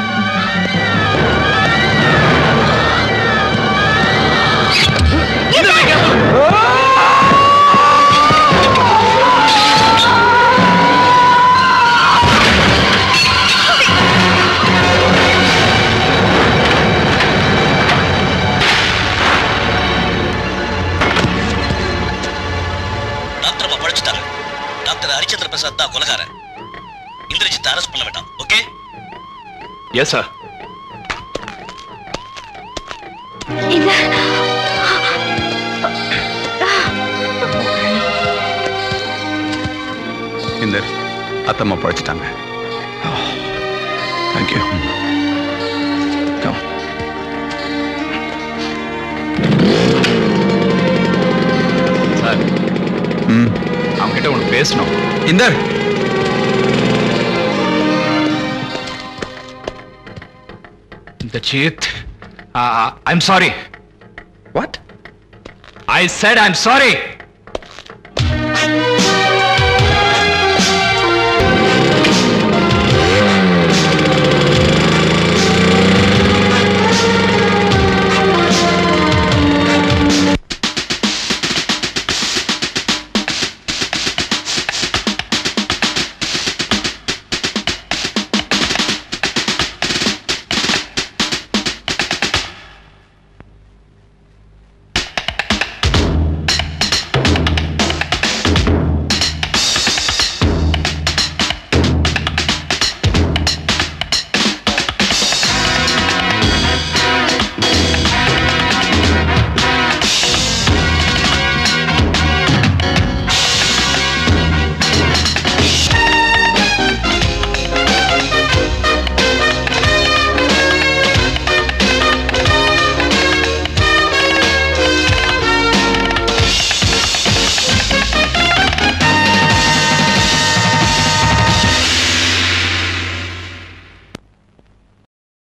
டாக்டர் அம்மா பழிச்சுட்டாங்க டாக்டர் ஹரிச்சந்திர பிரசாத் தான் கொலகாரன் இந்திரஜித் அரெஸ்ட் பண்ண வேண்டாம் ஓகே எஸ் சார் இந்த இந்த அத்தம்மா பழைச்சிட்டாங்க தேங்க்யூ சார் ம் அவங்க கிட்ட ஒன்று பேசணும் இந்த இந்த சீத் I'm sorry what I said I'm sorry